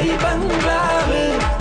Dubai ബംഗ്ലാവ്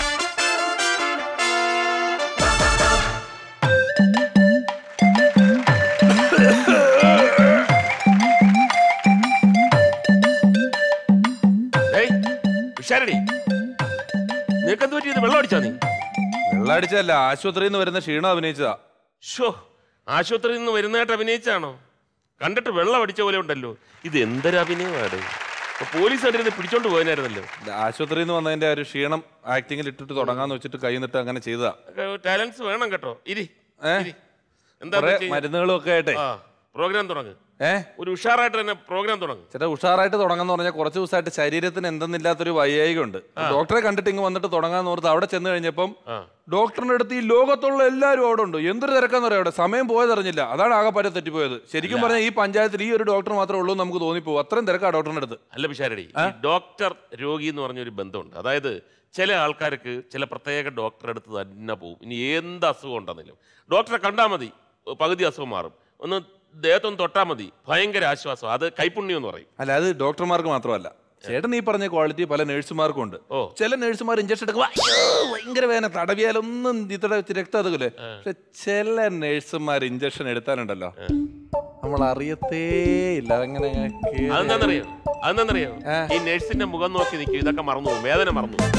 ഏയ് ഉഷാരടി നിനക്കെന്ത് പറ്റിയത് വെള്ളം അടിച്ചാ നീ വെള്ളടിച്ചല്ല ആശുപത്രിയിൽ നിന്ന് വരുന്ന ക്ഷീണം അഭിനയിച്ചതാ ഷോ ആശുപത്രിയിൽ നിന്ന് വരുന്നതായിട്ട് അഭിനയിച്ചാണോ കണ്ടിട്ട് വെള്ളം അടിച്ച പോലെ ഉണ്ടല്ലോ ഇത് എന്തൊരു അഭിനയമാണ് ഇപ്പൊ പോലീസ് കണ്ടിരുന്ന് പിടിച്ചോണ്ട് പോയനായിരുന്നല്ലോ ആശുപത്രിയിൽ നിന്ന് വന്നതിന്റെ ആ ഒരു ക്ഷീണം ആക്ടിങ്ങിൽ ഇട്ടിട്ട് തുടങ്ങാന്ന് വെച്ചിട്ട് കൈ നിട്ട് അങ്ങനെ ചെയ്തതാ ടാലൻസ് വേണം കേട്ടോ ഇരി ഏ? ഇരി. എന്താ കുറെ വെച്ച് കഴിഞ്ഞാ- മരുന്നുകളും ഒക്കെ ആയിട്ടെ ആ പ്രോഗ്രാം തുടങ്ങ് ഏ ഒരു ഉഷാറായിട്ട് തന്നെ പ്രോഗ്രാം തുടങ്ങും ചേട്ടാ ഉഷാറായിട്ട് തുടങ്ങാന്ന് പറഞ്ഞാൽ കുറച്ച് ദിവസമായിട്ട് ശരീരത്തിന് എന്തെന്നില്ലാത്തൊരു വൈകായികമുണ്ട് ഡോക്ടറെ കണ്ടിട്ട് ഇങ്ങ് വന്നിട്ട് തുടങ്ങാന്ന് ഓർത്ത് അവിടെ ചെന്ന് കഴിഞ്ഞപ്പം ആ. ഡോക്ടറിന്റെ അടുത്ത് ഈ ലോകത്തുള്ള എല്ലാവരും അവിടെ ഉണ്ട് എന്തൊരു തിരക്കാന്ന് പറയാം അവിടെ സമയം പോയതറിഞ്ഞില്ല അതാണ് ആകെ പറ്റ തെറ്റിപ്പോയത് ശരിക്കും പറഞ്ഞാൽ ഈ പഞ്ചായത്തിൽ ഈ ഒരു ഡോക്ടർ മാത്രമേ ഉള്ളൂ എന്ന് നമുക്ക് തോന്നിപ്പോ അത്രയും തിരക്കാ ഡോക്ടറിന്റെ അടുത്ത് അല്ല പിഷാരടി ഈ ഡോക്ടർ രോഗി എന്ന് പറഞ്ഞൊരു ബന്ധമുണ്ട് അതായത് ചില ആൾക്കാർക്ക് ചില പ്രത്യേക ഡോക്ടറെ അടുത്ത് തന്നെ പോകും ഇനി എന്ത് അസുഖം ഉണ്ടെന്നില്ല ഡോക്ടറെ കണ്ടാൽ മതി പകുതി അസുഖം മാറും ഒന്ന് ദേഹത്തൊന്ന് തൊട്ടാൽ മതി ഭയങ്കര ആശ്വാസം അത് കൈപ്പുണ്യം എന്ന് പറയും അല്ല അത് ഡോക്ടർമാർക്ക് മാത്രമല്ല ചേട്ടൻ ഈ പറഞ്ഞ ക്വാളിറ്റി പല നഴ്സുമാർക്കും ഉണ്ട് ഓ. ചില നഴ്സുമാർ ഇഞ്ചക്ഷൻ എടുക്കുമ്പോൾ അയ്യോ ഭയങ്കര വേദന തടവിയാലൊന്നും ഇത്ര രക്തം അതുപോലെ പക്ഷെ ചില നഴ്സുമാർ ഇഞ്ചക്ഷൻ എടുത്താലുണ്ടല്ലോ നമ്മൾ അറിയത്തേ ഇല്ല അതങ്ങനെ അങ്ങ് കേറി- അതെന്താണെന്നറിയോ അതെന്താണെന്നറിയോ ഈ നഴ്സിന്റെ മുഖം നോക്കി നിൽക്കും ഇതൊക്കെ മറന്നു പോകും വേദന മറന്നു പോകും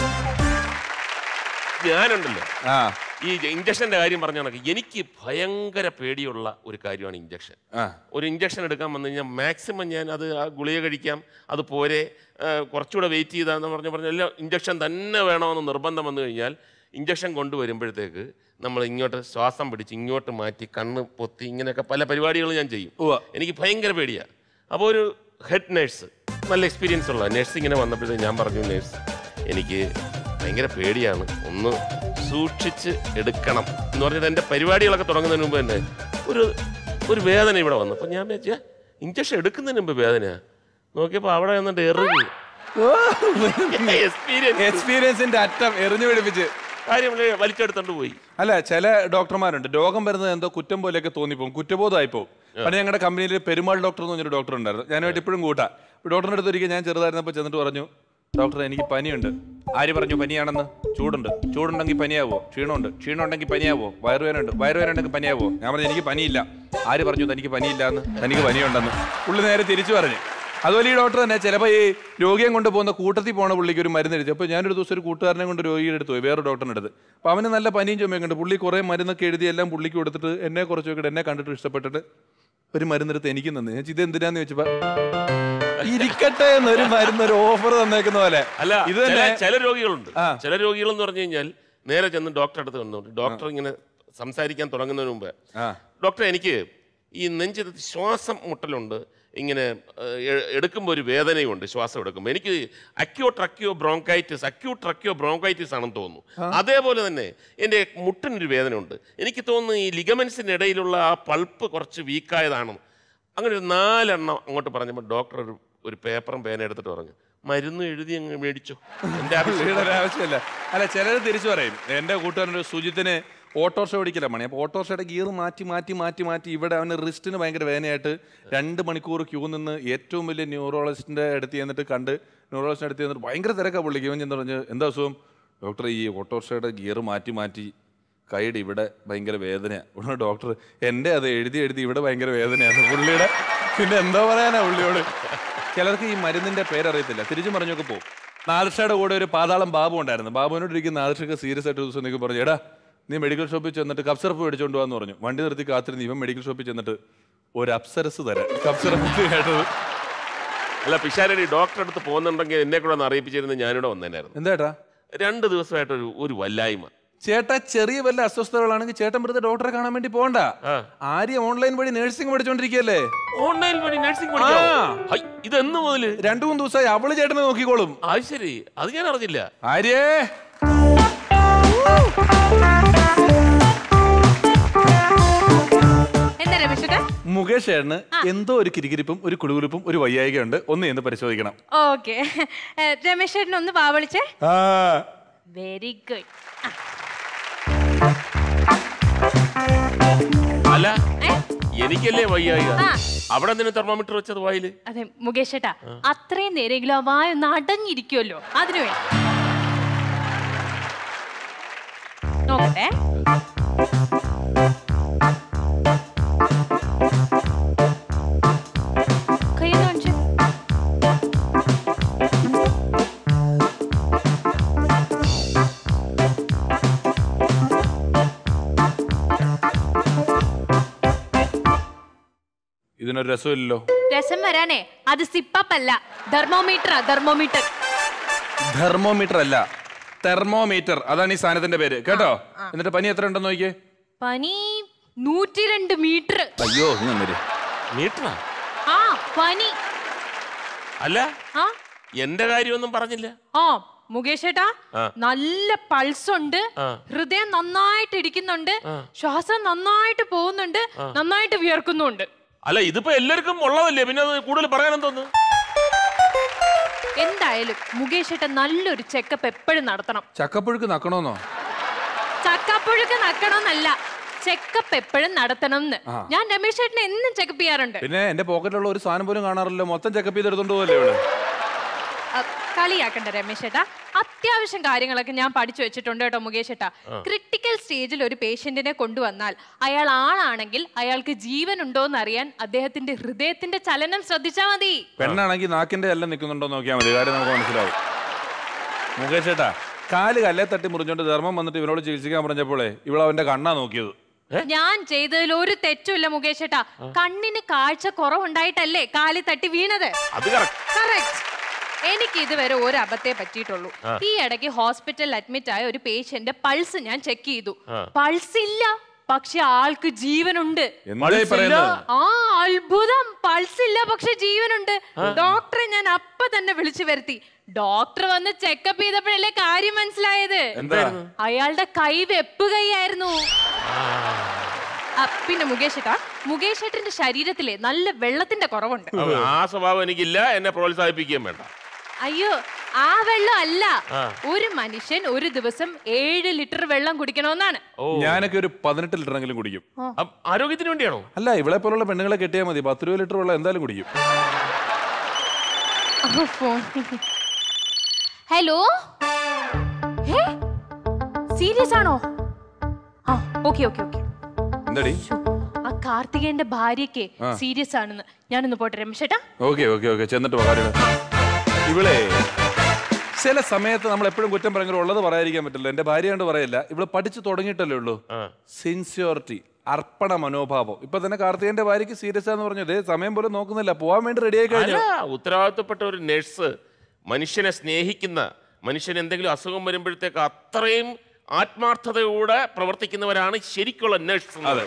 ഞാനുണ്ടല്ലോ ആ ഈ ഇഞ്ചക്ഷന്റെ കാര്യം പറഞ്ഞ കണക്ക് എനിക്ക് ഭയങ്കര പേടിയുള്ള ഒരു കാര്യമാണ് ഇഞ്ചക്ഷൻ ആ ഒരു ഇഞ്ചക്ഷൻ എടുക്കാൻ വന്നു കഴിഞ്ഞാൽ മാക്സിമം ഞാൻ അത് ആ ഗുളിക കഴിക്കാം അത് പോരെ ആ, കുറച്ചുകൂടെ വെയിറ്റ് ചെയ്താന്ന് പറഞ്ഞ് പറഞ്ഞ എല്ലാം ഇഞ്ചക്ഷൻ തന്നെ വേണമെന്ന് നിർബന്ധം വന്നു കഴിഞ്ഞാൽ ഇഞ്ചക്ഷൻ കൊണ്ടുവരുമ്പോഴത്തേക്ക് നമ്മൾ ഇങ്ങോട്ട് ശ്വാസം പിടിച്ച് ഇങ്ങോട്ട് മാറ്റി കണ്ണ് പൊത്തി ഇങ്ങനെയൊക്കെ പല പരിപാടികളും ഞാൻ ചെയ്യും ഉവ്വ. എനിക്ക് ഭയങ്കര പേടിയാണ് അപ്പോൾ ഒരു ഹെഡ് നേഴ്സ് നല്ല എക്സ്പീരിയൻസ് ഉള്ള നേഴ്സ് ഇങ്ങനെ വന്നപ്പോഴത്തേക്ക് ഞാൻ പറഞ്ഞു നേഴ്സ് എനിക്ക് ഭയങ്കര പേടിയാണ് ഒന്ന് സൂക്ഷിച്ച് എടുക്കണം എന്ന് പറഞ്ഞിട്ട് എൻ്റെ പരിപാടികളൊക്കെ തുടങ്ങുന്നതിന് മുമ്പ് തന്നെ ഒരു ഒരു വേദന ഇവിടെ വന്നു അപ്പോൾ ഞാൻ വിചാരിച്ച ഇഞ്ചക്ഷൻ എടുക്കുന്നതിന് മുമ്പ് വേദനയാ നോക്കിയപ്പോൾ അവിടെ വന്നിട്ട് എറിഞ്ഞു എക്സ്പീരിയൻസ് എക്സ്പീരിയൻസിന്റെ അറ്റം എറിഞ്ഞു പിടിപ്പിച്ച് കാര്യം വലിച്ചെടുത്തോണ്ട് പോയി അല്ല ചില ഡോക്ടർമാരുണ്ട് രോഗം വരുന്നത് എന്തോ കുറ്റം പോലെയൊക്കെ തോന്നിപ്പോകും കുറ്റബോധമായി പോകും പണ്ട് ഞങ്ങളുടെ കമ്പനിയിൽ പെരുമാൾ ഡോക്ടർ എന്ന് പറഞ്ഞൊരു ഡോക്ടർ ഉണ്ടായിരുന്നു ഞാനായിട്ട് ഇപ്പോഴും കൂട്ടാ ഡോക്ടറിന്റെ അടുത്ത് ഒരിക്കൽ ഞാൻ ചെറുതായിരുന്നപ്പോൾ ചെന്നിട്ട് പറഞ്ഞു ഡോക്ടർ എനിക്ക് പനിയുണ്ട് ആര് പറഞ്ഞു പനിയാണെന്ന് ചൂടുണ്ട് ചൂടുണ്ടെങ്കിൽ പനിയാവോ ക്ഷീണമുണ്ട് ക്ഷീണം ഉണ്ടെങ്കിൽ പനിയാവോ വയറുവേദന ഉണ്ട് വയറുവേദന ഉണ്ടെങ്കിൽ പനിയാവോ ഞാൻ പറഞ്ഞു എനിക്ക് പനിയില്ല ആര് പറഞ്ഞു തനിക്ക് പനിയില്ല എന്ന് തനിക്ക് പനിയുണ്ടെന്ന് പുള്ളി നേരെ തിരിച്ചു പറഞ്ഞു അതുപോലെ ഈ ഡോക്ടർ തന്നെ ചിലപ്പോൾ ഈ രോഗിയെ കൊണ്ട് പോകുന്ന കൂട്ടത്തിൽ പോണ പുള്ളിക്ക് ഒരു മരുന്ന് എഴുതി അപ്പോൾ ഞാനൊരു ദിവസം ഒരു കൂട്ടുകാരനെ കൊണ്ട് രോഗിയുടെ അടുത്ത് പോയി വേറെ ഡോക്ടറിൻ്റെ അടുത്ത് അപ്പോൾ അവന് നല്ല പനിയും ചുമയൊക്കെ ഉണ്ട് പുള്ളി കുറേ മരുന്നൊക്കെ എഴുതി എല്ലാം പുള്ളിക്ക് കൊടുത്തിട്ട് എന്നെ കുറച്ച് നോക്കിയിട്ട് എന്നെ കണ്ടിട്ട് ഇഷ്ടപ്പെട്ടിട്ട് ഒരു മരുന്നെടുത്ത് എനിക്ക് തന്നു ഞാൻ ഇത് എന്തിനാന്ന് ചോദിച്ചപ്പോൾ ഇരിക്കട്ടെ എന്നൊരു മരുന്ന് ഒരു ഓഫർ തന്നേക്കുന്ന പോലെ അല്ല ഇത് ചില തന്നെ ചില രോഗികളുണ്ട് ആ. ചില രോഗികൾ എന്ന് പറഞ്ഞു കഴിഞ്ഞാൽ നേരെ ചെന്ന് ഡോക്ടറെ അടുത്ത് വന്നു ഡോക്ടർ ഇങ്ങനെ സംസാരിക്കാൻ തുടങ്ങുന്നതിന് മുമ്പ് ആ ഡോക്ടർ എനിക്ക് ഈ നെഞ്ചിൽ ശ്വാസം മുട്ടലുണ്ട് ഇങ്ങനെ എടുക്കുമ്പോൾ ഒരു വേദനയുണ്ട് ശ്വാസം എടുക്കുമ്പോൾ എനിക്ക് acute tracheobronchitis acute tracheobronchitis ആണെന്ന് തോന്നുന്നു അതേപോലെ തന്നെ എൻ്റെ മുട്ടിനൊരു വേദനയുണ്ട് എനിക്ക് തോന്നുന്നു ഈ ലിഗമെൻസിൻ്റെ ഇടയിലുള്ള ആ പൾപ്പ് കുറച്ച് വീക്കായതാണ് അങ്ങനെ ഒരു നാലെണ്ണം അങ്ങോട്ട് പറഞ്ഞപ്പോൾ ഡോക്ടർ ഒരു ഒരു പേപ്പറും പേന എടുത്തിട്ട് പറഞ്ഞു മരുന്ന് എഴുതി അങ്ങ് മേടിച്ചോ എൻ്റെ ആവശ്യം പുള്ളിയുടെ ഒരു ആവശ്യമില്ല അല്ല ചിലർ തിരിച്ചു പറയും എൻ്റെ കൂട്ടുകാരൻ്റെ സുജിത്തിന് ഓട്ടോറിക്ഷ ഓടിക്കല പണി അപ്പോൾ ഓട്ടോറിക്ഷയുടെ ഗിയർ മാറ്റി മാറ്റി മാറ്റി മാറ്റി ഇവിടെ അവന് റിസ്റ്റിന് ഭയങ്കര വേദനയായിട്ട് രണ്ട് മണിക്കൂർ ക്യൂ നിന്ന് ഏറ്റവും വലിയ ന്യൂറോളജിസ്റ്റിൻ്റെ അടുത്ത് ചെന്നിട്ട് കണ്ട് ന്യൂറോളജിസ്റ്റിൻ്റെ അടുത്ത് ചെന്നിട്ട് ഭയങ്കര തിരക്കാണ് പുള്ളിക്ക് ഇവൻ ചെന്ന് പറഞ്ഞ് എന്താ അസുഖം ഡോക്ടർ ഈ ഓട്ടോറിക്ഷയുടെ ഗിയർ മാറ്റി മാറ്റി കൈയുടെ ഇവിടെ ഭയങ്കര വേദനയാണ് ഉടനെ ഡോക്ടർ എൻ്റെ അത് എഴുതി എഴുതി ഇവിടെ ഭയങ്കര വേദനയാണ് പുള്ളിയുടെ പിന്നെ എന്താ പറയാനാ പുള്ളിയോട് ചിലർക്ക് ഈ മരുന്നിന്റെ പേരറിയത്തില്ല തിരിച്ചു പറഞ്ഞൊക്കെ പോകും നാദർഷയുടെ കൂടെ ഒരു പാതാളം ബാബു ഉണ്ടായിരുന്നു ബാബുവിനോട് ഇരിക്കുന്ന നാദർഷക്ക് സീരിയസ് ആയിട്ട് ഒരു ദിവസം നീക്ക് പറഞ്ഞു എടാ നീ മെഡിക്കൽ ഷോപ്പിൽ ചെന്നിട്ട് കഫ് സിറപ്പ് മേടിച്ചോണ്ട് പോകാന്ന് പറഞ്ഞു വണ്ടി നിർത്തി കാത്തിരുന്ന് ഇവൻ മെഡിക്കൽ ഷോപ്പിൽ ചെന്നിട്ട് ഒരു അപ്സരസ് തരാം കഫ് സിറപ്പ് കേട്ടത് അല്ല പിഷാരടി ഡോക്ടറെ അടുത്ത് പോകുന്നുണ്ടെങ്കിൽ എന്നെ കൂടെ ഒന്ന് അറിയിപ്പിച്ചിരുന്ന ഞാനിവിടെ വന്നേനായിരുന്നു എന്താ രണ്ട് ദിവസമായിട്ട് ഒരു ഒരു വല്ലായ്മ ചേട്ടാ ചെറിയ വല്ല അസ്വസ്ഥതകളാണെങ്കിൽ ചേട്ടൻ വെറുതെ ഡോക്ടറെ കാണാൻ വേണ്ടി പോകണ്ട ആ. ആര്യ ഓൺലൈൻ വഴി നഴ്സിംഗ് പഠിച്ചോണ്ടിരിക്കുകയല്ലേ ഓൺലൈൻ വഴി നഴ്സിംഗ് ആ. ഇത് എന്ന് മുതല് രണ്ടു മൂന്ന് ദിവസമായി അവള് ചേട്ടനെ നോക്കിക്കോളും അത് ശരി അത് ഞാൻ അറിഞ്ഞില്ല ആര്യേ എന്താ രമേശേട്ടാ മുകേഷ് ചേട്ടന് എന്തോ ഒരു കിരികിരിപ്പും ഒരു കുടുകുലുപ്പും ഒരു വയ്യായികയുണ്ട് ഒന്ന് എന്ന് പരിശോധിക്കണം ഓക്കെ രമേശേട്ടൻ ഒന്ന് വാവളിച്ചേ ആ വെരി ഗുഡ് അല്ല എനിക്കല്ലേ വയ്യായി ആ. അവിടെ എന്തിനു തെർമോമീറ്റർ വെച്ചത് വായില് അതെ മുകേഷ് ഏട്ടാ അത്രയും നേരെങ്കിലും ആ വായ ഒന്ന് അടങ്ങിയിരിക്കുമല്ലോ അതിനു വേണ്ടി നോക്കട്ടെ കൈ ഒന്ന് കാണിച്ച്. ഇതിനൊരു രസമില്ലല്ലോ രസം വരാനേ അത് സിപ്പപ്പ് അല്ല തെർമോമീറ്ററാ തെർമോമീറ്റർ തെർമോമീറ്റർ അല്ല തെർമോമീറ്റർ അതാണ് ഈ സാധനത്തിന്റെ പേര് കേട്ടോ എന്നിട്ട് പനി എത്ര ഉണ്ടെന്ന് നോക്കിയേ പനി നൂറ്റിരണ്ട് മീറ്റർ അയ്യോ നീ വന്നിര് മീറ്ററാ ആ പനി അല്ല ആ എന്റെ കാര്യമൊന്നും പറഞ്ഞില്ല ആ മുകേഷ് ഏട്ടാ ആ. നല്ല പൾസ് ഉണ്ട് ആ. ഹൃദയം നന്നായിട്ട് ഇടിക്കുന്നുണ്ട് ശ്വാസം നന്നായിട്ട് പോകുന്നുണ്ട് നന്നായിട്ട് വിയർക്കുന്നുണ്ട് അല്ല ഇതിപ്പോ എല്ലാവർക്കും ഉള്ളതല്ലേ പിന്നെ അത് കൂടുതൽ പറയാൻ തോന്നുന്നു എന്തായാലും മുകേഷ് ഏട്ടൻ നല്ലൊരു ചെക്കപ്പ് എപ്പോഴും നടത്തണം ചക്കപ്പുഴുക്ക് നക്കണോന്നോ ചക്കപ്പുഴുക്ക് നക്കണമെന്നല്ല ചെക്കപ്പ് എപ്പോഴും നടത്തണം എന്ന് ഞാൻ രമേശ് ചേട്ടനെ എന്നും ചെക്കപ്പ് ചെയ്യാറുണ്ട് പിന്നെ എന്റെ പോക്കറ്റിലുള്ള ഒരു സാധനം പോലും കാണാറില്ല മൊത്തം ചെക്കപ്പ് ചെയ്തെടുത്തോണ്ട് പോലെ ഇവിടെ അ, കളിയാക്കണ്ട രമേശ് ഏട്ടാ അത്യാവശ്യം കാര്യങ്ങളൊക്കെ ഞാൻ പഠിച്ചു വെച്ചിട്ടുണ്ട് കേട്ടോ മുകേഷ് ഏട്ടാ ക്രിട്ടിക്കൽ സ്റ്റേജിൽ ഒരു പേഷ്യന്റിനെ കൊണ്ടുവന്നാൽ അയാൾ ആണാണെങ്കിൽ അയാൾക്ക് ജീവൻ ഉണ്ടോ എന്ന് അറിയാൻ അദ്ദേഹത്തിന്റെ ഹൃദയത്തിന്റെ ചലനം ശ്രദ്ധിച്ചാൽ മതി പെണ്ണാണെങ്കിൽ നാക്കിന്റെ എല്ലാം നിൽക്കുന്നുണ്ടോ നോക്കിയാൽ മതി കാര്യം നമുക്ക് മനസ്സിലാവും മുകേഷ് ചേട്ടാ കാല് കല്ലേ തട്ടി മുറിഞ്ഞോണ്ട് ധർമ്മം വന്നിട്ട് ഇവനോട് ചികിത്സിക്കാൻ പറഞ്ഞപ്പോഴേ ഇവിടെ അവന്റെ കണ്ണാ നോക്കിയത് ഞാൻ ചെയ്തതിൽ ഒരു തെറ്റുമില്ല മുകേഷ് ഏട്ടാ കണ്ണിന് കാഴ്ച കുറവുണ്ടായിട്ടല്ലേ കാലി തട്ടി വീണത് അത് കറക്റ്റ് കറക്റ്റ് എനിക്ക് ഇതുവരെ ഒരു അബദ്ധേ പറ്റിയിട്ടുള്ളൂ ഈ ഇടയ്ക്ക് ഹോസ്പിറ്റലിൽ അഡ്മിറ്റ് ആയ ഒരു പേഷ്യന്റ് പൾസ് ഞാൻ ചെക്ക് ചെയ്തു പൾസ് ഇല്ല പക്ഷെ ആൾക്ക് ജീവനുണ്ട് എന്തായി പറയുന്നത് ആ അത്ഭുതം പൾസ് ഇല്ല പക്ഷെ ജീവനുണ്ട് ഡോക്ടറെ ഞാൻ അപ്പൊ തന്നെ വിളിച്ചു വരുത്തി ഡോക്ടർ വന്ന് ചെക്കപ്പ് ചെയ്തപ്പോഴല്ലേ കാര്യം മനസ്സിലായത് എന്താ അയാളുടെ കൈ വെപ്പ് കൈയായിരുന്നു ആ, പിന്നെ മുകേഷ് ഏട്ടാ മുകേഷ് ഏട്ടന്റെ ശരീരത്തിലെ നല്ല വെള്ളത്തിന്റെ കുറവുണ്ട് ആ സ്വഭാവം എനിക്കില്ല എന്നെ പ്രോത്സാഹിപ്പിക്കുകയും വേണ്ട അയ്യോ ആ വെള്ളം അല്ല ഒരു മനുഷ്യൻ ഒരു ദിവസം ഏഴ് ലിറ്റർ വെള്ളം കുടിക്കണമെന്നാണ് ഓ ഞാനൊക്കെ ഒരു പതിനെട്ട് ലിറ്റർ എങ്കിലും കുടിക്കും അ- ആരോഗ്യത്തിന് വേണ്ടിയാണോ അല്ല ഇവളെ പോലുള്ള പെണ്ണുങ്ങളെ കെട്ടിയാൽ മതി പത്ത് രൂപ ലിറ്റർ വെള്ളം എന്തായാലും കുടിക്കും ഹലോ സീരിയസ് ആണോ ആ ഓക്കെ ഓക്കെ ഓക്കെ എന്താടി ആ കാർത്തികേയന്റെ ഭാര്യയ്ക്ക് സീരിയസ് ആണെന്ന് ഞാനൊന്ന് പോട്ടെ രമേശേട്ടാ ഓക്കെ ഓക്കെ ഓക്കെ ചെന്നിട്ട് പകാരിട ഇവളെ ചില സമയത്ത് നമ്മൾ എപ്പോഴും കുറ്റം പറയുന്നത് ഉള്ളത് പറയാതിരിക്കാൻ പറ്റില്ല എന്റെ ഭാര്യ കൊണ്ട് പറയില്ല ഇവള് പഠിച്ചു തുടങ്ങിയിട്ടല്ലേ ഉള്ളൂ ആ. സിൻസിയോറിറ്റി അർപ്പണ മനോഭാവം ഇപ്പൊ തന്നെ കാർത്തികന്റെ ഭാര്യയ്ക്ക് സീരിയസ് ആന്ന് പറഞ്ഞു ഇതേ സമയം പോലും നോക്കുന്നില്ല പോവാൻ വേണ്ടി റെഡി ആയി കഴിഞ്ഞു അല്ല ഉത്തരവാദിത്തപ്പെട്ട ഒരു നഴ്സ് മനുഷ്യനെ സ്നേഹിക്കുന്ന മനുഷ്യന് എന്തെങ്കിലും അസുഖം വരുമ്പോഴത്തേക്ക് അത്രയും ആത്മാർത്ഥതയോടെ പ്രവർത്തിക്കുന്നവരാണ് ശരിക്കുള്ള നഴ്സ് അതെ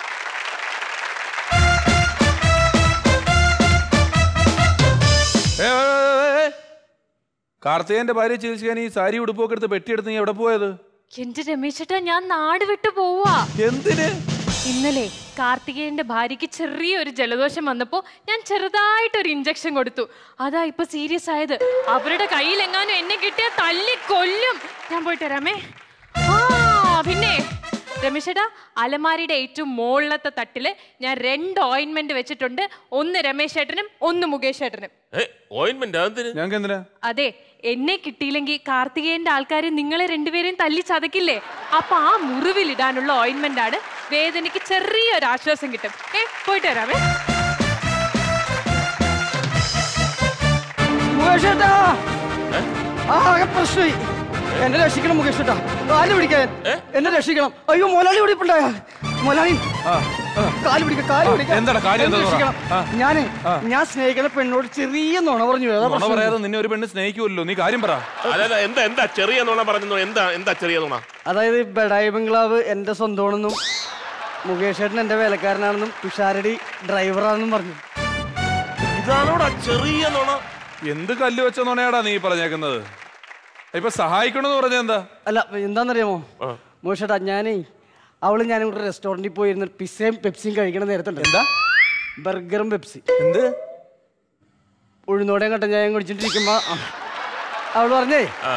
ഏ, ഏ, ഏ, ഏ. കാർത്തികന്റെ ഭാര്യ ചികിത്സിക്കാൻ ഈ സാരി ഉടുപ്പൊക്കെ എടുത്ത് പെട്ടിയെടുത്ത് നീ എവിടെ പോയത് എന്റെ രമേശേട്ടാ ഞാൻ നാട് വിട്ടു പോവാ എന്തിന് ഇന്നലെ കാർത്തികേയന്റെ ഭാര്യയ്ക്ക് ചെറിയൊരു ജലദോഷം വന്നപ്പോ ഞാൻ ചെറുതായിട്ടൊരു ഇഞ്ചക്ഷൻ കൊടുത്തു അതാ ഇപ്പൊ സീരിയസ് ആയത് അവരുടെ കയ്യിലെങ്ങാനും എന്നെ കിട്ടിയ തല്ലി കൊല്ലും ഞാൻ പോയിട്ട് വരാമേ ആ പിന്നെ രമേശേട്ടാ അലമാരിയുടെ ഏറ്റവും മുകളിലത്തെ തട്ടില് ഞാൻ രണ്ട് ഓയിൻമെന്റ് വെച്ചിട്ടുണ്ട് ഒന്ന് രമേശ് ചേട്ടനും ഒന്ന് മുകേഷ് ചേട്ടനും ഓയിൻമെന്റ് അതെന്തിന് ഞങ്ങൾക്ക് എന്തിനാ അതെ എന്നെ കിട്ടിയില്ലെങ്കിൽ കാർത്തികേയന്റെ ആൾക്കാർ നിങ്ങളെ രണ്ടുപേരെയും തല്ലി ചതക്കില്ലേ അപ്പൊ ആ മുറിവിലിടാനുള്ള ഓയിൻമെന്റ് ആണ് വേദനയ്ക്ക് ചെറിയൊരു ആശ്വാസം കിട്ടും ഏ പോയിട്ട് വരാമേ മുകേഷ് ഏട്ടാ ആകെ പ്രശ്നമായി എന്നെ രക്ഷിക്കണം മുകേഷ് ഏട്ടാ കാല് പിടിക്കാൻ എന്നെ രക്ഷിക്കണം അയ്യോ മുതലാളി ഇവിടെ ഇപ്പുണ്ടായ മുതലാളി കാല് പിടിക്ക കാല് പിടിക്ക എന്താടാ കാര്യം എന്നെ എന്താ പറ? രക്ഷിക്കണം ഞാനേ ഞാൻ സ്നേഹിക്കുന്ന പെണ്ണോട് ചെറിയ നുണ പറഞ്ഞു ഏതാ നുണ പ്രശ്നം? പറയാതെ നിന്നെ ഒരു പെണ്ണ് സ്നേഹിക്കുമല്ലോ നീ കാര്യം പറ അതായത് എന്താ എന്താ ചെറിയ നുണ പറഞ്ഞു എന്താ എന്താ ചെറിയ നുണ അതായത് ബഡായി ബംഗ്ലാവ് എന്റെ സ്വന്തമാണെന്നും മുകേഷ് ഏട്ടൻ എന്റെ വേലക്കാരനാണെന്നും തുഷാരടി ഡ്രൈവറാണെന്നും പറഞ്ഞു ഇതാണോടാ ചെറിയ നുണ എന്ത് കല്ല് വെച്ച നുണയാടാ നീ പറഞ്ഞേക്കുന്നത് ഇപ്പൊ സഹായിക്കണമെന്ന് പറഞ്ഞ എന്താ അല്ല എന്താണെന്നറിയാമോ മുകേഷ് ഏട്ടാ ഞാനേ അവള് ഞാനും കൂടെ റെസ്റ്റോറൻറ്റിൽ പോയിരുന്ന പിസയും പെപ്സിയും കഴിക്കണ നേരത്തുണ്ട് എന്താ ബർഗറും പെപ്സി എന്ത് ഉഴുന്നോടെയും കട്ടൻ ചായയും കുടിച്ചിട്ടിരിക്കുമ്പോ ആ, അവള് പറഞ്ഞേ ആ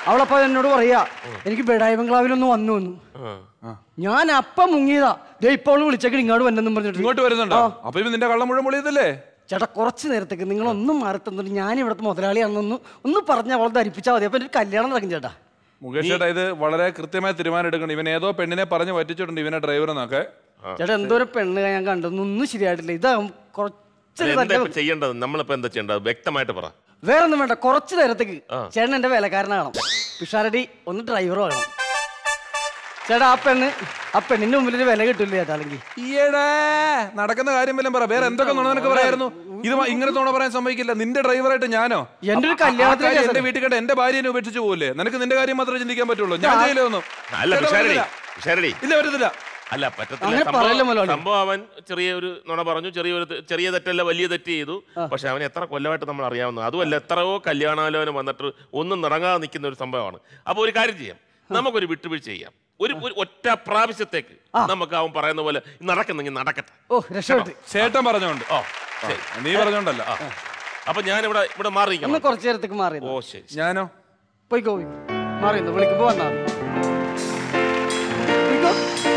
അവളപ്പോ എന്നോട് പറയാ എനിക്ക് ബെഡായി ബംഗ്ലാവിലൊന്ന് വന്നു വന്നു ആ. ഞാൻ അപ്പം മുങ്ങിയതാ ദേ ഇപ്പോൾ അവള് വിളിച്ചേക്ക് ഇങ്ങോട്ട് വന്നെന്നും പറഞ്ഞിട്ട് ഇങ്ങോട്ട് വരുന്നുണ്ടോ അപ്പൊ ഇവ നിന്റെ കള്ളം മുഴുവൻ പൊളിയതല്ലേ ചേട്ടാ കുറച്ച് നേരത്തേക്ക് നിങ്ങളൊന്നും മാറി തന്നിട്ട് ഞാൻ ഇവിടുത്തെ മുതലാളിയാണെന്നൊന്ന് ഒന്ന് പറഞ്ഞ് അവളെ ധരിപ്പിച്ചാൽ മതി അപ്പൊ ഒരു കല്യാണം നടക്കും ചേട്ടാ മുകേഷ് ചേട്ടാ ഇത് വളരെ കൃത്യമായ തീരുമാനം എടുക്കണം ഇവൻ ഏതോ പെണ്ണിനെ പറഞ്ഞ് പറ്റിച്ചിട്ടുണ്ട് ഇവനെ ഡ്രൈവറെന്നൊക്കെ ചേട്ടാ എന്തോരം പെണ്ണ് ഞാൻ കണ്ടൊന്നും ഒന്നും ശരിയായിട്ടില്ല ഇതാ കുറച്ച് എന്താ നല്ല ഇപ്പൊ ചെയ്യേണ്ടത് നമ്മളിപ്പോ എന്താ ചെയ്യേണ്ടത് വ്യക്തമായിട്ട് പറ വേറെ ഒന്നും വേണ്ട കുറച്ച് നേരത്തേക്ക് ചേട്ടൻ എന്റെ വേലക്കാരനാകണം പിഷാരടി ഒന്ന് ഡ്രൈവർ വേണം ചേട്ടാ ആ പെണ്ണ് ആ പെണ്ണിന്റെ മുമ്പിൽ ഒരു വില കിട്ടില്ല ചേട്ടാ അല്ലെങ്കിൽ ഈയെടാ നടക്കുന്ന കാര്യം വല്ലതും പറ വേറെ എന്തൊക്കെ നുണ നിനക്ക് പറയായിരുന്നു ഇത് മ- ഇങ്ങനെ നുണ പറയാൻ സമ്മതിക്കില്ല നിന്റെ ഡ്രൈവറായിട്ട് ഞാനോ എന്റെ ഒരു ആ- ആ കല്യാണത്തിന് കാര്യം കേസല്ലേ? എന്റെ വീട്ടിൽ കണ്ട എന്റെ ഭാര്യനെ ഉപേക്ഷിച്ച് പോകില്ലേ നിനക്ക് നിന്റെ കാര്യം മാത്രമേ ചിന്തിക്കാൻ പറ്റുള്ളൂ ഞാൻ ചെയ്യില്ല ഒന്നും അല്ല ചേട്ടാ, പിഷാരടി പറ്റില്ല. പിഷാരടി ഇല്ല പറ്റത്തില്ല അല്ല പറ്റത്തില്ല അങ്ങനെ സംഭവം- പറയല്ലേ മുതലാളി. സംഭവം അവൻ ചെറിയ ഒരു നുണ പറഞ്ഞു ചെറിയ ഒരു തെ- ചെറിയ തെറ്റല്ല വലിയ തെറ്റ് ചെയ്തു പക്ഷെ അവൻ എത്ര കൊല്ലമായിട്ട് നമ്മൾ അറിയാവുന്ന അതുമല്ല എത്രയോ കല്യാണാലോചന വന്നിട്ട് ഒന്നും നിറങ്ങാതെ നിൽക്കുന്ന ഒരു സംഭവമാണ് അപ്പൊ ഒരു കാര്യം ചെയ്യാം നമുക്കൊരു വിട്ടുവീഴ്ച ചെയ്യാം ഒരു ഒരു ഒറ്റ പ്രാവശ്യത്തേക്ക് നമുക്ക് അവൻ പറയുന്ന പോലെ നടക്കുന്നെങ്കിൽ നടക്കട്ടെ ഓ രക്ഷപ്പെട്ട് ചേട്ടൻ പറഞ്ഞോണ്ട് ഓ ശരി നീ പറഞ്ഞോണ്ടല്ല അപ്പൊ ഞാൻ ഇവിടെ ഇവിടെ ഒന്ന് മാറിയിരിക്കണം കുറച്ച് നേരത്തേക്ക് മാറി ഓ ശരി ഞാനോ പോയിക്കോ പോയി മാറി നിന്ന് വിളിക്കുമ്പോ വന്നാ മതി. പോയിക്കോ.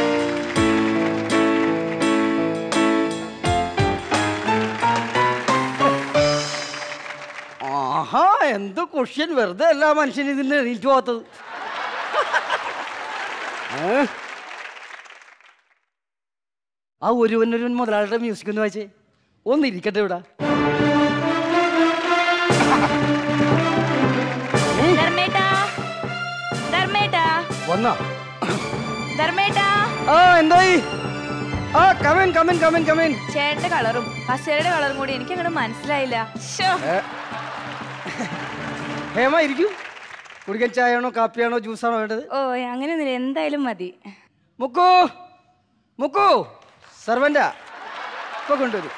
ആഹാ എന്ത് കുഷ്യൻ വെറുതെ അല്ല മനുഷ്യൻ ഇതിന്റെ എണീറ്റ് പോകാത്തത് ഏ? ആ ഒരുവൻ ഒരുവൻ മുതലാളിയുടെ മ്യൂസിക് ഒന്ന് വായിച്ചേ ഒന്ന് ഇരിക്കട്ടെ ഇവിടെ ധർമ്മേട്ടാ ധർമ്മേട്ടാ വന്നാ ധർമ്മേട്ടാ ആ എന്തായി ആ കമൻ കമൻ കമൻ കമൻ ചേട്ടന്റെ കളറും ഹസേരയുടെ കളറും കൂടി എനിക്ക് അങ്ങോട്ട് മനസ്സിലായില്ല ശ്ശോ. ഹേമ ഇരിക്കൂ കുടിക്കാൻ ചായയാണോ കാപ്പിയാണോ ജ്യൂസാണോ വേണ്ടത് ഓ അങ്ങനെയൊന്നുമില്ല എന്തായാലും മതി മുക്കു മുക്കു സർവന്റാ ഇപ്പൊ കൊണ്ടുവരും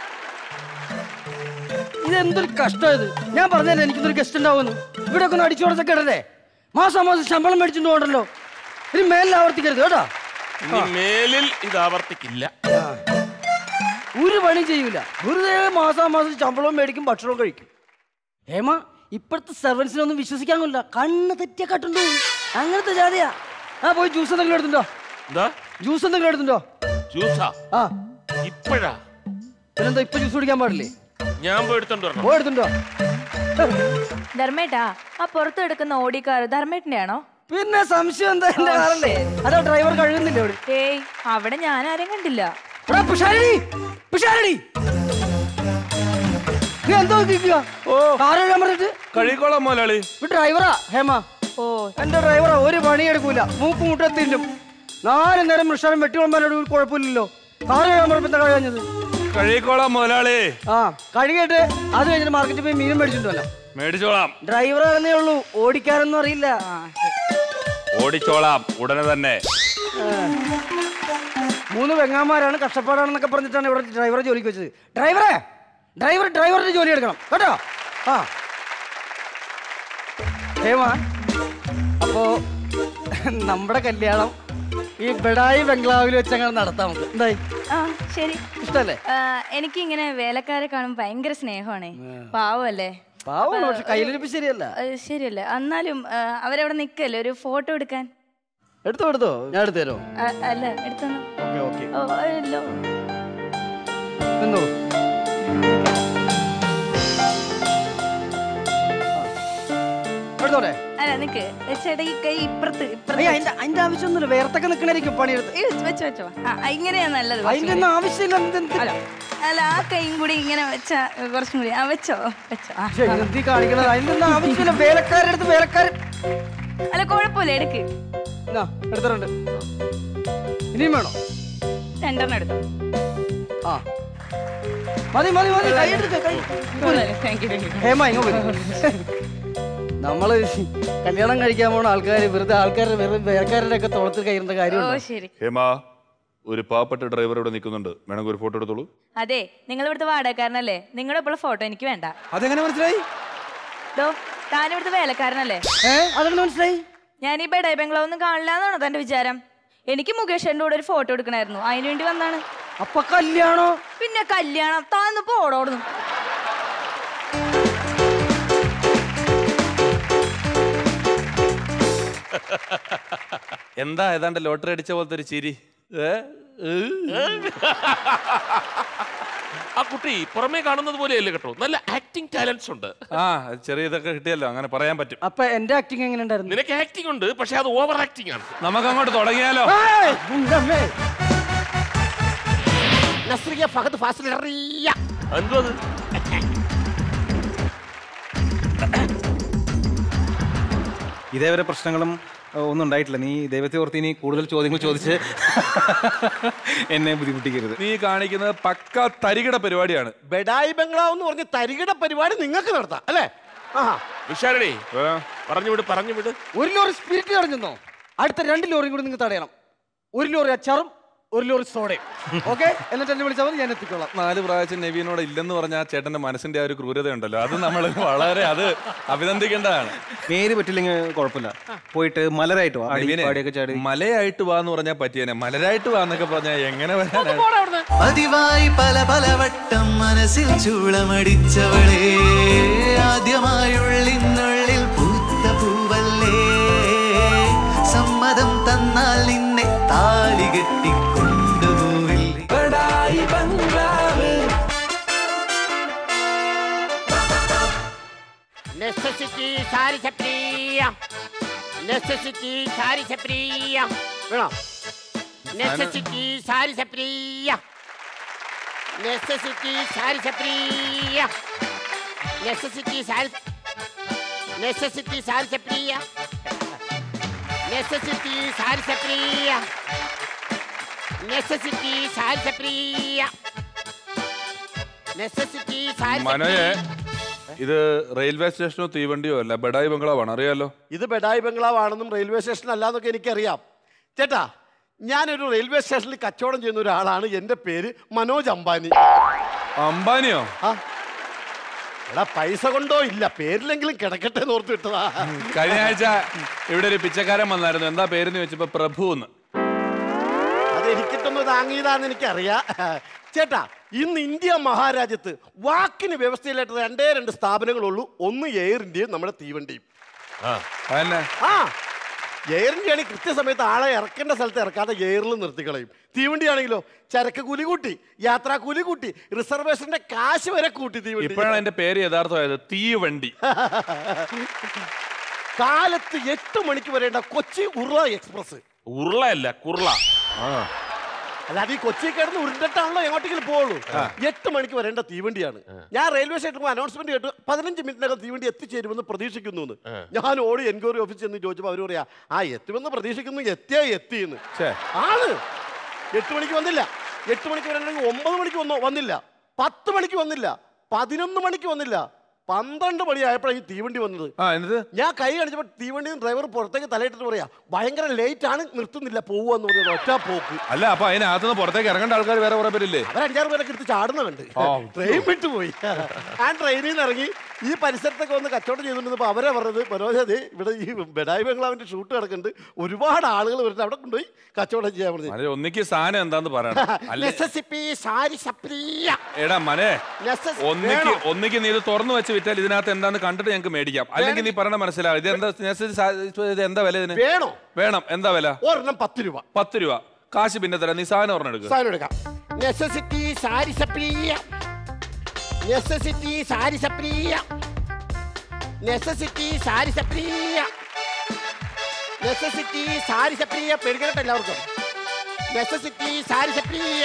ഇതെന്തൊരു കഷ്ടമായത് ഞാൻ പറഞ്ഞല്ലേ എനിക്കൊരു ഗസ്റ്റ് ഉണ്ടാവുന്നു ഇവിടെ ഒക്കെ ഒന്ന് അടിച്ചു കൊടുത്തൊക്കെ ഇടല്ലേ മാസം മാസം ശമ്പളം മേടിച്ചിട്ട് പോകണ്ടല്ലോ ഇനി മേലിൽ ആവർത്തിക്കരുത് കേട്ടോ ഇനി മേലിൽ ഇത് ആവർത്തിക്കില്ല ഒരു പണി ചെയ്യൂല വെറുതെ മാസം മാസം ശമ്പളവും മേടിക്കും ഭക്ഷണവും കഴിക്കും ഹേമ ഇപ്പോഴത്തെ സെർവൻസിനൊന്നും വിശ്വസിക്കാൻ കൊല്ല കണ്ണ് തെറ്റിയ കട്ടുണ്ടോ അങ്ങനത്തെ ജാതിയാ ആ പോയി ജ്യൂസ് എന്തെങ്കിലും എടുത്തുണ്ടോ എന്താ ജ്യൂസ് എന്തെങ്കിലും എടുത്തുണ്ടോ ജ്യൂസാ ആ ഇപ്പോഴാ പിന്നെന്താ ഇപ്പൊ ജ്യൂസ് കുടിക്കാൻ പാടില്ലേ ഞാൻ പോയി എടുത്തോണ്ട് വരണം പോയി എടുത്തുണ്ടോ ധർമ്മേട്ടാ ആ പുറത്ത് എടുക്കുന്ന ഓടിക്കാർ ധർമ്മേട്ടന്റെ ആണോ പിന്നെ സംശയം എന്താ എന്റെ കാറല്ലേ അതാ ഡ്രൈവർ കഴുകുന്നില്ലേ അവിടെ ഏയ് അവിടെ ഞാൻ ആരും കണ്ടില്ല എടാ, പിഷാരടി പിഷാരടി നീ എന്തോ നിൽക്കുക ഓ കാർ കഴുകാൻ പറഞ്ഞിട്ട് കഴിക്കോളാം മോലാളി ഇത് ഡ്രൈവറാ ഹേമ ഓ എന്റെ ഡ്രൈവറാ ഒരു പണിയെടുക്കൂല മൂക്ക് മുട്ടത്തില്ലും നാല് നേരം മൃഷാനം വെട്ടിക്കൊള്ളുമ്പോൾ ഒരു കുഴപ്പമില്ലല്ലോ കാർ കഴുകാൻ പറഞ്ഞപ്പോ എന്താ കഴിയാഞ്ഞത് കഴിക്കോളാം മോലാളി ആ കഴുകിയിട്ട് അത് കഴിഞ്ഞിട്ട് മാർക്കറ്റിൽ പോയി മീനും മേടിച്ചിട്ടുണ്ടല്ലോ മേടിച്ചോളാം ഡ്രൈവറാണെന്നേ ഉള്ളൂ ഓടിക്കാരൊന്നും അറിയില്ല ഓടിച്ചോളാം ഉടനെ തന്നെ മൂന്ന് പെങ്ങാമാരാണ് കഷ്ടപ്പാടാണെന്നൊക്കെ പറഞ്ഞിട്ടാണ് ഇവിടെ ഡ്രൈവറെ ജോലിക്ക് വെച്ചത് ഡ്രൈവറെ ഡ്രൈവർ ഡ്രൈവറുടെ ജോലി എടുക്കണം കേട്ടോ ആ ഹേമ അപ്പോ നമ്മുടെ കല്യാണം ഈ ബെഡായി ബംഗ്ലാവിൽ വെച്ചങ്ങനെ നടത്താം നമുക്ക് എന്തായി ആ ശരി ഇഷ്ടല്ലേ ആ, എനിക്ക് ഇങ്ങനെ വേലക്കാരെ കാണുമ്പോൾ ഭയങ്കര സ്നേഹമാണേ പാവല്ലേ പാവമാണ് പക്ഷെ കയ്യിലിരിപ്പ് ശരിയല്ല അത് ശരിയല്ലേ എന്നാലും ആ, അവരവിടെ നിൽക്കല്ലേ ഒരു ഫോട്ടോ എടുക്കാൻ എടുത്തോ എടുത്തോ ഞാൻ എടുത്തു തരോ ആ, അല്ല എടുത്തൊന്ന് ഓക്കെ ഓക്കെ ഓ അല്ലോ നിന്നോളൂ ആ. എടുത്തോടെ അല്ല നിക്ക് ചേട്ടാ ഈ കൈ ഇപ്പുറത്ത് ഇപ്പുറത്ത് അയ്യ അതിന്റെ അതിന്റെ ആവശ്യമൊന്നുമില്ല വേർത്തൊക്കെ നിൽക്കണായിരിക്കും പണിയെടുത്ത് ഏയ് വെച്ച് വെച്ച് വെച്ചോ ആ ആ, ഇങ്ങനെയാ നല്ലത് കുറച്ചും അതിന്റെ കൂടി. ഒന്നും ആവശ്യമില്ല എന്ത് എന്ത്? അല്ല അല്ല ആ കൈയും കൂടി ഇങ്ങനെ വെച്ചാ കുറച്ചും കൂടി ആ വെച്ചോ വെച്ചോ ആ ശ്ശെ, എന്ത് ഈ കാണിക്കണത് അതിന്റെ ഒന്നും ആവശ്യമില്ല വേലക്കാരുടെ അടുത്ത് വേലക്കാരൻ അല്ല കുഴപ്പമില്ല എടുക്ക് എന്നാ, എടുത്തിട്ടുണ്ട് ഇനിയും വേണോ രണ്ടെണ്ണം എടുത്തു ആ മതി മതി മതി കൈ എടുത്ത് കൈ thank you thank you Hema ഇങ്ങ് വരൂ. നമ്മള് കല്യാണം കഴിക്കാൻ പോണ ആൾക്കാർ വെറുതെ ആൾക്കാരുടെ വെറുതെ വേലക്കാരുടെ ഒക്കെ തോളത്തിൽ കയറേണ്ട ഓ കാര്യമുണ്ടോ ശരി ഹേമ ഒരു പാവപ്പെട്ട ഡ്രൈവർ ഇവിടെ നിൽക്കുന്നുണ്ട് വേണമെങ്കിൽ ഒരു ഫോട്ടോ എടുത്തോളൂ അതെ നിങ്ങൾ ഇവിടുത്തെ വാടകക്കാരനല്ലേ നിങ്ങളുടെ ഇപ്പോൾ ഫോട്ടോ എനിക്ക് വേണ്ട അതെങ്ങനെ മനസ്സിലായി ഡോ താൻ ഇവിടുത്തെ വേലക്കാരനല്ലേ ഏ അതെങ്ങനെ മനസ്സിലായി ഞാൻ ഈ ബെഡായി ബംഗ്ലാവ് ഒന്നും കാണില്ല എന്നാണോ തന്റെ വിചാരം എനിക്ക് മുകേഷന്റെ കൂടെ ഒരു ഫോട്ടോ എടുക്കണായിരുന്നു അതിനു വേണ്ടി വന്നാണ് അപ്പൊ കല്യാണോ പിന്നെ കല്യാണം താന്ന് പോടോടുന്നു എന്താ ഏതാണ്ട് ലോട്ടറി അടിച്ച പോലത്തെ ഒരു ചിരി ഏ? ഏ? ആ കുട്ടി പുറമേ കാണുന്നത് പോലെയല്ലേ കേട്ടോ നല്ല ആക്ടിങ് ടാലൻസ് ഉണ്ട് ആ ചെറിയ ഇതൊക്കെ കിട്ടിയല്ലോ അങ്ങനെ പറയാൻ പറ്റും അപ്പൊ എന്റെ ആക്ടിങ് എങ്ങനെ ഉണ്ടായിരുന്നു നിനക്ക് ആക്ടിങ് ഉണ്ട് പക്ഷെ അത് ഓവർ ആക്ടിങ് ആണ് നമുക്ക് അങ്ങോട്ട് തുടങ്ങിയാലോ ഏയ്, ഉണ്ടമ്മേ. നസ്രിയ ഫഹദ് ഫാസിൽ അറിയ എന്തോ അത് ഇതേവരെ പ്രശ്നങ്ങളും ഏഹ്, ഒന്നും ഉണ്ടായിട്ടില്ല നീ ദൈവത്തെ ഓർത്ത് ഇനി കൂടുതൽ ചോദ്യങ്ങൾ ചോദിച്ച് എന്നെ ബുദ്ധിമുട്ടിക്കരുത് നീ കാണിക്കുന്നത് പക്ക തരികിട പരിപാടിയാണ് ബെഡായി ബംഗ്ലാവ് എന്ന് പറഞ്ഞ് തരികിട പരിപാടി നിങ്ങൾക്ക് നടത്താം അല്ലേ ആഹാ വിശാലടി ഏ? പറഞ്ഞു വിട് പറഞ്ഞു വിട് ഒരു ലോറി സ്പിരിറ്റ് തടഞ്ഞോ അടുത്ത രണ്ട് ലോറിയും കൂടി നിങ്ങൾ തടയണം ഒരു ലോറി അച്ചാറും ഒരു ലോറി സോഡയും ഓക്കെ എന്നിട്ട് എന്നെ വിളിച്ചാൽ മതി ഞാൻ എത്തിക്കോളാം നാല് പ്രാവശ്യം നവീനോട് ഇല്ലെന്ന് പറഞ്ഞ ആ ചേട്ടന്റെ മനസ്സിന്റെ ആ ഒരു ക്രൂരത ഉണ്ടല്ലോ അത് നമ്മൾ വളരെ അത് അഭിനന്ദിക്കേണ്ടതാണ് പേര് പറ്റില്ലെങ്കിൽ കുഴപ്പമില്ല പോയിട്ട് മലരായിട്ട് വാ ആടി, നവീനെ, പാടിയൊക്കെ ചാടി മലയായിട്ട് വാ എന്ന് പറഞ്ഞാൽ പറ്റിയേനെ മലരായിട്ട് വാ എന്നൊക്കെ പറഞ്ഞാൽ എങ്ങനെ വരാനാണ് പതിവായി പല പല വട്ടം മനസ്സിൽ ചൂളമടിച്ചവളെ ആദ്യമായുള്ളിനുള്ളിൽ പൂത്ത പൂവല്ലേ സമ്മതം തന്നാൽ നിന്നെ താലി കെട്ടിക്കൊണ്ടുപോവില്ലേ Badai bungalow necessity sari Sapriya necessity sari Sapriya വേണോ necessity sari Sapriya necessity sari Sapriya necessity sari necessity sari Sapriya necessity sari Sapriya necessity sari Sapriya necessity sari മനോയെ ഇത് റെയിൽവേ സ്റ്റേഷനോ തീവണ്ടിയോ അല്ല ബഡായി ബംഗ്ലാവാണ് അറിയാലോ ഇത് ബെഡായി ബംഗ്ലാവ് ആണെന്നും റെയിൽവേ സ്റ്റേഷൻ അല്ലാന്നൊക്കെ എനിക്കറിയാം ചേട്ടാ ഞാനൊരു റെയിൽവേ സ്റ്റേഷനിൽ കച്ചവടം ചെയ്യുന്ന ഒരാളാണ് എൻ്റെ പേര് മനോജ് അംബാനി അംബാനിയോ ആ എടാ പൈസ കൊണ്ടോ ഇല്ല പേരിലെങ്കിലും കിടക്കട്ടെ എന്ന് ഓർത്ത് വിട്ടതാ കഴിഞ്ഞ ആഴ്ച ഇവിടെ ഒരു പിച്ചക്കാരൻ വന്നായിരുന്നു എന്താ പേരെന്ന് ചോദിച്ചപ്പോ പ്രഭു എന്ന് അത് എനിക്കിട്ടൊന്ന് താങ്ങിയതാന്ന് എനിക്കറിയാം ചേട്ടാ ഇന്ന് ഇന്ത്യ മഹാരാജ്യത്ത് വാക്കിന് വ്യവസ്ഥയിലായിട്ട് രണ്ടേ രണ്ട് സ്ഥാപനങ്ങളുള്ളൂ ഒന്ന് എയർ ഇന്ത്യയും നമ്മുടെ തീവണ്ടിയും അതന്നെ ആ എയർ ഇന്ത്യയാണ് കൃത്യസമയത്ത് ആളെ ഇറക്കേണ്ട സ്ഥലത്ത് ഇറക്കാതെ എയറിൽ നിർത്തിക്കളയും തീവണ്ടിയാണെങ്കിലോ ചരക്ക് കൂലി കൂട്ടി യാത്രാ കൂലി കൂട്ടി റിസർവേഷന്റെ കാശ് വരെ കൂട്ടി തീവണ്ടി ഇപ്പോഴാണ് എന്റെ പേര് യഥാർത്ഥമായത് തീവണ്ടി കാലത്ത് എട്ട് മണിക്ക് വരേണ്ട കൊച്ചി ഉരുള എക്സ്പ്രസ് ഉരുളയല്ല കുർള അല്ലാതെ ഈ കൊച്ചി കിടന്ന് ഉരുണ്ടിട്ടാണല്ലോ എങ്ങോട്ടെങ്കിലും പോവുള്ളൂ എട്ട് മണിക്ക് വരേണ്ട തീവണ്ടിയാണ് ഞാൻ റെയിൽവേ സ്റ്റേഷനിൽ അനൗൺസ്മെന്റ് കേട്ടു പതിനഞ്ച് മിനിറ്റിനകം തീവണ്ടി എത്തിച്ചേരുമെന്ന് പ്രതീക്ഷിക്കുന്നു എന്ന് ഞാൻ ഓടി എൻക്വയറി ഓഫീസിൽ എന്ന് ചോദിച്ചപ്പോൾ അവർ പറയാ ആ എത്തുമെന്ന് പ്രതീക്ഷിക്കുന്നു എത്തിയാ എത്തിയെന്ന് ഛേ. ആണ് എട്ട് മണിക്ക് വന്നില്ല എട്ട് മണിക്ക് വരണമെങ്കിൽ ഒമ്പത് മണിക്ക് വന്നോ വന്നില്ല പത്ത് മണിക്ക് വന്നില്ല പതിനൊന്ന് മണിക്ക് വന്നില്ല പന്ത്രണ്ട് മണിയായപ്പോഴാണ് ഈ തീവണ്ടി വന്നത് ആ എന്നിട്ട് ഞാൻ കൈ കാണിച്ചപ്പോൾ തീവണ്ടി ഡ്രൈവർ പുറത്തേക്ക് തലയിട്ടിട്ട് പറയാ ഭയങ്കര ലേറ്റ് ആണ് നിർത്തുന്നില്ല പോവാന്ന് പറഞ്ഞത് ഒറ്റ പോക്ക് അല്ല അപ്പൊ അതിനകത്തുനിന്ന് പുറത്തേക്ക് ഇറങ്ങേണ്ട ആൾക്കാർ വേറെ കുറെ പേരില്ലേ അവർ അഞ്ചാറ് പേരൊക്കെ എടുത്ത് ചാടുന്ന കണ്ട് ട്രെയിൻ വിട്ടുപോയി ആ ട്രെയിനിൽ നിന്ന് ഇറങ്ങി ഈ പരിസരത്തൊക്കെ വന്ന് കച്ചവടം ചെയ്തുകൊണ്ടിരുന്നപ്പോൾ അവരെ പറഞ്ഞത് മനോജ് അതെ ഇവിടെ ഈ ബെഡായി ബംഗ്ലാവിന്റെ ഷൂട്ട് കിടക്കുന്നുണ്ട് ഒരുപാട് ആളുകൾ വരുന്നത് അവിടെ കൊണ്ടുപോയി കച്ചവടം ചെയ്യാൻ പറഞ്ഞു അല്ലെ ഒന്നിക്ക് സാധനം എന്താന്ന് പറയണം അല്ല നെസസിപ്പി സാരി സപ്രിയ എടാ മനെ നെസസ് ഒന്നിക്ക് വേണോ? ഒന്നിക്ക് നീ ഇത് തുറന്നു വെച്ച് വിറ്റാൽ ഇതിനകത്ത് എന്താന്ന് കണ്ടിട്ട് ഞങ്ങൾക്ക് മേടിക്കാം അല്ലെങ്കിൽ നീ പറയണ മനസ്സിലാവും ഇത് എന്താ necessary സാ- ഇത് എന്താ വില ഇതിന് വേണോ വേണം എന്താ വില ഒരെണ്ണം പത്ത് രൂപ പത്ത് രൂപ കാശ് പിന്നെ തരാം നീ സാധനം ഒരെണ്ണം എടുക്കുക സാധനം എടുക്കാം necessity sari Sapriya necessity sari Sapriya necessity sari Sapriya necessity sari Sapriya പേടിക്കട്ടെ എല്ലാവർക്കും നെസസിറ്റി സാരി സപ്രിയ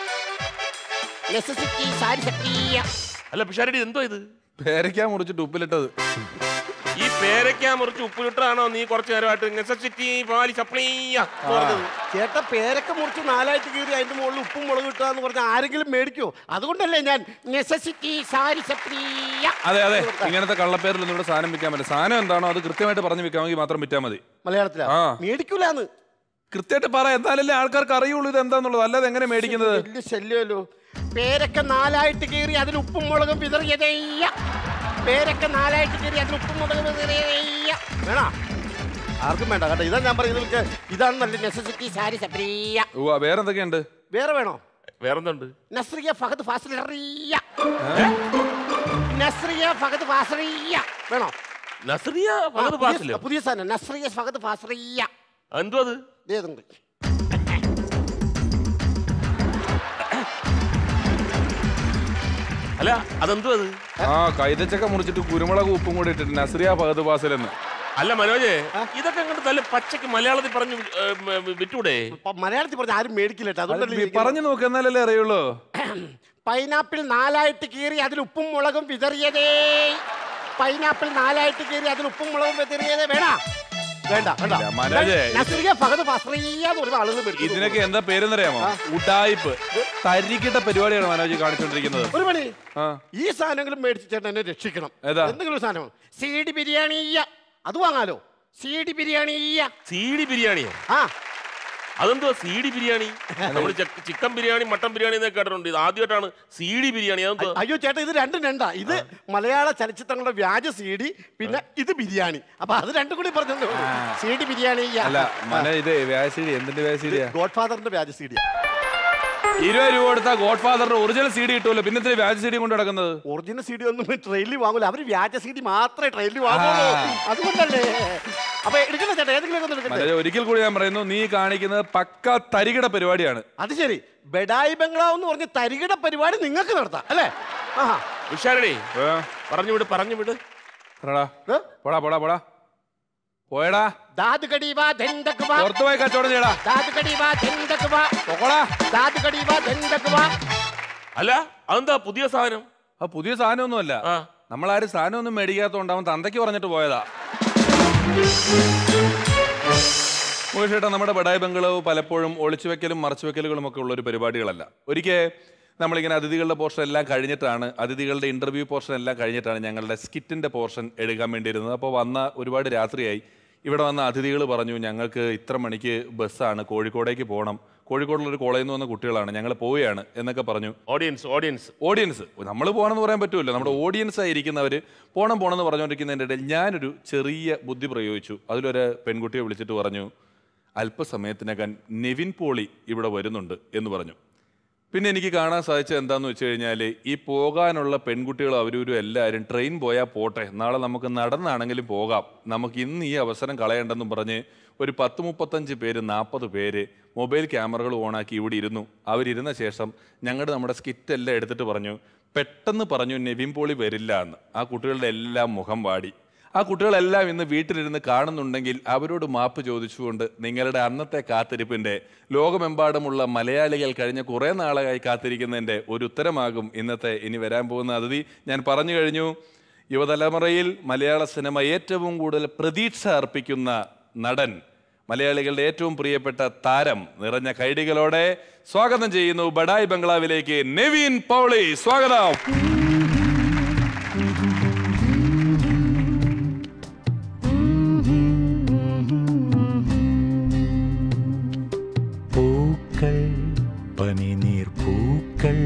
നെസസിറ്റി സാരി സപ്രിയ അല്ല പിഷാരടി എന്തോ ഇത് പേരയ്ക്കാൻ മുറിച്ചിട്ട് ഉപ്പിലിട്ടത് ഈ പേരയ്ക്ക മുറിച്ച് ഉപ്പിലിട്ടാണോ നീ കുറച്ചു നേരമായിട്ട് നെസസിറ്റി പാലി സപ്ലീയ എന്ന് പറഞ്ഞത് ചേട്ട പേരൊക്കെ മുറിച്ച് നാലായിട്ട് കീറി അതിന്റെ മുകളിൽ ഉപ്പും മുളക് കിട്ടാന്ന് പറഞ്ഞാൽ ആരെങ്കിലും മേടിക്കോ അതുകൊണ്ടല്ലേ ഞാൻ നെസസിറ്റി സാരി സപ്രിയ അതെ അതെ ഇങ്ങനത്തെ കള്ളപ്പേരിലൊന്നും ഇവിടെ സാധനം വിൽക്കാൻ പറ്റില്ല സാധനം എന്താണോ അത് കൃത്യമായിട്ട് പറഞ്ഞു വിൽക്കാമെങ്കിൽ മാത്രം വിറ്റാൽ മതി മലയാളത്തിലാ ആ. മേടിക്കൂലെന്ന് കൃത്യമായിട്ട് പറ എന്നാലല്ലേ ആൾക്കാർക്ക് അറിയുള്ളൂ ഇത് എന്താന്നുള്ളത് അല്ലാതെ എങ്ങനെ മേടിക്കുന്നത് വലിയ ശല്യമല്ലോ പേരൊക്കെ നാലായിട്ട് കീറി അതിന് ഉപ്പും മുളകും വിതറിയതയ്യ പേരൊക്കെ നാലായിട്ട് കീറി അതിന് ഉപ്പും മുളകും വിതറിയതയ്യ വേണ ആർക്കും വേണ്ട കേട്ടോ ഇതാ ഞാൻ പറയുന്നത് ഇതാണ് നല്ല നെസസിറ്റി സാരി സപ്രിയ ഉവ്വ, വേറെന്തൊക്കെയുണ്ട് വേറെ വേണോ വേറെന്തുണ്ട് നസ്രിയ ഫഹദ് ഫാസിലിയ നസ്രിയ ഫഹദ് ഫാസിലിയ വേണോ നസ്രിയ ആ, ഫഹദ് പുതിയ- ഫാസിലോ പുതിയ സാധനം നസ്രിയ ഫഹദ് ഫാസ്രിയ എന്തോ അത് ഇതേതുണ്ട് അല്ല അതെന്തോ അത് ആ കൈതച്ചക്ക മുറിച്ചിട്ട് കുരുമുളക് ഉപ്പും കൂടി ഇട്ടിട്ട് നസ്രിയ ഫഹദ് ഫാസിലെന്ന് അല്ല മനോജ് ഇതൊക്കെ അങ്ങോട്ട് നല്ല പച്ചക്ക് മലയാളത്തിൽ പറഞ്ഞു ഏ, മ, വിറ്റൂടെ പ- മലയാളത്തിൽ പറഞ്ഞ ആരും മേടിക്കില്ല കേട്ടോ. അതുകൊണ്ടല്ലേ ഇരിക്കുന്നത്. പറഞ്ഞു നോക്ക് എന്നാലല്ലേ അറിയുള്ളൂ പൈനാപ്പിൾ നാലായിട്ട് കീറി അതിൽ ഉപ്പും മുളകും വിതറിയതേ പൈനാപ്പിൾ നാലായിട്ട് കീറി അതിൽ ഉപ്പും മുളകും വിതറിയതേ വേണ്ട വേണ്ട വേണ്ട ഇല്ല, മനോജേ, ഇത് നസ്രിയ ഫഹദ് ഫസ്രിയ എന്ന് പറയുമ്പോൾ ആളുകൾ മേടിക്കും. ഇതിനൊക്കെ എന്താ പേരെന്നറിയാമോ ഉടായിപ്പ് തരിക്കിട്ട പരിപാടിയാണ് മനോജ് കാണിച്ചുകൊണ്ടിരിക്കുന്നത് ഒരു പണി ആ ഈ സാധനങ്ങളും മേടിച്ച് ചേട്ടൻ എന്നെ രക്ഷിക്കണം ഏതാ? എന്തെങ്കിലും ഒരു സാധനം സീഡി ബിരിയാണി അത് വാങ്ങാലോ സീഡി ബിരിയാണി സീഡി ബിരിയാണിയോ ആ അതെന്തോ സീഡി ബിരിയാണി നമ്മൾ ചിക്കൻ ബിരിയാണി മട്ടൻ ബിരിയാണി എന്നൊക്കെ കേട്ടിട്ടുണ്ട് ഇത് ആദ്യമായിട്ടാണ് സീഡി ബിരിയാണി അതെന്തോ അയ്യോ ചേട്ടാ ഇത് രണ്ടും രണ്ടാ ഇത് മലയാള ചലച്ചിത്രങ്ങളുടെ വ്യാജ സീഡി പിന്നെ ഇത് ബിരിയാണി അപ്പൊ അത് രണ്ടും കൂടി പറഞ്ഞു സീഡി ബിരിയാണി അല്ല മന ഇത് വ്യാസീഡി എന്തിന്റെ വ്യാസീഡിയാ ഗോഡ് ഫാദറിന്റെ വ്യാജ സീഡി ഇരുപത് രൂപ കൊടുത്താൽ ഗോഡ് ഫാദറിന്റെ ഒറിജിനൽ സീഡി കിട്ടുമല്ലോ പിന്നെ എന്തിനാ വ്യാജ സീഡി കൊണ്ട് നടക്കുന്നത് ഒറിജിനൽ സീഡി ഒന്നും ട്രെയിനിൽ വാങ്ങൂല അവര് വ്യാജ സീഡി മാത്രമേ ട്രെയിനിൽ വാങ്ങുള്ളൂ അതുകൊണ്ടല്ലേ അപ്പൊ എടുക്കണ്ട ചേട്ടാ ഏതെങ്കിലും ഒക്കെ ഒന്ന് എടുക്കട്ടെ മനോജ് ഒരിക്കൽ കൂടി ഞാൻ പറയുന്നു നീ കാണിക്കുന്നത് പക്ക തരികിട പരിപാടിയാണ് അത് ശരി ബെഡായി ബംഗ്ലാവ് എന്ന് പറഞ്ഞ് തരികിട പരിപാടി നിങ്ങൾക്ക് നടത്താം അല്ലേ ആഹാ ഉഷാരടി ഏ? പറഞ്ഞു വിട് പറഞ്ഞു വിട് പറടാ. ഏ? പോടാ പോടാ പോടാ പോയടാ ദാദ് കടീവാ ധെന്തക്കുവാ പുറത്തു പോയി കച്ചവടം ചെയ്യടാ ദാദ് കടീവാ ധെന്തക്കുവാ പോക്കോടാ ദാദ് കടീവാ ധെന്തക്കുവാ അല്ല അതെന്താ പുതിയ സാധനം ആ പുതിയ സാധനമൊന്നുമല്ല ആ നമ്മളാരും സാധനമൊന്നും മേടിക്കാത്തതുകൊണ്ട് അവൻ തന്തയ്ക്ക് പറഞ്ഞിട്ട് പോയതാ ചേട്ടാ നമ്മുടെ ബഡായി ബംഗ്ലാവ് പലപ്പോഴും ഒളിച്ചു വെക്കലും മറച്ചു വെക്കലുകളും ഒക്കെ ഉള്ള ഒരു പരിപാടികളല്ല ഒരിക്കൽ നമ്മളിങ്ങനെ അതിഥികളുടെ പോർഷൻ എല്ലാം കഴിഞ്ഞിട്ടാണ് അതിഥികളുടെ ഇന്റർവ്യൂ പോർഷൻ എല്ലാം കഴിഞ്ഞിട്ടാണ് ഞങ്ങളുടെ സ്കിറ്റിന്റെ പോർഷൻ എടുക്കാൻ വേണ്ടിയിരുന്നത് അപ്പോൾ വന്ന ഒരുപാട് രാത്രിയായി ഇവിടെ വന്ന അതിഥികൾ പറഞ്ഞു ഞങ്ങൾക്ക് ഇത്ര മണിക്ക് ബസ്സാണ് കോഴിക്കോടേക്ക് പോകണം കോഴിക്കോടുള്ള ഒരു കോളേജിൽ നിന്ന് വന്ന കുട്ടികളാണ് ഞങ്ങൾ പോവുകയാണ് എന്നൊക്കെ പറഞ്ഞു ഓഡിയൻസ് ഓഡിയൻസ് ഓഡിയൻസ് നമ്മൾ പോകണമെന്ന് പറയാൻ പറ്റുമല്ലോ നമ്മുടെ ഓഡിയൻസ് ആയിരിക്കുന്നവർ പോണം പോകണം എന്ന് പറഞ്ഞുകൊണ്ടിരിക്കുന്നതിൻ്റെ ഇടയിൽ ഞാനൊരു ചെറിയ ബുദ്ധി പ്രയോഗിച്ചു അതിലൊരു പെൺകുട്ടിയെ വിളിച്ചിട്ട് പറഞ്ഞു അല്പസമയത്തിനകം നെവിൻ പോളി ഇവിടെ വരുന്നുണ്ട് എന്ന് പറഞ്ഞു പിന്നെ എനിക്ക് കാണാൻ സാധിച്ചത് എന്താന്ന് വെച്ച് കഴിഞ്ഞാൽ ഈ പോകാനുള്ള പെൺകുട്ടികളും അവരവരും എല്ലാവരും ട്രെയിൻ പോയാൽ പോട്ടെ നാളെ നമുക്ക് നടന്നാണെങ്കിലും പോകാം നമുക്ക് ഇന്ന് ഈ അവസരം കളയണ്ടെന്നും പറഞ്ഞ് ഒരു പത്ത് മുപ്പത്തഞ്ച് പേര് നാൽപ്പത് പേര് മൊബൈൽ ക്യാമറകൾ ഓണാക്കി ഇവിടെ ഇരുന്നു അവരിരുന്ന ശേഷം ഞങ്ങളുടെ നമ്മുടെ സ്കിറ്റ് എല്ലാം എടുത്തിട്ട് പറഞ്ഞു പെട്ടെന്ന് പറഞ്ഞു നെവിൻ പോളി വരില്ല എന്ന് ആ കുട്ടികളുടെ എല്ലാം മുഖം വാടി ആ കുട്ടികളെല്ലാം ഇന്ന് വീട്ടിലിരുന്ന് കാണുന്നുണ്ടെങ്കിൽ അവരോട് മാപ്പ് ചോദിച്ചുകൊണ്ട് നിങ്ങളുടെ അന്നത്തെ കാത്തിരിപ്പിന്റെ ലോകമെമ്പാടുമുള്ള മലയാളികൾ കഴിഞ്ഞ കുറേ നാളായി കാത്തിരിക്കുന്നതിന്റെ ഒരു ഉത്തരമാകും ഇന്നത്തെ ഇനി വരാൻ പോകുന്ന അതിഥി ഞാൻ പറഞ്ഞു കഴിഞ്ഞു യുവതലമുറയിൽ മലയാള സിനിമ ഏറ്റവും കൂടുതൽ പ്രതീക്ഷ അർപ്പിക്കുന്ന നടൻ മലയാളികളുടെ ഏറ്റവും പ്രിയപ്പെട്ട താരം നിറഞ്ഞ കൈഡികളോടെ സ്വാഗതം ചെയ്യുന്നു ബഡായി ബംഗ്ലാവിലേക്ക് നെവിൻ പൗളി സ്വാഗതം പൂക്കൾ പനിനീർ പൂക്കൾ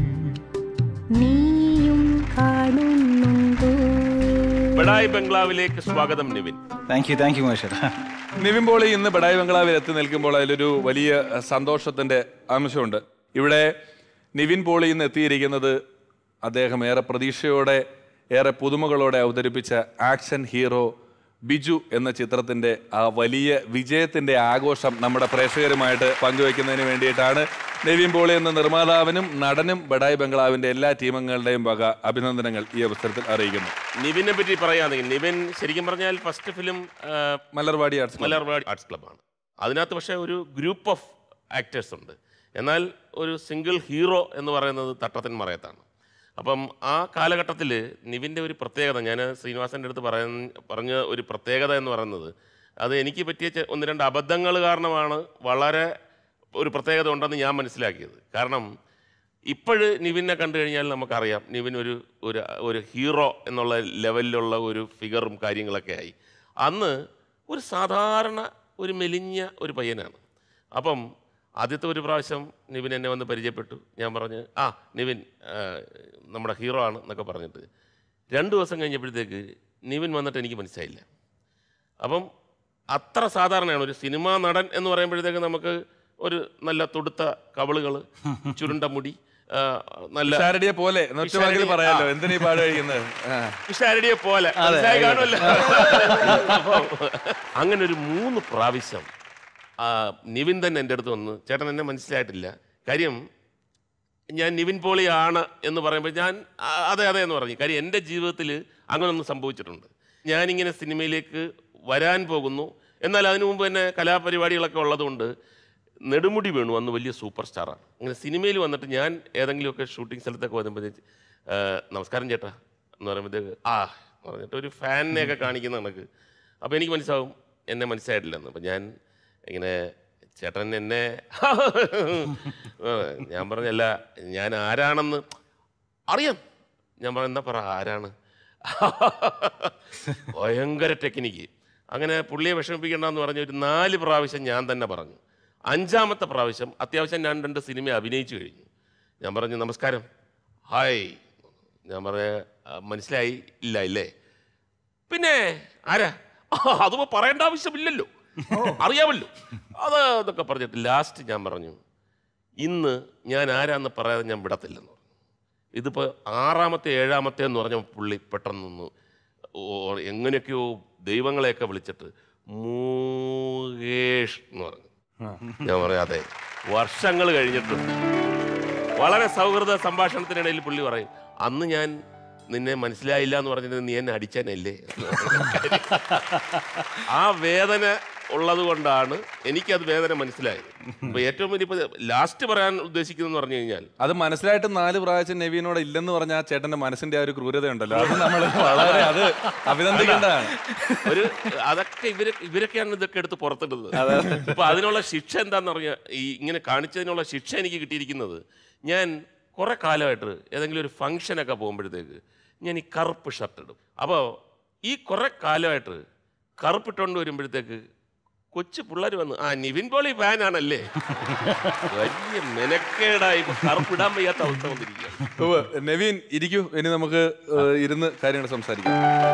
നീയും കാണുന്നുണ്ടോ ബഡായി ബംഗ്ലാവിലേക്ക് സ്വാഗതം Nivin thank you thank you Mahesh Nivin Pauly ഇന്ന് ബഡായി ബംഗ്ലാവിൽ എത്തി നിൽക്കുമ്പോൾ അതിലൊരു വലിയ അഹ്, സന്തോഷത്തിന്റെ അംശമുണ്ട് ഇവിടെ നിവിൻ പോളി ഇന്ന് എത്തിയിരിക്കുന്നത് അദ്ദേഹം ഏറെ പ്രതീക്ഷയോടെ ഏറെ പുതുമകളോടെ അവതരിപ്പിച്ച ആക്ഷൻ ഹീറോ ബിജു എന്ന ചിത്രത്തിന്റെ ആ വലിയ വിജയത്തിന്റെ ആഘോഷം നമ്മുടെ പ്രേക്ഷകരുമായിട്ട് പങ്കുവെക്കുന്നതിന് വേണ്ടിയിട്ടാണ് നിവിൻ പോളി എന്ന നിർമ്മാതാവിനും നടനും ബഡായി ബംഗ്ലാവിന്റെ എല്ലാ ടീമങ്ങളുടെയും വക അഭിനന്ദനങ്ങൾ ഈ അവസരത്തിൽ അറിയിക്കുന്നു നിവിനെ പറ്റി പറയുകയാണെങ്കിൽ നിവിൻ ശരിക്കും പറഞ്ഞാൽ first film Malarvadi arts club. Malarvadi arts ക്ലബ്ബാണ് അതിനകത്ത് പക്ഷേ ഒരു ഗ്രൂപ്പ് ഓഫ് ആക്ടേഴ്സ് ഉണ്ട് എന്നാൽ ഒരു സിംഗിൾ ഹീറോ എന്ന് പറയുന്നത് തട്ടത്തിൻ മറയത്താണ് അപ്പം ആ കാലഘട്ടത്തിൽ നിവിൻ്റെ ഒരു പ്രത്യേകത ഞാൻ ശ്രീനിവാസൻ്റെ അടുത്ത് പറയ പറഞ്ഞ ഒരു പ്രത്യേകത എന്ന് പറയുന്നത് അത് എനിക്ക് പറ്റിയ ചെ- ഒന്ന് രണ്ട് അബദ്ധങ്ങൾ കാരണമാണ് വളരെ ഒരു പ്രത്യേകത ഉണ്ടെന്ന് ഞാൻ മനസ്സിലാക്കിയത് കാരണം ഇപ്പോഴ് നിവിനെ കണ്ടു കഴിഞ്ഞാൽ നമുക്കറിയാം നിവിൻ ഒരു ഒരു ഒരു ഹീറോ എന്നുള്ള ലെവലിലുള്ള ഒരു ഫിഗറും കാര്യങ്ങളൊക്കെ ആയി അന്ന് ഒരു സാധാരണ ഒരു മെലിഞ്ഞ ഒരു പയ്യനാണ് അപ്പം ആദ്യത്തെ ഒരു പ്രാവശ്യം നിവിൻ എന്നെ വന്ന് പരിചയപ്പെട്ടു ഞാൻ പറഞ്ഞ് ആ നിവിൻ ആ, നമ്മുടെ ഹീറോ ആണ് എന്നൊക്കെ പറഞ്ഞിട്ട് രണ്ട് ദിവസം കഴിഞ്ഞപ്പോഴത്തേക്ക് നിവിൻ വന്നിട്ട് എനിക്ക് മനസ്സിലായില്ല അപ്പം അത്ര സാധാരണയാണ് ഒരു സിനിമാ നടൻ എന്ന് പറയുമ്പോഴത്തേക്ക് നമുക്ക് ഒരു നല്ല തുടുത്ത കവളുകൾ ചുരുണ്ട മുടി ആ, നല്ല പിഷാരടിയെ പോലെ എന്ന് ഒറ്റ വാക്കിൽ പിഷാരടി- പറയാലോ ആ. എന്തിനാ ഈ പാട് കഴിക്കുന്നത് ആ. പിഷാരടിയെ പോലെ അതെ, മനസ്സിലായി അതെ. കാണുമല്ലോ അപ്പൊ അങ്ങനെ ഒരു മൂന്ന് പ്രാവശ്യം ആ, നിവിൻ തന്നെ എൻ്റെ അടുത്ത് വന്ന് ചേട്ടൻ എന്നെ മനസ്സിലായിട്ടില്ല കാര്യം ഞാൻ നിവിൻ പോളിയാണ് എന്ന് പറയുമ്പോൾ ഞാൻ ആ, അതെ അതെ എന്ന് പറഞ്ഞു കാര്യം എൻ്റെ ജീവിതത്തിൽ അങ്ങനൊന്നും സംഭവിച്ചിട്ടുണ്ട് ഞാനിങ്ങനെ സിനിമയിലേക്ക് വരാൻ പോകുന്നു എന്നാൽ അതിനു മുമ്പ് തന്നെ കലാപരിപാടികളൊക്കെ ഉള്ളതുകൊണ്ട് നെടുമുടി വേണു അന്ന് വലിയ സൂപ്പർ സ്റ്റാറാണ് അങ്ങനെ സിനിമയിൽ വന്നിട്ട് ഞാൻ ഏതെങ്കിലുമൊക്കെ ഷൂട്ടിംഗ് സ്ഥലത്തൊക്കെ വരുമ്പോഴത്തേക്ക് "ആ, നമസ്കാരം ചേട്ടാ എന്ന് പറയുമ്പോഴത്തേക്ക് ആ എന്ന് പറഞ്ഞിട്ട് ഒരു ഫാനിനെയൊക്കെ കാണിക്കുന്ന കണക്ക് അപ്പോൾ എനിക്ക് മനസ്സിലാവും എന്നെ മനസ്സിലായിട്ടില്ലെന്ന് അപ്പം ഞാൻ ഇങ്ങനെ ചേട്ടൻ എന്നെ ആ, ഞാൻ പറഞ്ഞല്ല ഞാൻ ആരാണെന്ന് അറിയാം ഞാൻ പറഞ്ഞ എന്താ പറ ആരാണ് ഭയങ്കര ടെക്നിക്ക് അങ്ങനെ പുള്ളിയെ വിഷമിപ്പിക്കേണ്ടെന്ന് പറഞ്ഞ ഒരു നാല് പ്രാവശ്യം ഞാൻ തന്നെ പറഞ്ഞു അഞ്ചാമത്തെ പ്രാവശ്യം അത്യാവശ്യം ഞാൻ രണ്ട് സിനിമ അഭിനയിച്ചു കഴിഞ്ഞു ഞാൻ പറഞ്ഞു നമസ്കാരം ഹായ് ഞാൻ പറഞ്ഞ "ആ, മനസ്സിലായി ഇല്ല ഇല്ലേ പിന്നെ ആരാ ആ, അതിപ്പോ പറയേണ്ട ആവശ്യമില്ലല്ലോ അറിയാമല്ലോ അത് എന്നൊക്കെ പറഞ്ഞിട്ട് ലാസ്റ്റ് ഞാൻ പറഞ്ഞു ഇന്ന് ഞാൻ ആരാന്ന് പറയാതെ ഞാൻ വിടത്തില്ലെന്ന് പറഞ്ഞു ഇതിപ്പോൾ ആറാമത്തെ ഏഴാമത്തെ എന്ന് പറഞ്ഞ പുള്ളി പെട്ടെന്ന് ഓ- എങ്ങനെയൊക്കെയോ ദൈവങ്ങളെയൊക്കെ വിളിച്ചിട്ട് മൂകേഷ് എന്ന് പറഞ്ഞു ഞാൻ പറയാം അതെ വർഷങ്ങൾ കഴിഞ്ഞിട്ടും വളരെ സൗഹൃദ സംഭാഷണത്തിനിടയിൽ പുള്ളി പറയും അന്ന് ഞാൻ നിന്നെ മനസ്സിലായില്ല എന്ന് പറഞ്ഞിട്ട് നീ എന്നെ അടിച്ചനല്ലേ ആ വേദന ഉള്ളത് കൊണ്ടാണ് എനിക്കത് വേദന മനസ്സിലായത് അപ്പൊ ഏറ്റവും വലിയ ലാസ്റ്റ് പറയാൻ ഉദ്ദേശിക്കുന്നതെന്ന് പറഞ്ഞു കഴിഞ്ഞാൽ അത് മനസ്സിലായിട്ട് നാല് പ്രാവശ്യം നവീനോട് ഇല്ലെന്ന് പറഞ്ഞ ആ ചേട്ടന്റെ മനസ്സിന്റെ ആ ഒരു ക്രൂരത ഉണ്ടല്ലോ അത് നമ്മൾ വളരെ അത് അഭിനന്ദിക്കേണ്ടതാണ് ഒരു അതൊക്കെ ഇവര് ഇവരൊക്കെയാണ് ഇതൊക്കെ എടുത്ത് പുറത്തിടുന്നത് ഇപ്പൊ അതിനുള്ള ശിക്ഷ എന്താന്ന് പറഞ്ഞാൽ ഈ ഇങ്ങനെ കാണിച്ചതിനുള്ള ശിക്ഷ എനിക്ക് കിട്ടിയിരിക്കുന്നത് ഞാൻ കുറെ കാലമായിട്ട് ഏതെങ്കിലും ഒരു ഫംഗ്ഷനൊക്കെ പോകുമ്പോഴത്തേക്ക് ഞാൻ ഈ കറുപ്പ് ഷർട്ട് ഇടും അപ്പോൾ ഈ കുറെ കാലമായിട്ട് കറുപ്പിട്ടുകൊണ്ട് വരുമ്പോഴത്തേക്ക് കൊച്ചു പിള്ളേർ വന്ന് ആ നിവിൻ പോളി ഫാനാണല്ലേ വലിയ മെനക്കേടായി ഇപ്പൊ കറുപ്പിടാൻ വയ്യാത്ത അവസ്ഥ വന്നിരിക്കുകയാണ് ഉവ്വ്. നവീൻ ഇരിക്കൂ ഇനി നമുക്ക് ഏഹ്, ഇരുന്ന് കാര്യങ്ങൾ സംസാരിക്കാം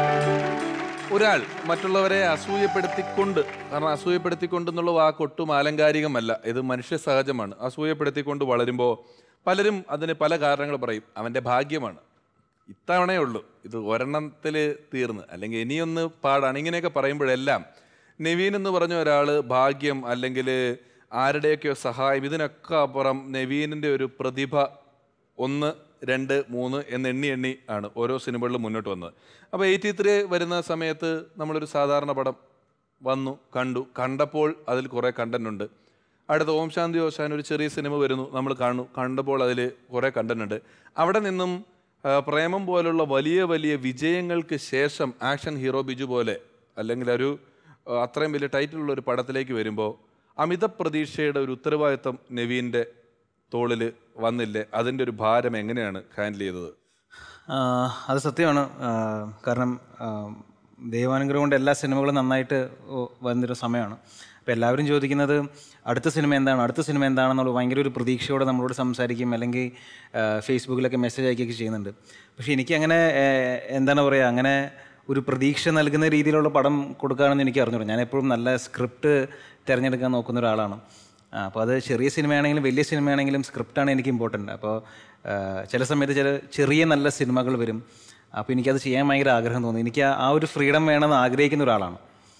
ഒരാൾ മറ്റുള്ളവരെ അസൂയപ്പെടുത്തിക്കൊണ്ട് കാരണം അസൂയപ്പെടുത്തിക്കൊണ്ട് എന്നുള്ള വാക്ക് ഒട്ടും ആലങ്കാരികമല്ല ഇത് മനുഷ്യ സഹജമാണ് അസൂയപ്പെടുത്തിക്കൊണ്ട് വളരുമ്പോൾ പലരും അതിന് പല കാരണങ്ങൾ പറയും അവൻ്റെ ഭാഗ്യമാണ് ഇത്തവണയേ ഉള്ളൂ ഇത് ഒരെണ്ണത്തിൽ തീർന്ന് അല്ലെങ്കിൽ ഇനിയൊന്ന് പാടാണ് ഇങ്ങനെയൊക്കെ പറയുമ്പോഴെല്ലാം നവീൻ എന്ന് പറഞ്ഞ ഒരാൾ ഭാഗ്യം അല്ലെങ്കിൽ ആരുടെയൊക്കെയോ സഹായം ഇതിനൊക്കെ അപ്പുറം നവീനിൻ്റെ ഒരു പ്രതിഭ ഒന്ന് രണ്ട് മൂന്ന് എന്ന് എണ്ണി എണ്ണി ആണ് ഓരോ സിനിമകളിലും മുന്നോട്ട് വന്നത് അപ്പോൾ എയ്റ്റി ത്രീ വരുന്ന സമയത്ത് നമ്മളൊരു സാധാരണ പടം വന്നു കണ്ടു കണ്ടപ്പോൾ അതിൽ കുറേ കണ്ടന്റ് ഉണ്ട് അടുത്ത ഓം ശാന്തി ഓശാൻ ഒരു ചെറിയ സിനിമ വരുന്നു നമ്മൾ കാണുന്നു കണ്ടപ്പോൾ അതിൽ കുറേ കണ്ടന്റ് ഉണ്ട് അവിടെ നിന്നും ആ, പ്രേമം പോലുള്ള വലിയ വലിയ വിജയങ്ങൾക്ക് ശേഷം ആക്ഷൻ ഹീറോ ബിജു പോലെ അല്ലെങ്കിൽ ഒരു ആ, അത്രയും വലിയ ടൈറ്റിലുള്ള ഒരു പടത്തിലേക്ക് വരുമ്പോൾ അമിത പ്രതീക്ഷയുടെ ഒരു ഉത്തരവാദിത്തം നവീൻ്റെ തോളിൽ വന്നില്ലേ അതിൻ്റെ ഒരു ഭാരം എങ്ങനെയാണ് ഹാൻഡിൽ ചെയ്തത് ആ, അത് സത്യമാണ് ആ, കാരണം ആ, ദൈവാനുഗ്രഹം കൊണ്ട് എല്ലാ സിനിമകളും നന്നായിട്ട് ഓ- വരുന്നൊരു സമയമാണ് അപ്പോൾ എല്ലാവരും ചോദിക്കുന്നത് അടുത്ത സിനിമ എന്താണ് അടുത്ത സിനിമ എന്താണെന്നുള്ള ഭയങ്കര ഒരു പ്രതീക്ഷയോടെ നമ്മളോട് സംസാരിക്കും അല്ലെങ്കിൽ ആ, ഫേസ്ബുക്കിലൊക്കെ മെസ്സേജ് അയക്കുകയൊക്കെ ചെയ്യുന്നുണ്ട് പക്ഷേ എനിക്കങ്ങനെ ഏ, എന്താണ് പറയുക അങ്ങനെ ഒരു പ്രതീക്ഷ നൽകുന്ന രീതിയിലുള്ള പടം കൊടുക്കുകയാണെന്ന് എനിക്ക് അറിഞ്ഞൂടാ ഞാൻ എപ്പോഴും നല്ല സ്ക്രിപ്റ്റ് തിരഞ്ഞെടുക്കാൻ നോക്കുന്ന ഒരാളാണ് ആ, അപ്പോൾ അത് ചെറിയ സിനിമയാണെങ്കിലും വലിയ സിനിമയാണെങ്കിലും സ്ക്രിപ്റ്റാണ് എനിക്ക് ഇമ്പോർട്ടൻ്റ് അപ്പോൾ ആ, ചില സമയത്ത് ചില ചെറിയ നല്ല സിനിമകൾ വരും അപ്പോൾ എനിക്കത് ചെയ്യാൻ ഭയങ്കര ആഗ്രഹം തോന്നി എനിക്ക് ആ- ആ ഒരു ഫ്രീഡം വേണമെന്ന് ആഗ്രഹിക്കുന്ന ഒരാളാണ്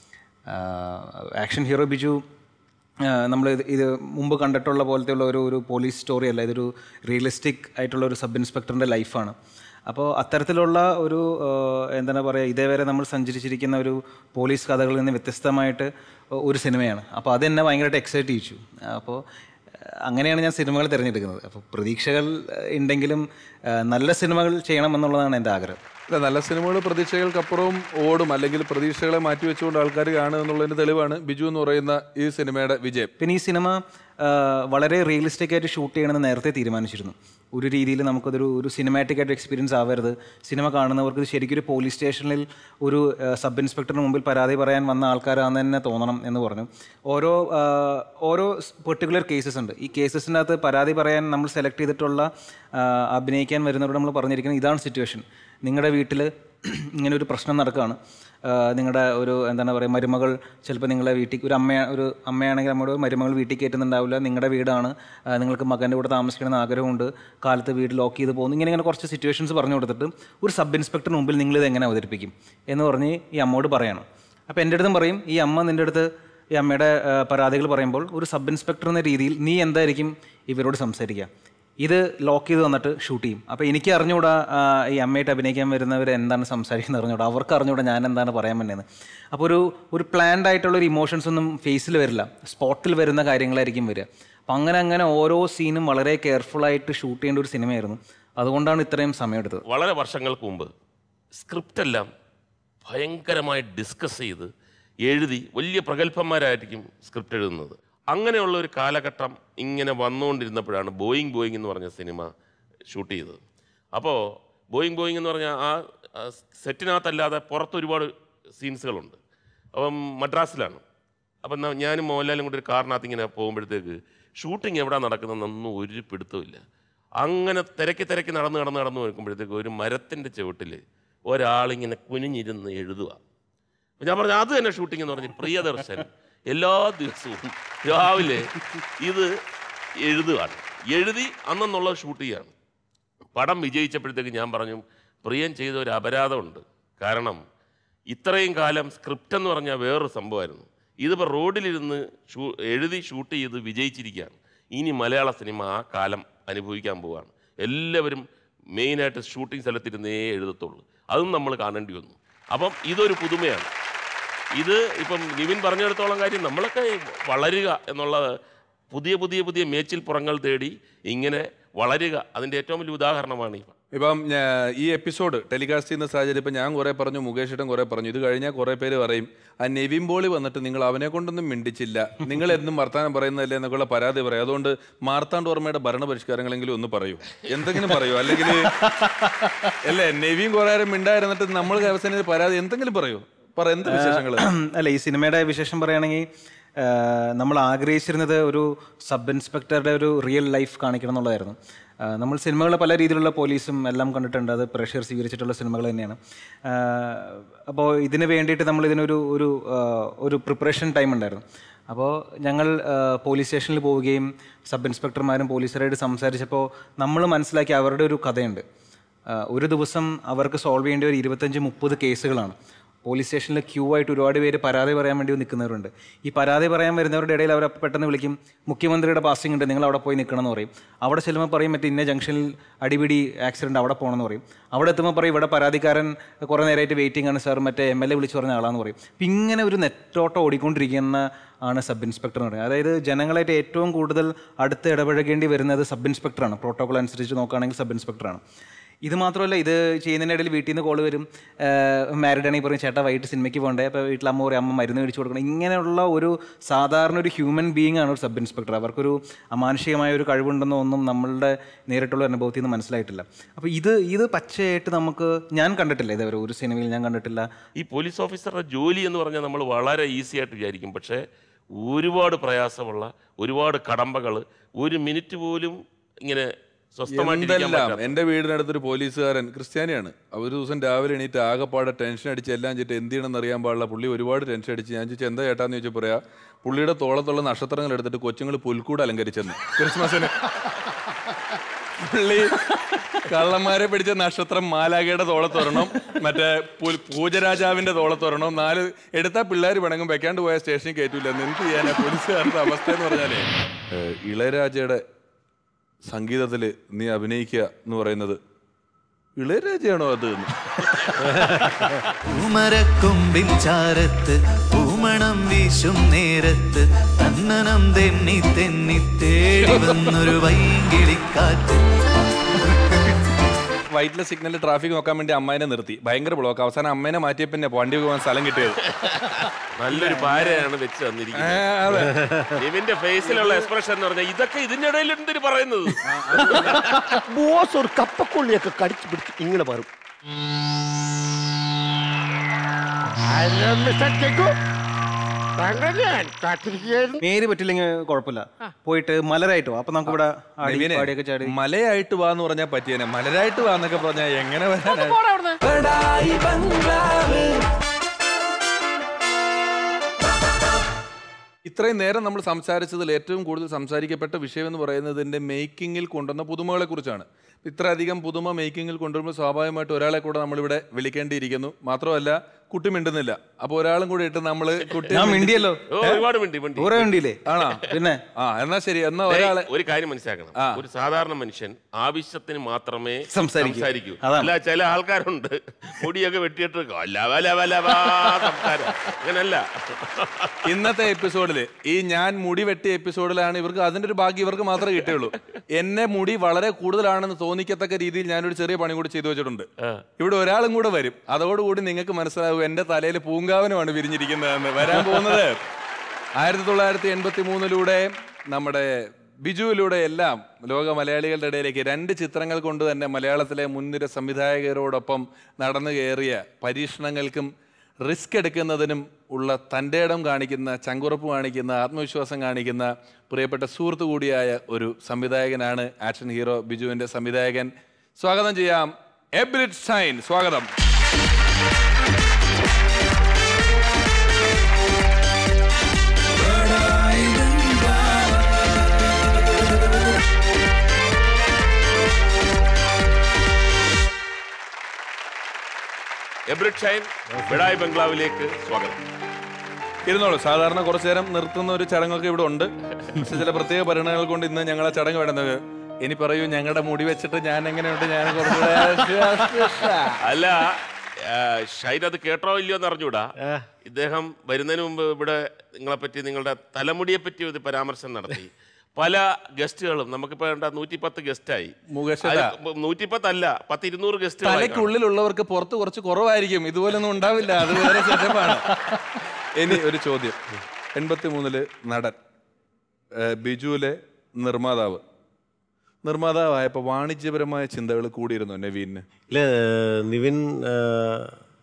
ആക്ഷൻ ഹീറോ ബിജു നമ്മൾ ഇത് ഇത് മുമ്പ് കണ്ടിട്ടുള്ള പോലത്തെ ഉള്ള ഒരു ഒരു പോലീസ് സ്റ്റോറി അല്ല ഇതൊരു റിയലിസ്റ്റിക് ആയിട്ടുള്ള ഒരു സബ് ഇൻസ്പെക്ടറിൻ്റെ ലൈഫാണ് അപ്പോൾ അത്തരത്തിലുള്ള ഒരു ആ, എന്താണ് പറയുക ഇതേവരെ നമ്മൾ സഞ്ചരിച്ചിരിക്കുന്ന ഒരു പോലീസ് കഥകളിൽ നിന്ന് വ്യത്യസ്തമായിട്ട് ഒരു സിനിമയാണ് അപ്പോൾ അതെന്നെ ഭയങ്കരമായിട്ട് എക്സൈറ്റ് ചെയ്യിച്ചു അപ്പോൾ അങ്ങനെയാണ് ഞാൻ സിനിമകൾ തിരഞ്ഞെടുക്കുന്നത് അപ്പോൾ പ്രതീക്ഷകൾ ആ, ഉണ്ടെങ്കിലും ആ, നല്ല സിനിമകൾ ചെയ്യണമെന്നുള്ളതാണ് എൻ്റെ ആഗ്രഹം അല്ല നല്ല സിനിമകൾ പ്രതീക്ഷകൾക്കപ്പുറവും ഓടും അല്ലെങ്കിൽ പ്രതീക്ഷകളെ മാറ്റി വെച്ചുകൊണ്ട് ആൾക്കാർ കാണുക എന്നുള്ളതിന്റെ തെളിവാണ് ബിജു എന്ന് പറയുന്ന ഈ സിനിമയുടെ വിജയം പിന്നെ ഈ സിനിമ ആ, വളരെ റിയലിസ്റ്റിക് ആയിട്ട് ഷൂട്ട് ചെയ്യണമെന്ന് നേരത്തെ തീരുമാനിച്ചിരുന്നു ഒരു രീതിയിൽ നമുക്കതൊരു ഒരു സിനിമാറ്റിക് ആയിട്ട് എക്സ്പീരിയൻസ് ആവരുത് സിനിമ കാണുന്നവർക്ക് ഇത് ശരിക്കും ഒരു പോലീസ് സ്റ്റേഷനിൽ ഒരു ആ, സബ് ഇൻസ്പെക്ടറിന് മുമ്പിൽ പരാതി പറയാൻ വന്ന ആൾക്കാരാണെന്ന് തന്നെ തോന്നണം എന്ന് പറഞ്ഞു ഓരോ ആ, ഓരോ പെർട്ടിക്കുലർ കേസസ് ഉണ്ട് ഈ കേസസിനകത്ത് പരാതി പറയാൻ നമ്മൾ സെലക്ട് ചെയ്തിട്ടുള്ള ആ, അഭിനയിക്കാൻ വരുന്നവരോട് നമ്മൾ പറഞ്ഞിരിക്കുന്നത് ഇതാണ് സിറ്റുവേഷൻ നിങ്ങളുടെ വീട്ടിൽ ഇങ്ങനെ ഒരു പ്രശ്നം നടക്കുകയാണ് നിങ്ങളുടെ ഒരു എന്താണ് പറയുക മരുമകൾ ചിലപ്പോൾ നിങ്ങളെ വീട്ടിൽ ഒരു അമ്മ ഒരു അമ്മയാണെങ്കിൽ അമ്മയോട് മരുമകൾ വീട്ടിൽ കയറ്റുന്നുണ്ടാവില്ല നിങ്ങളുടെ വീടാണ് ആ, നിങ്ങൾക്ക് മകൻ്റെ കൂടെ താമസിക്കണമെന്ന് ആഗ്രഹമുണ്ട് കാലത്ത് വീട് ലോക്ക് ചെയ്ത് പോകുന്നു ഇങ്ങനെ ഇങ്ങനെ കുറച്ച് സിറ്റുവേഷൻസ് പറഞ്ഞു കൊടുത്തിട്ട് ഒരു സബ് ഇൻസ്പെക്ടറിന് മുമ്പിൽ നിങ്ങളിത് എങ്ങനെ അവതരിപ്പിക്കും എന്ന് പറഞ്ഞ് ഈ അമ്മയോട് പറയണം അപ്പോൾ എൻ്റെ അടുത്തും പറയും ഈ അമ്മ നിൻ്റെ അടുത്ത് ഈ അമ്മയുടെ ആ, പരാതികൾ പറയുമ്പോൾ ഒരു സബ് ഇൻസ്പെക്ടർ എന്ന രീതിയിൽ നീ എന്തായിരിക്കും ഇവരോട് സംസാരിക്കുക ഇത് ലോക്ക് ചെയ്ത് വന്നിട്ട് ഷൂട്ട് ചെയ്യും അപ്പോൾ എനിക്ക് അറിഞ്ഞുകൂടാ ആ, ഈ അമ്മയായിട്ട് അഭിനയിക്കാൻ വരുന്നവർ എന്താണ് സംസാരിക്കുന്നത് അറിഞ്ഞുകൂടാ അവർക്ക് അറിഞ്ഞുകൂടാ ഞാൻ എന്താണ് പറയാൻ പറ്റുന്നത് അപ്പോൾ ഒരു ഒരു പ്ലാൻഡ് ആയിട്ടുള്ള ഒരു ഇമോഷൻസ് ഒന്നും ഫേസിൽ വരില്ല സ്പോട്ടിൽ വരുന്ന കാര്യങ്ങളായിരിക്കും വരിക അപ്പം അങ്ങനെ അങ്ങനെ ഓരോ സീനും വളരെ കെയർഫുള്ളായിട്ട് ഷൂട്ട് ചെയ്യേണ്ട ഒരു സിനിമയായിരുന്നു അതുകൊണ്ടാണ് ഇത്രയും സമയമെടുത്തത് വളരെ വർഷങ്ങൾക്ക് മുമ്പ് സ്ക്രിപ്റ്റ് എല്ലാം ഭയങ്കരമായി ഡിസ്കസ് ചെയ്ത് എഴുതി വലിയ പ്രഗത്ഭന്മാരായിരിക്കും സ്ക്രിപ്റ്റ് എഴുതുന്നത് അങ്ങനെയുള്ള ഒരു കാലഘട്ടം ഇങ്ങനെ വന്നുകൊണ്ടിരുന്നപ്പോഴാണ് ബോയിങ് ബോയിങ് എന്ന് പറഞ്ഞ സിനിമ ഷൂട്ട് ചെയ്തത് അപ്പോൾ ബോയിങ് ബോയിങ് എന്ന് പറഞ്ഞാൽ ആ ആ സെറ്റിനകത്തല്ലാതെ പുറത്ത് ഒരുപാട് സീൻസുകളുണ്ട് അപ്പം മദ്രാസിലാണ് അപ്പം ന- ഞാനും മോഹൻലാലും കൂടി ഒരു കാറിനകത്ത് ഇങ്ങനെ പോകുമ്പോഴത്തേക്ക് ഷൂട്ടിംഗ് എവിടെ നടക്കുന്നതെന്നൊന്നും ഒരു പിടുത്തമില്ല അങ്ങനെ തിരക്കി തിരക്കി നടന്ന് നടന്ന് നടന്ന് നോക്കുമ്പോഴത്തേക്ക് ഒരു മരത്തിൻ്റെ ചുവട്ടിൽ ഒരാളിങ്ങനെ കുനിഞ്ഞിരുന്ന് എഴുതുക അപ്പോൾ ഞാൻ പറഞ്ഞു അത് തന്നെ ഷൂട്ടിംഗ് എന്ന് പറഞ്ഞ് പ്രിയദർശൻ എല്ലാ ദിവസവും രാവിലെ ഇത് എഴുതുകയാണ് എഴുതി അന്നെന്നുള്ളത് ഷൂട്ട് ചെയ്യാണ് പടം വിജയിച്ചപ്പോഴത്തേക്ക് ഞാൻ പറഞ്ഞു പ്രിയൻ ചെയ്ത ഒരു അപരാധമുണ്ട് കാരണം ഇത്രയും കാലം സ്ക്രിപ്റ്റ് എന്ന് പറഞ്ഞാൽ വേറൊരു സംഭവമായിരുന്നു ഇതിപ്പോൾ റോഡിലിരുന്ന് ഷൂ എഴുതി ഷൂട്ട് ചെയ്ത് വിജയിച്ചിരിക്കുകയാണ് ഇനി മലയാള സിനിമ ആ കാലം അനുഭവിക്കാൻ പോവുകയാണ് എല്ലാവരും മെയിനായിട്ട് ഷൂട്ടിംഗ് സ്ഥലത്തിരുന്നേ എഴുതത്തുള്ളൂ അതും നമ്മൾ കാണേണ്ടി വന്നു അപ്പം ഇതൊരു പുതുമയാണ് ഇത് ഇപ്പം നിവിൻ പറഞ്ഞിടത്തോളം കാര്യം നമ്മളൊക്കെ വളരുക എന്നുള്ളത് പുതിയ പുതിയ പുതിയ മേച്ചിൽ പുറങ്ങൾ തേടി ഇങ്ങനെ വളരുക അതിൻ്റെ ഏറ്റവും വലിയ ഉദാഹരണമാണ് ഈ ഇപ്പം ഞാ- ഈ എപ്പിസോഡ് ടെലികാസ്റ്റ് ചെയ്യുന്ന സാഹചര്യം ഇപ്പം ഞാൻ കുറേ പറഞ്ഞു മുകേഷ് ഏട്ടൻ കുറേ പറഞ്ഞു ഇത് കഴിഞ്ഞാൽ കുറേ പേര് പറയും ആ നെവിൻ പോളി വന്നിട്ട് നിങ്ങൾ അവനെ കൊണ്ടൊന്നും മിണ്ടിച്ചില്ല നിങ്ങൾ എന്നും വർത്താനം പറയുന്നതല്ലേ എന്നൊക്കെയുള്ള പരാതി പറയും അതുകൊണ്ട് മാർത്താണ്ഡ് ഓർമ്മയുടെ ഭരണപരിഷ്കാരങ്ങളെങ്കിലും ഒന്ന് പറയൂ എന്തെങ്കിലും പറയൂ അല്ലെങ്കിൽ അല്ലേ നെവിൻ കുറേ നേരം മിണ്ടായിരുന്നിട്ട് നമ്മൾ കൈവസന പരാതി എന്തെങ്കിലും പറയൂ പറ എന്ത് വിശേഷങ്ങൾ അല്ല ഈ സിനിമയുടെ വിശേഷം പറയുകയാണെങ്കിൽ നമ്മൾ ആഗ്രഹിച്ചിരുന്നത് ഒരു സബ് ഇൻസ്പെക്ടറുടെ ഒരു റിയൽ ലൈഫ് കാണിക്കണം എന്നുള്ളതായിരുന്നു ആ, നമ്മൾ സിനിമകൾ പല രീതിയിലുള്ള പോലീസും എല്ലാം കണ്ടിട്ടുണ്ട് അത് പ്രഷർ സ്വീകരിച്ചിട്ടുള്ള സിനിമകൾ തന്നെയാണ് അപ്പോൾ ഇതിന് വേണ്ടിയിട്ട് നമ്മൾ ഇതിനൊരു ഒരു ആ, ഒരു പ്രിപ്പറേഷൻ ടൈം ഉണ്ടായിരുന്നു അപ്പോൾ ഞങ്ങൾ ആ, പോലീസ് സ്റ്റേഷനിൽ പോവുകയും സബ് ഇൻസ്പെക്ടർമാരും പോലീസുകാരായിട്ട് സംസാരിച്ചപ്പോൾ നമ്മൾ മനസ്സിലാക്കി അവരുടെ ഒരു കഥയുണ്ട് ആ, ഒരു ദിവസം അവർക്ക് സോൾവ് ചെയ്യേണ്ട ഒരു ഇരുപത്തഞ്ച് മുപ്പത് കേസുകളാണ് പോലീസ് സ്റ്റേഷനിൽ ക്യൂ ആയിട്ട് ഒരുപാട് പേര് പരാതി പറയാൻ വേണ്ടി നിൽക്കുന്നവരുണ്ട് ഈ പരാതി പറയാൻ വരുന്നവരുടെ ഇടയിൽ അവർ പെട്ടെന്ന് വിളിക്കും മുഖ്യമന്ത്രിയുടെ പാസിംഗ് ഉണ്ട് നിങ്ങൾ അവിടെ പോയി നിൽക്കണം എന്ന് പറയും അവിടെ ചെല്ലുമ്പോൾ പറയും മറ്റേ ഇന്ന ജംഗ്ഷനിൽ അടിപിടി ആക്സിഡൻറ്റ് അവിടെ പോകണമെന്ന് പറയും അവിടെ എത്തുമ്പോൾ പറയും ഇവിടെ പരാതിക്കാരൻ കുറേ നേരമായിട്ട് വെയിറ്റിംഗ് ആണ് സാർ മറ്റേ എം എൽ എ വിളിച്ച് പറഞ്ഞ ആളാന്ന് പറയും അപ്പം ഇങ്ങനെ ഒരു നെറ്റോട്ടം ഓടിക്കൊണ്ടിരിക്കുന്ന ആണ് സബ് ഇൻസ്പെക്ടർ എന്ന് പറയുന്നത് അതായത് ജനങ്ങളായിട്ട് ഏറ്റവും കൂടുതൽ അടുത്ത് ഇടപഴകേണ്ടി വരുന്നത് സബ് ഇൻസ്പെക്ടറാണ് പ്രോട്ടോകോൾ അനുസരിച്ച് നോക്കുകയാണെങ്കിൽ സബ് ഇൻസ്പെക്ടറാണ് ഇത് മാത്രമല്ല ഇത് ചെയ്യുന്നതിൻ്റെ ഇടയിൽ വീട്ടിൽ നിന്ന് കോൾ വരും മാരീഡ് ആണെങ്കിൽ പറയും ചേട്ടാ വൈകിട്ട് സിനിമയ്ക്ക് പോകണ്ടേ അപ്പോൾ വീട്ടിൽ അമ്മ പറയും അമ്മ മരുന്ന് മേടിച്ച് കൊടുക്കണം ഇങ്ങനെയുള്ള ഒരു സാധാരണ ഒരു ഹ്യൂമൻ ബീയിങ് ആണ് ഒരു സബ് ഇൻസ്പെക്ടർ അവർക്കൊരു അമാനുഷികമായ ഒരു കഴിവുണ്ടെന്നോ ഒന്നും നമ്മളുടെ നേരിട്ടുള്ള അനുഭവത്തിൽ നിന്ന് മനസ്സിലായിട്ടില്ല അപ്പോൾ ഇത് ഇത് പച്ചയായിട്ട് നമുക്ക് ഞാൻ കണ്ടിട്ടില്ല ഇതുവരെ ഒരു സിനിമയിൽ ഞാൻ കണ്ടിട്ടില്ല ഈ പോലീസ് ഓഫീസറുടെ ജോലി എന്ന് പറഞ്ഞാൽ നമ്മൾ വളരെ ഈസി ആയിട്ട് വിചാരിക്കും പക്ഷേ ഒരുപാട് പ്രയാസമുള്ള ഒരുപാട് കടമ്പകൾ ഒരു മിനിറ്റ് പോലും ഇങ്ങനെ സ്വസ്ഥമായിട്ട് ഇരിക്കാൻ എന്തെല്ലാം പറ്റാത്ത- എൻ്റെ വീടിനടുത്തൊരു പോലീസുകാരൻ ക്രിസ്ത്യാനിയാണ് ഒരു ദിവസം രാവിലെ എണീറ്റ് ആകെപ്പാടെ ടെൻഷൻ അടിച്ച് എല്ലാം ചെയ്തിട്ട് എന്ത് ചെയ്യണമെന്ന് അറിയാൻ പാടില്ല പുള്ളി ഒരുപാട് ടെൻഷൻ അടിച്ച് ഞാൻ ചോദിച്ചു എന്താ ചേട്ടാന്ന് ചോദിച്ചാൽ പറയാ പുള്ളിയുടെ തോളത്തുള്ള നക്ഷത്രങ്ങൾ എടുത്തിട്ട് കൊച്ചുങ്ങൾ പുൽക്കൂട് അലങ്കരിച്ചെന്ന് ക്രിസ്മസിന് പുള്ളി കള്ളന്മാരെ പിടിച്ച നക്ഷത്രം മാലാഖയുടെ തോളത്തൊരെണ്ണം മറ്റേ പുൽ- പൂജരാജാവിന്റെ തോളത്തൊരെണ്ണം നാല് എടുത്താ പിള്ളേർ പിണങ്ങും വെക്കാണ്ട് പോയ സ്റ്റേഷനിൽ കയറ്റൂല എന്ത് ചെയ്യാനാ പോലീസുകാരുടെ അവസ്ഥ എന്ന് പറഞ്ഞാലേ ഏഹ് ഇളയരാജയുടെ സംഗീതത്തിൽ നീ അഭിനയിക്കുക എന്ന് പറയുന്നത് ഇളയരാജയാണോ അത് എന്ന്? പൂമരക്കൊമ്പിൻ ചാരത്ത് പൂമണം വീശും നേരത്ത് തന്നനം തെന്നി തെന്നി തേടി വന്നൊരു വൈകിളിക്കാറ്റ് വൈറ്റിലെ സിഗ്നലിൽ ട്രാഫിക് നോക്കാൻ വേണ്ടി അമ്മേനെ നിർത്തി ഭയങ്കര ബ്ലോക്ക് അവസാനം അമ്മേനെ മാറ്റിയ പിന്നെ വണ്ടി പോകാൻ സ്ഥലം കിട്ടിയത് നല്ലൊരു ഭാര്യയാണ് വെച്ച് തന്നിരിക്കുന്നത് ഇവന്റെ ഫേസിലുള്ള എക്സ്പ്രഷൻ എന്ന് പറഞ്ഞാൽ ഇതൊക്കെ ഇതിന്റെ ഇടയിൽ എന്തിനു പറയുന്നത് ബോസ് ഒരു കപ്പക്കൊള്ളിയൊക്കെ കടിച്ചു പിടിച്ച് ഇങ്ങനെ പറയും ഹലോ മിസ്റ്റർ ചെക്കു ഞാൻ കാത്തിരിക്കുകയായിരുന്നു പേര് പറ്റില്ലെങ്കിൽ കുഴപ്പമില്ല പോയിട്ട് മലരായിട്ടോ അപ്പൊ നമുക്ക് ഇവിടെ ആടി നിവിനെ, പാടിയൊക്കെ ചാടി മലയായിട്ട് വാ എന്ന് പറഞ്ഞാൽ പറ്റിയേനെ മലരായിട്ട് വാ എന്നൊക്കെ പറഞ്ഞാൽ എങ്ങനെ വരാനാണ് പോടാ അവിടുന്ന് ഇത്രയും നേരം നമ്മൾ സംസാരിച്ചതിൽ ഏറ്റവും കൂടുതൽ സംസാരിക്കപ്പെട്ട വിഷയം എന്ന് പറയുന്നത് ഇതിന്റെ മേക്കിങ്ങിൽ കൊണ്ടുവന്ന പുതുമകളെ കുറിച്ചാണ് ഇത്ര അധികം പുതുമ മേക്കിങ്ങിൽ കൊണ്ടുവരുമ്പോൾ സ്വാഭാവികമായിട്ട് ഒരാളെ കൂടെ നമ്മളിവിടെ വിളിക്കേണ്ടിയിരിക്കുന്നു മാത്രമല്ല കുട്ടി മിണ്ടുന്നില്ല അപ്പൊ ഒരാളും കൂടി ഇട്ട് നമ്മള് കുട്ടി ഞാൻ മിണ്ടിയല്ലോ ഓ, ഒരുപാട് മിണ്ടി മിണ്ടി ദൂരെ മിണ്ടിയില്ലേ ആണോ പിന്നെ ആ എന്നാ ശരി എന്നാ ദേ, ഒരാളെ ഒരു കാര്യം മനസ്സിലാക്കണം ആ. ഒരു സാധാരണ മനുഷ്യൻ ആവശ്യത്തിന് മാത്രമേ സംസാരിക്കൂ. സംസാരിക്കൂ അതാണ്. അല്ല ചില ആൾക്കാരുണ്ട് മുടിയൊക്കെ വെട്ടിയിട്ട് ലവ ലവ ലവാ സംസാരം അങ്ങനല്ല ഇന്നത്തെ എപ്പിസോഡിൽ ഈ ഞാൻ മുടി വെട്ടിയ എപ്പിസോഡിലാണ് ഇവർക്ക് അതിന്റെ ഒരു ഭാഗ്യം ഇവർക്ക് മാത്രമേ കിട്ടുള്ളൂ എന്നെ മുടി വളരെ കൂടുതലാണെന്ന് തോന്നിക്കത്തക്ക രീതിയിൽ ഞാനൊരു ചെറിയ പണി കൂടി ചെയ്തു വെച്ചിട്ടുണ്ട് ഇവിടെ ഒരാളും കൂടെ വരും അതോടുകൂടി നിങ്ങൾക്ക് മനസ്സിലാവും എന്റെ തലയിൽ പൂങ്കാവനമാണ് വിരിഞ്ഞിരിക്കുന്നതെന്ന് വരാൻ പോകുന്നത് ആയിരത്തി തൊള്ളായിരത്തി എൺപത്തി മൂന്നിലൂടെ നമ്മുടെ ബിജുവിലൂടെ എല്ലാം ലോക മലയാളികളുടെ ഇടയിലേക്ക് രണ്ട് ചിത്രങ്ങൾ കൊണ്ട് തന്നെ മലയാളത്തിലെ മുൻനിര സംവിധായകരോടൊപ്പം നടന്നു കയറിയ പരീക്ഷണങ്ങൾക്കും റിസ്ക് എടുക്കുന്നതിനും ഉള്ള തൻ്റെ ഇടം കാണിക്കുന്ന ചങ്കുറപ്പ് കാണിക്കുന്ന ആത്മവിശ്വാസം കാണിക്കുന്ന പ്രിയപ്പെട്ട സുഹൃത്തു കൂടിയായ ഒരു സംവിധായകനാണ് ആക്ഷൻ ഹീറോ ബിജുവിൻ്റെ സംവിധായകൻ സ്വാഗതം ചെയ്യാം എബ്രിറ്റ് സൈൻ സ്വാഗതം എബ്രിഡ് ഷൈൻ ബിഡായി ബംഗ്ലാവിലേക്ക് സ്വാഗതം ഇരുന്നോളൂ സാധാരണ കുറച്ചു നേരം നിർത്തുന്ന ഒരു ചടങ്ങൊക്കെ ഇവിടെ ഉണ്ട് പക്ഷെ ചില പ്രത്യേക പരിഗണനകൾ കൊണ്ട് ഇന്ന് ഞങ്ങളെ ചടങ്ങ് വേണ്ടുന്നത് ഇനി പറയൂ ഞങ്ങളുടെ മുടി വെച്ചിട്ട് ഞാൻ എങ്ങനെയുണ്ട് ഞാൻ കുറച്ചുകൂടെ അല്ല ആ, ഷൈൻ അത് കേട്ടോ ഇല്ലയോ എന്ന് അറിഞ്ഞൂടാ ഇദ്ദേഹം വരുന്നതിന് മുമ്പ് ഇവിടെ നിങ്ങളെ പറ്റി നിങ്ങളുടെ തലമുടിയെ പറ്റി ഒരു പരാമർശം നടത്തി പല ഗസ്റ്റുകളും നമുക്കിപ്പോ വേണ്ട നൂറ്റിപ്പത്ത് ഗസ്റ്റായി മുകേഷേട്ടാ. നൂറ്റിപ്പത്തല്ല പത്ത് ഇരുന്നൂറ് ഗസ്റ്റുകൾ തലയ്ക്കുള്ളിലുള്ളവർക്ക് പുറത്ത് കുറച്ച് കുറവായിരിക്കും ഇതുപോലൊന്നും ഉണ്ടാവില്ല അത് വേറെ സെറ്റപ്പാണ് ഇനി ഒരു ചോദ്യം എൺപത്തി മൂന്നില് നടൻ ഏഹ് ബിജുവിലെ നിർമ്മാതാവ് നിർമ്മാതാവായപ്പോൾ വാണിജ്യപരമായ ചിന്തകൾ കൂടിയിരുന്നു നവീന് ഇല്ല ഏഹ് നിവിൻ ഏഹ്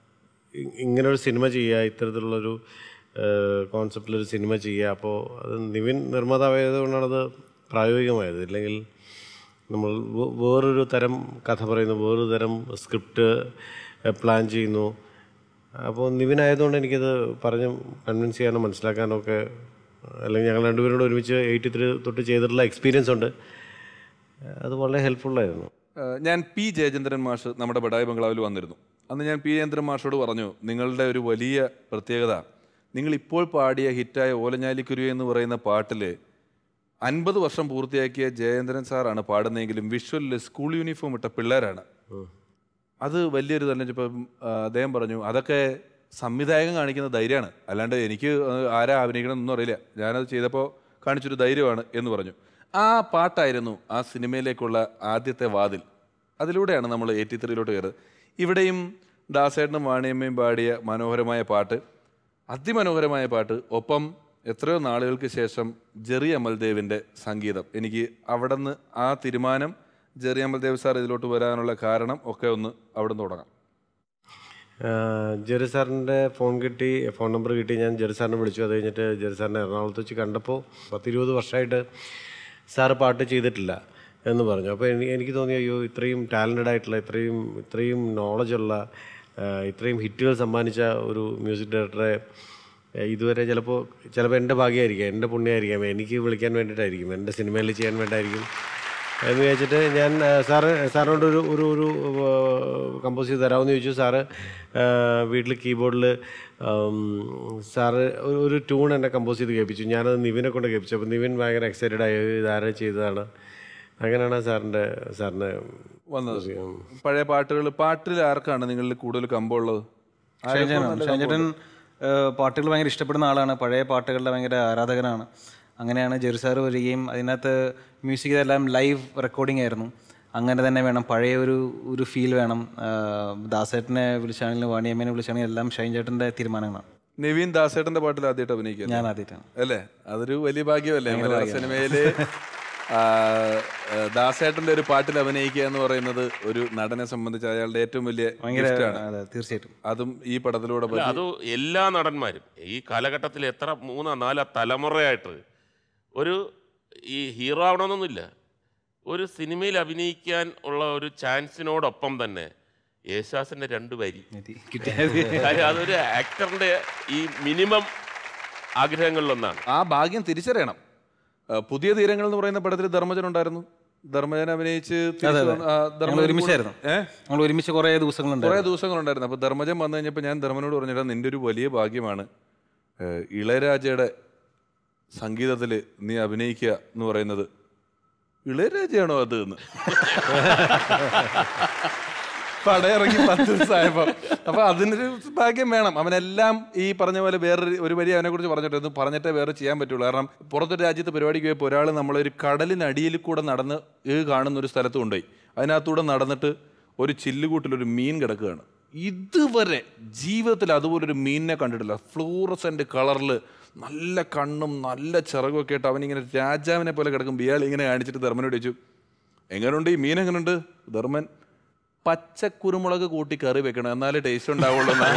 ഇ- ഇങ്ങനൊരു സിനിമ ചെയ്യുക ഇത്തരത്തിലുള്ളൊരു കോൺസെപ്റ്റിലൊരു സിനിമ ചെയ്യുക അപ്പോൾ അത് നിവിൻ നിർമ്മാതാവായത് കൊണ്ടാണത് പ്രായോഗികമായത് ഇല്ലെങ്കിൽ നമ്മൾ വേ- വേറൊരു തരം കഥ പറയുന്നു വേറൊരു തരം സ്ക്രിപ്റ്റ് പ്ലാൻ ചെയ്യുന്നു അപ്പോൾ നിവിൻ ആയതുകൊണ്ട് എനിക്കത് പറഞ്ഞ് കൺവിൻസ് ചെയ്യാനോ മനസ്സിലാക്കാനോ ഒക്കെ അല്ലെങ്കിൽ ഞങ്ങൾ രണ്ടുപേരോട് ഒരുമിച്ച് എയ്റ്റി ത്രീ തൊട്ട് ചെയ്തിട്ടുള്ള എക്സ്പീരിയൻസ് ഉണ്ട് അത് വളരെ ഹെൽപ്ഫുള്ളായിരുന്നു ഏഹ് ഞാൻ പി ജയചന്ദ്രൻ മാഷ് നമ്മുടെ ബഡായി ബംഗ്ലാവിൽ വന്നിരുന്നു അന്ന് ഞാൻ പി ജയചന്ദ്രൻ മാഷോട് പറഞ്ഞു നിങ്ങളുടെ ഒരു വലിയ പ്രത്യേകത നിങ്ങൾ ഇപ്പോൾ പാടിയ ഹിറ്റായ ഓലഞ്ഞാലിക്കുരു എന്ന് പറയുന്ന പാട്ടിൽ അൻപത് വർഷം പൂർത്തിയാക്കിയ ജയേന്ദ്രൻ സാറാണ് പാടുന്നതെങ്കിലും വിഷ്വലിൽ സ്കൂൾ യൂണിഫോം ഇട്ട പിള്ളേരാണ് അത് വലിയൊരു തന്നെ ഇപ്പം ആ, അദ്ദേഹം പറഞ്ഞു അതൊക്കെ സംവിധായകൻ കാണിക്കുന്ന ധൈര്യമാണ് അല്ലാണ്ട് എനിക്ക് ആ, ആരാ അഭിനയിക്കണം എന്നൊന്നും അറിയില്ല ഞാനത് ചെയ്തപ്പോൾ കാണിച്ചൊരു ധൈര്യമാണ് എന്ന് പറഞ്ഞു ആ പാട്ടായിരുന്നു ആ സിനിമയിലേക്കുള്ള ആദ്യത്തെ വാതിൽ അതിലൂടെയാണ് നമ്മൾ എയ്റ്റി ത്രീയിലോട്ട് കയറുന്നത് ഇവിടെയും ദാസേട്ടനും വാണിയമ്മയും പാടിയ മനോഹരമായ പാട്ട് അതിമനോഹരമായ പാട്ട് ഒപ്പം എത്രയോ നാളുകൾക്ക് ശേഷം ജെറി അമൽദേവിൻ്റെ സംഗീതം എനിക്ക് അവിടെ നിന്ന് ആ തീരുമാനം ജെറി അമൽദേവ് സാർ ഇതിലോട്ട് വരാനുള്ള കാരണം ഒക്കെ ഒന്ന് അവിടെ നിന്ന് തുടങ്ങാം ആഹ് ജെറി സാറിൻ്റെ ഫോൺ കിട്ടി ഫോൺ നമ്പർ കിട്ടി ഞാൻ ജെറി സാറിനെ വിളിച്ചു അത് കഴിഞ്ഞിട്ട് ജെറി സാറിനെ എറണാകുളത്ത് വെച്ച് കണ്ടപ്പോൾ പത്തിരുപത് വർഷമായിട്ട് സാറ് പാട്ട് ചെയ്തിട്ടില്ല എന്ന് പറഞ്ഞു അപ്പോൾ എനി- എനിക്ക് തോന്നി അയ്യോ ഇത്രയും ടാലൻറ്റഡ് ആയിട്ടുള്ള ഇത്രയും ഇത്രയും നോളജുള്ള ഇത്രയും ഹിറ്റുകൾ സമ്മാനിച്ച ഒരു മ്യൂസിക് ഡയറക്ടറെ ഏഹ് ഇതുവരെ ചിലപ്പോൾ ചിലപ്പോൾ എൻ്റെ ഭാഗ്യമായിരിക്കാം എൻ്റെ പുണ്യമായിരിക്കാം എനിക്ക് വിളിക്കാൻ വേണ്ടിയിട്ടായിരിക്കും എൻ്റെ സിനിമയിൽ ചെയ്യാൻ വേണ്ടിയിട്ടായിരിക്കും എന്ന് വിചാരിച്ചിട്ട് ഞാൻ ആ, സാറ് സാറിനോട് ഒരു ഒരു ഒരു കമ്പോസ് ചെയ്ത് തരാമെന്ന് ചോദിച്ചു സാറ് വീട്ടിൽ കീബോർഡിൽ സാറ് ഒരു- ഒരു ട്യൂൺ എന്നെ കമ്പോസ് ചെയ്ത് കേൾപ്പിച്ചു ഞാനത് നിവിനെ കൊണ്ട് കേൾപ്പിച്ചു അപ്പോൾ നിവിൻ ഭയങ്കര എക്സൈറ്റഡ് ആയി ഇത് ആരാ ചെയ്തതാണ് അങ്ങനെയാണ് സാറിൻ്റെ സാറിന് വന്നത് പഴയ പാട്ടുകൾ പാട്ടിൽ ആർക്കാണ് നിങ്ങളിൽ കൂടുതൽ കമ്പമുള്ളത് ഷൈൻചേട്ടൻ ഷൈൻചേട്ടൻ പാട്ടുകൾ ഭയങ്കര ഇഷ്ടപ്പെടുന്ന ആളാണ് പഴയ പാട്ടുകളുടെ ഭയങ്കര ആരാധകനാണ് അങ്ങനെയാണ് ജെറുസാർ വരികയും അതിനകത്ത് മ്യൂസിക് ഇതെല്ലാം ലൈവ് റെക്കോർഡിംഗ് ആയിരുന്നു അങ്ങനെ തന്നെ വേണം പഴയ ഒരു ഒരു ഫീൽ വേണം ആ, ദാസേട്ടനെ വിളിച്ചാണെങ്കിലും വാണിയമ്മേനെ വിളിച്ചാണെങ്കിലും എല്ലാം ഷൈൻ ചേട്ടൻ്റെ തീരുമാനങ്ങളാണ് നിവീൻ ദാസേട്ടന്റെ പാട്ടിൽ ആദ്യമായിട്ട് അഭിനയിക്കുക ഞാൻ ആദ്യമായിട്ടാണ് അല്ലേ അതൊരു വലിയ ഭാഗ്യമല്ലേ മലയാള സിനിമയില് ആ, ആ, ദാസേട്ടന്റെ ഒരു പാട്ടിൽ അഭിനയിക്കുക എന്ന് പറയുന്നത് ഒരു നടനെ സംബന്ധിച്ച് അയാളുടെ ഏറ്റവും വലിയ ഭയങ്കര gift ആണ്. അതെ തീർച്ചയായിട്ടും അതും ഈ പടത്തിലൂടെ അല്ല, പറ്റി. അത് എല്ലാ നടന്മാരും ഈ കാലഘട്ടത്തിൽ എത്ര മൂന്നോ നാലോ തലമുറയായിട്ട് ഒരു ഈ ഹീറോ ആവണമെന്നൊന്നുമില്ല ഒരു സിനിമയിൽ അഭിനയിക്കാൻ ഉള്ള ഒരു ചാൻസിനോടൊപ്പം തന്നെ യേശുദാസിന്റെ രണ്ട് വരി കാര്യം അതൊരു ആക്ടറിന്റെ ഈ മിനിമം ആഗ്രഹങ്ങളിലൊന്നാണ് ആ ഭാഗ്യം തിരിച്ചറിയണം ആ, പുതിയ തീരങ്ങൾ എന്ന് പറയുന്ന പടത്തിൽ ധർമ്മജൻ ഉണ്ടായിരുന്നു ധർമ്മജൻ അഭിനയിച്ച് തിരിച്ച് അതെ, അതെ. വന്ന്- ആ, ഞങ്ങൾ ധർമ്മജൻ ഒരുമിച്ചായിരുന്നു കൂടെ- ഏ? ഞങ്ങൾ ഒരുമിച്ച് കുറേ ദിവസങ്ങളുണ്ട് കുറേ ദിവസങ്ങളുണ്ടായിരുന്നു അപ്പൊ ധർമ്മജൻ വന്നു കഴിഞ്ഞപ്പോൾ ഞാൻ ധർമ്മനോട് പറഞ്ഞിട്ട് നിന്റെ ഒരു വലിയ ഭാഗ്യമാണ് ഏ, ഇളയരാജയുടെ സംഗീതത്തിൽ നീ അഭിനയിക്കുക എന്ന് പറയുന്നത് ഇളയരാജയാണോ അത് എന്ന് പടയിറങ്ങി പത്ത് ദിവസമായപ്പോ അപ്പൊ അതിനൊരു ഭാഗ്യം വേണം അവനെല്ലാം ഈ പറഞ്ഞ പോലെ വേറൊരു ഒരു വരി അവനെ കുറിച്ച് പറഞ്ഞിട്ടായിരുന്നു പറഞ്ഞിട്ടേ വേറെ ചെയ്യാൻ പറ്റുള്ളൂ കാരണം പുറത്തൊരു രാജ്യത്ത് പരിപാടിക്ക് പോയപ്പോൾ ഒരാൾ നമ്മളൊരു കടലിനടിയിൽ കൂടെ നടന്ന് ഈ കാണുന്ന ഒരു സ്ഥലത്ത് കൊണ്ടുപോയി അതിനകത്തൂടെ നടന്നിട്ട് ഒരു ചില്ലുകൂട്ടിലൊരു മീൻ കിടക്കുകയാണ് ഇതുവരെ ജീവിതത്തിൽ അതുപോലൊരു മീനിനെ കണ്ടിട്ടില്ല ഫ്ലൂറസെന്റ് കളറിൽ നല്ല കണ്ണും നല്ല ചിറകും ഒക്കെ ആയിട്ട് അവനിങ്ങനെ രാജാവിനെ പോലെ കിടക്കും ഇയാൾ ഇങ്ങനെ കാണിച്ചിട്ട് ധർമ്മനോട് ചോദിച്ചു എങ്ങനെയുണ്ട് ഈ മീൻ എങ്ങനെയുണ്ട് ധർമ്മൻ പച്ച കുരുമുളക് കൂട്ടി കറി വെക്കണം എന്നാലേ ടേസ്റ്റ് ഉണ്ടാവുള്ളൂ എന്നാണ്.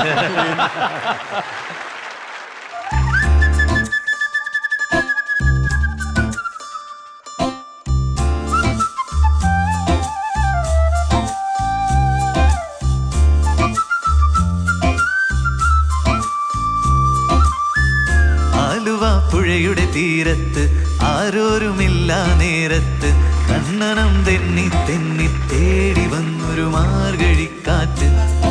ആലുവ പുഴയുടെ തീരത്ത് ആരോരുമില്ല നേരത്ത് കണ്ണനം തെന്നി തെന്നി തേടി വന്നൊരു മാർഗഴിക്കാറ്റ്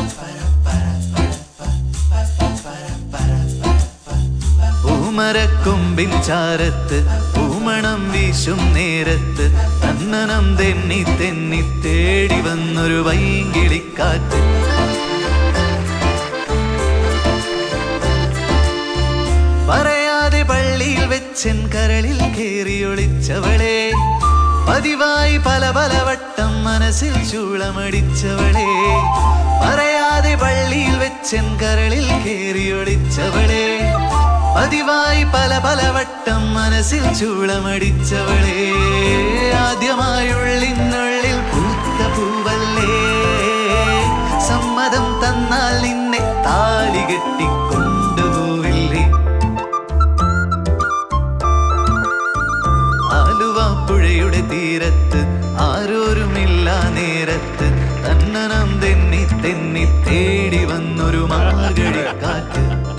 പൂമരക്കൊമ്പിൻ ചാരത്ത് പൂമണം വീശും നേരത്ത് കണ്ണനം തെന്നി തെന്നി തേടി വന്നൊരു വൈകിളിക്കാറ്റ് പറയാതെ പള്ളിയിൽ വെച്ചൻ കരളിൽ കേറിയൊളിച്ചവളെ പതിവായി പല പല വട്ടം മനസ്സിൽ ചൂളമടിച്ചവളെ പറയാതെ പള്ളിയിൽ വെച്ചൻ കരളിൽ കേറിയൊളിച്ചവളെ പതിവായി പല പല വട്ടം മനസ്സിൽ ചൂളമടിച്ചവളെ ആദ്യമായുള്ളിനുള്ളിൽ പൂത്ത പൂവല്ലേ സമ്മതം തന്നാൽ നിന്നെ താലി കെട്ടിക്കൊണ്ടുപോവില്ലേ ആലുവ പുഴയുടെ തീരത്ത് ആരോരുമില്ല നേരത്ത് തന്നനം തെന്നി തെന്നി തേടി വന്നൊരു മാർഗഴിക്കാറ്റ്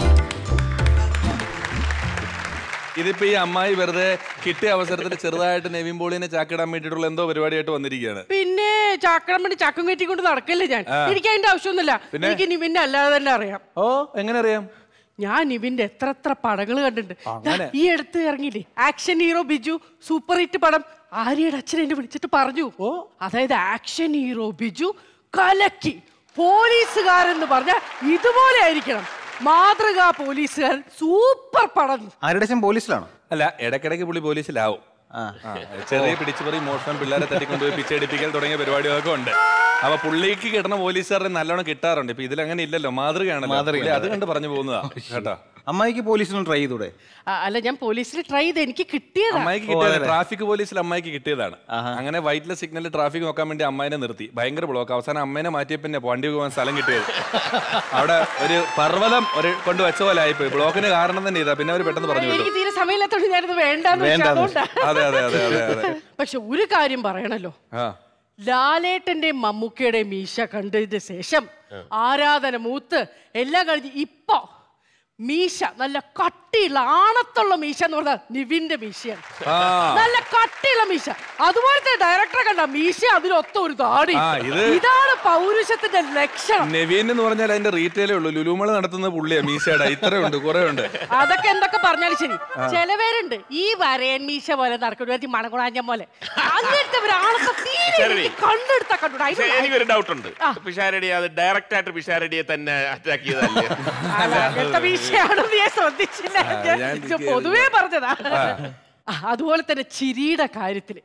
ഇതിപ്പോ ഈ അമ്മായി വെറുതെ കിട്ടിയ അവസരത്തിൽ ചെറുതായിട്ട് നെവിൻ പോളിനെ ചാക്കിടാൻ വേണ്ടിയിട്ടുള്ള എന്തോ പരിപാടിയായിട്ട് വന്നിരിക്കുകയാണ് പിന്നെ ചാക്കണം വേണ്ടി ചക്കം കെട്ടിക്കൊണ്ട് നടക്കല്ലേ ഞാൻ ആ. എനിക്ക് അതിന്റെ ആവശ്യമൊന്നുമില്ല പിന്നെ? എനിക്ക് നിവിന്റെ അല്ലാതെ തന്നെ അറിയാം ഓ എങ്ങനെ അറിയാം ഞാൻ നിവിന്റെ എത്ര എത്ര പടങ്ങൾ കണ്ടിട്ടുണ്ട് അങ്ങനെ? ദാ, ഈ അടുത്ത് ഇറങ്ങിയില്ലേ action hero Biju super hit പടം ആര്യയുടെ അച്ഛൻ എന്നെ വിളിച്ചിട്ട് പറഞ്ഞു ഓ അതായത് ആക്ഷൻ ഹീറോ ബിജു കലക്കി പോലീസുകാരെന്ന് പറഞ്ഞാൽ ഇതുപോലെ ആയിരിക്കണം മാതൃകാ പോലീസുകാരൻ സൂപ്പർ പടം ആരുടെ അച്ഛൻ പോലീസിലാണോ അല്ല ഇടയ്ക്കിടയ്ക്ക് പുള്ളി പോലീസിലാവും ആ, ചെറിയ പിടിച്ചുപറി മോഷണം പിള്ളേരെ തട്ടിക്കൊണ്ടുപോയി പിച്ചടിപ്പിക്കൽ തുടങ്ങിയ പരിപാടികളൊക്കെ ഉണ്ട് അപ്പൊ പുള്ളിക്ക് കിട്ടുന്ന പോലീസുകാരെ നല്ലോണം കിട്ടാറുണ്ട് ഇപ്പൊ ഇതിലങ്ങനെ ഇല്ലല്ലോ മാതൃകയാണല്ലോ മാതൃകയാണ്. പുള്ളി അത് കണ്ട് പറഞ്ഞു പോകുന്നതാ കേട്ടോ അമ്മായിക്ക് പോലീസിനും ട്രൈ ചെയ്തൂടെ ആ, അല്ല ഞാൻ പോലീസിൽ ട്രൈ ചെയ്ത് എനിക്ക് കിട്ടിയതാ അമ്മായിക്ക് കിട്ടിയത് ട്രാഫിക് പോലീസിൽ അമ്മായിക്ക് കിട്ടിയതാണ് അങ്ങനെ വൈറ്റിലെ സിഗ്നലിൽ ട്രാഫിക് നോക്കാൻ വേണ്ടി അമ്മായിനെ നിർത്തി ഭയങ്കര ബ്ലോക്ക് അവസാനം അമ്മേനെ മാറ്റിയ പിന്നെ വണ്ടി പോകാൻ സ്ഥലം കിട്ടിയത് അവിടെ ഒരു പർവ്വതം ഒരു കൊണ്ട് വെച്ച പോലെ ആയിപ്പോയി ബ്ലോക്കിന് കാരണം തന്നെ ഇതാ പിന്നെ അവർ പെട്ടെന്ന് പറഞ്ഞു വിട്ടു എനിക്ക് തീരെ സമയമില്ലാത്തോണ്ട് ഞാനിത് വേണ്ടാന്ന് വെച്ചു വേണ്ടാന്ന് അതുകൊണ്ടാ അതെ അതെ അതെ അതെ അതെ പക്ഷെ ഒരു കാര്യം പറയണല്ലോ ആ ലാലേട്ടന്റെയും മമ്മൂക്കയുടെയും മീശ കണ്ടതിന് ശേഷം ആരാധന മൂത്ത് എല്ലാം കഴിഞ്ഞ് ഇപ്പൊ മീശ നല്ല കട്ടിയുള്ള ആണത്തുള്ള മീശ എന്ന് പറഞ്ഞാൽ നിവിന്റെ മീശയാണ് ആ നല്ല കട്ടിയുള്ള മീശ അതുപോലത്തെ ഡയറക്ടറെ കണ്ട മീശ അതിലൊത്ത ഒരു താടി ആ, ഇത് ഇതാണ് പൗരുഷത്തിന്റെ ലക്ഷണം നെവീൻ എന്ന് പറഞ്ഞാൽ അതിന്റെ റീറ്റെയിലേ ഉള്ളൂ ലുലുമള നടത്തുന്ന പുള്ളിയാ മീശയുടെ ഇത്ര ഉണ്ട് കുറെ ഉണ്ട് അതൊക്കെ എന്തൊക്കെ പറഞ്ഞാലും ശരി ചിലവരുണ്ട് ഈ വരയൻ മീശ പോലെ നടക്കുന്ന മണകുണാഞ്ഞ പോലെ അങ്ങനത്തെ ഒരാളൊക്കെ തീരെ ശരി. എനിക്ക് കണ്ടെടുത്താ കണ്ടു പക്ഷേ എനിക്കൊരു ഡൗട്ട് ഉണ്ട് പിഷാരടി അത് ഡയറക്റ്റ് ആയിട്ട് പിഷാരടിയെ തന്നെ അറ്റാക്ക് ചെയ്തല്ലേ അങ്ങനത്തെ മീശയാണെന്ന് ഞാൻ ശ്രദ്ധിച്ചില്ല ആ, ഞാൻ ഞാൻ ഇത് പൊതുവേ പറഞ്ഞതാ ആ, അതുപോലെ തന്നെ ചിരിയുടെ കാര്യത്തില്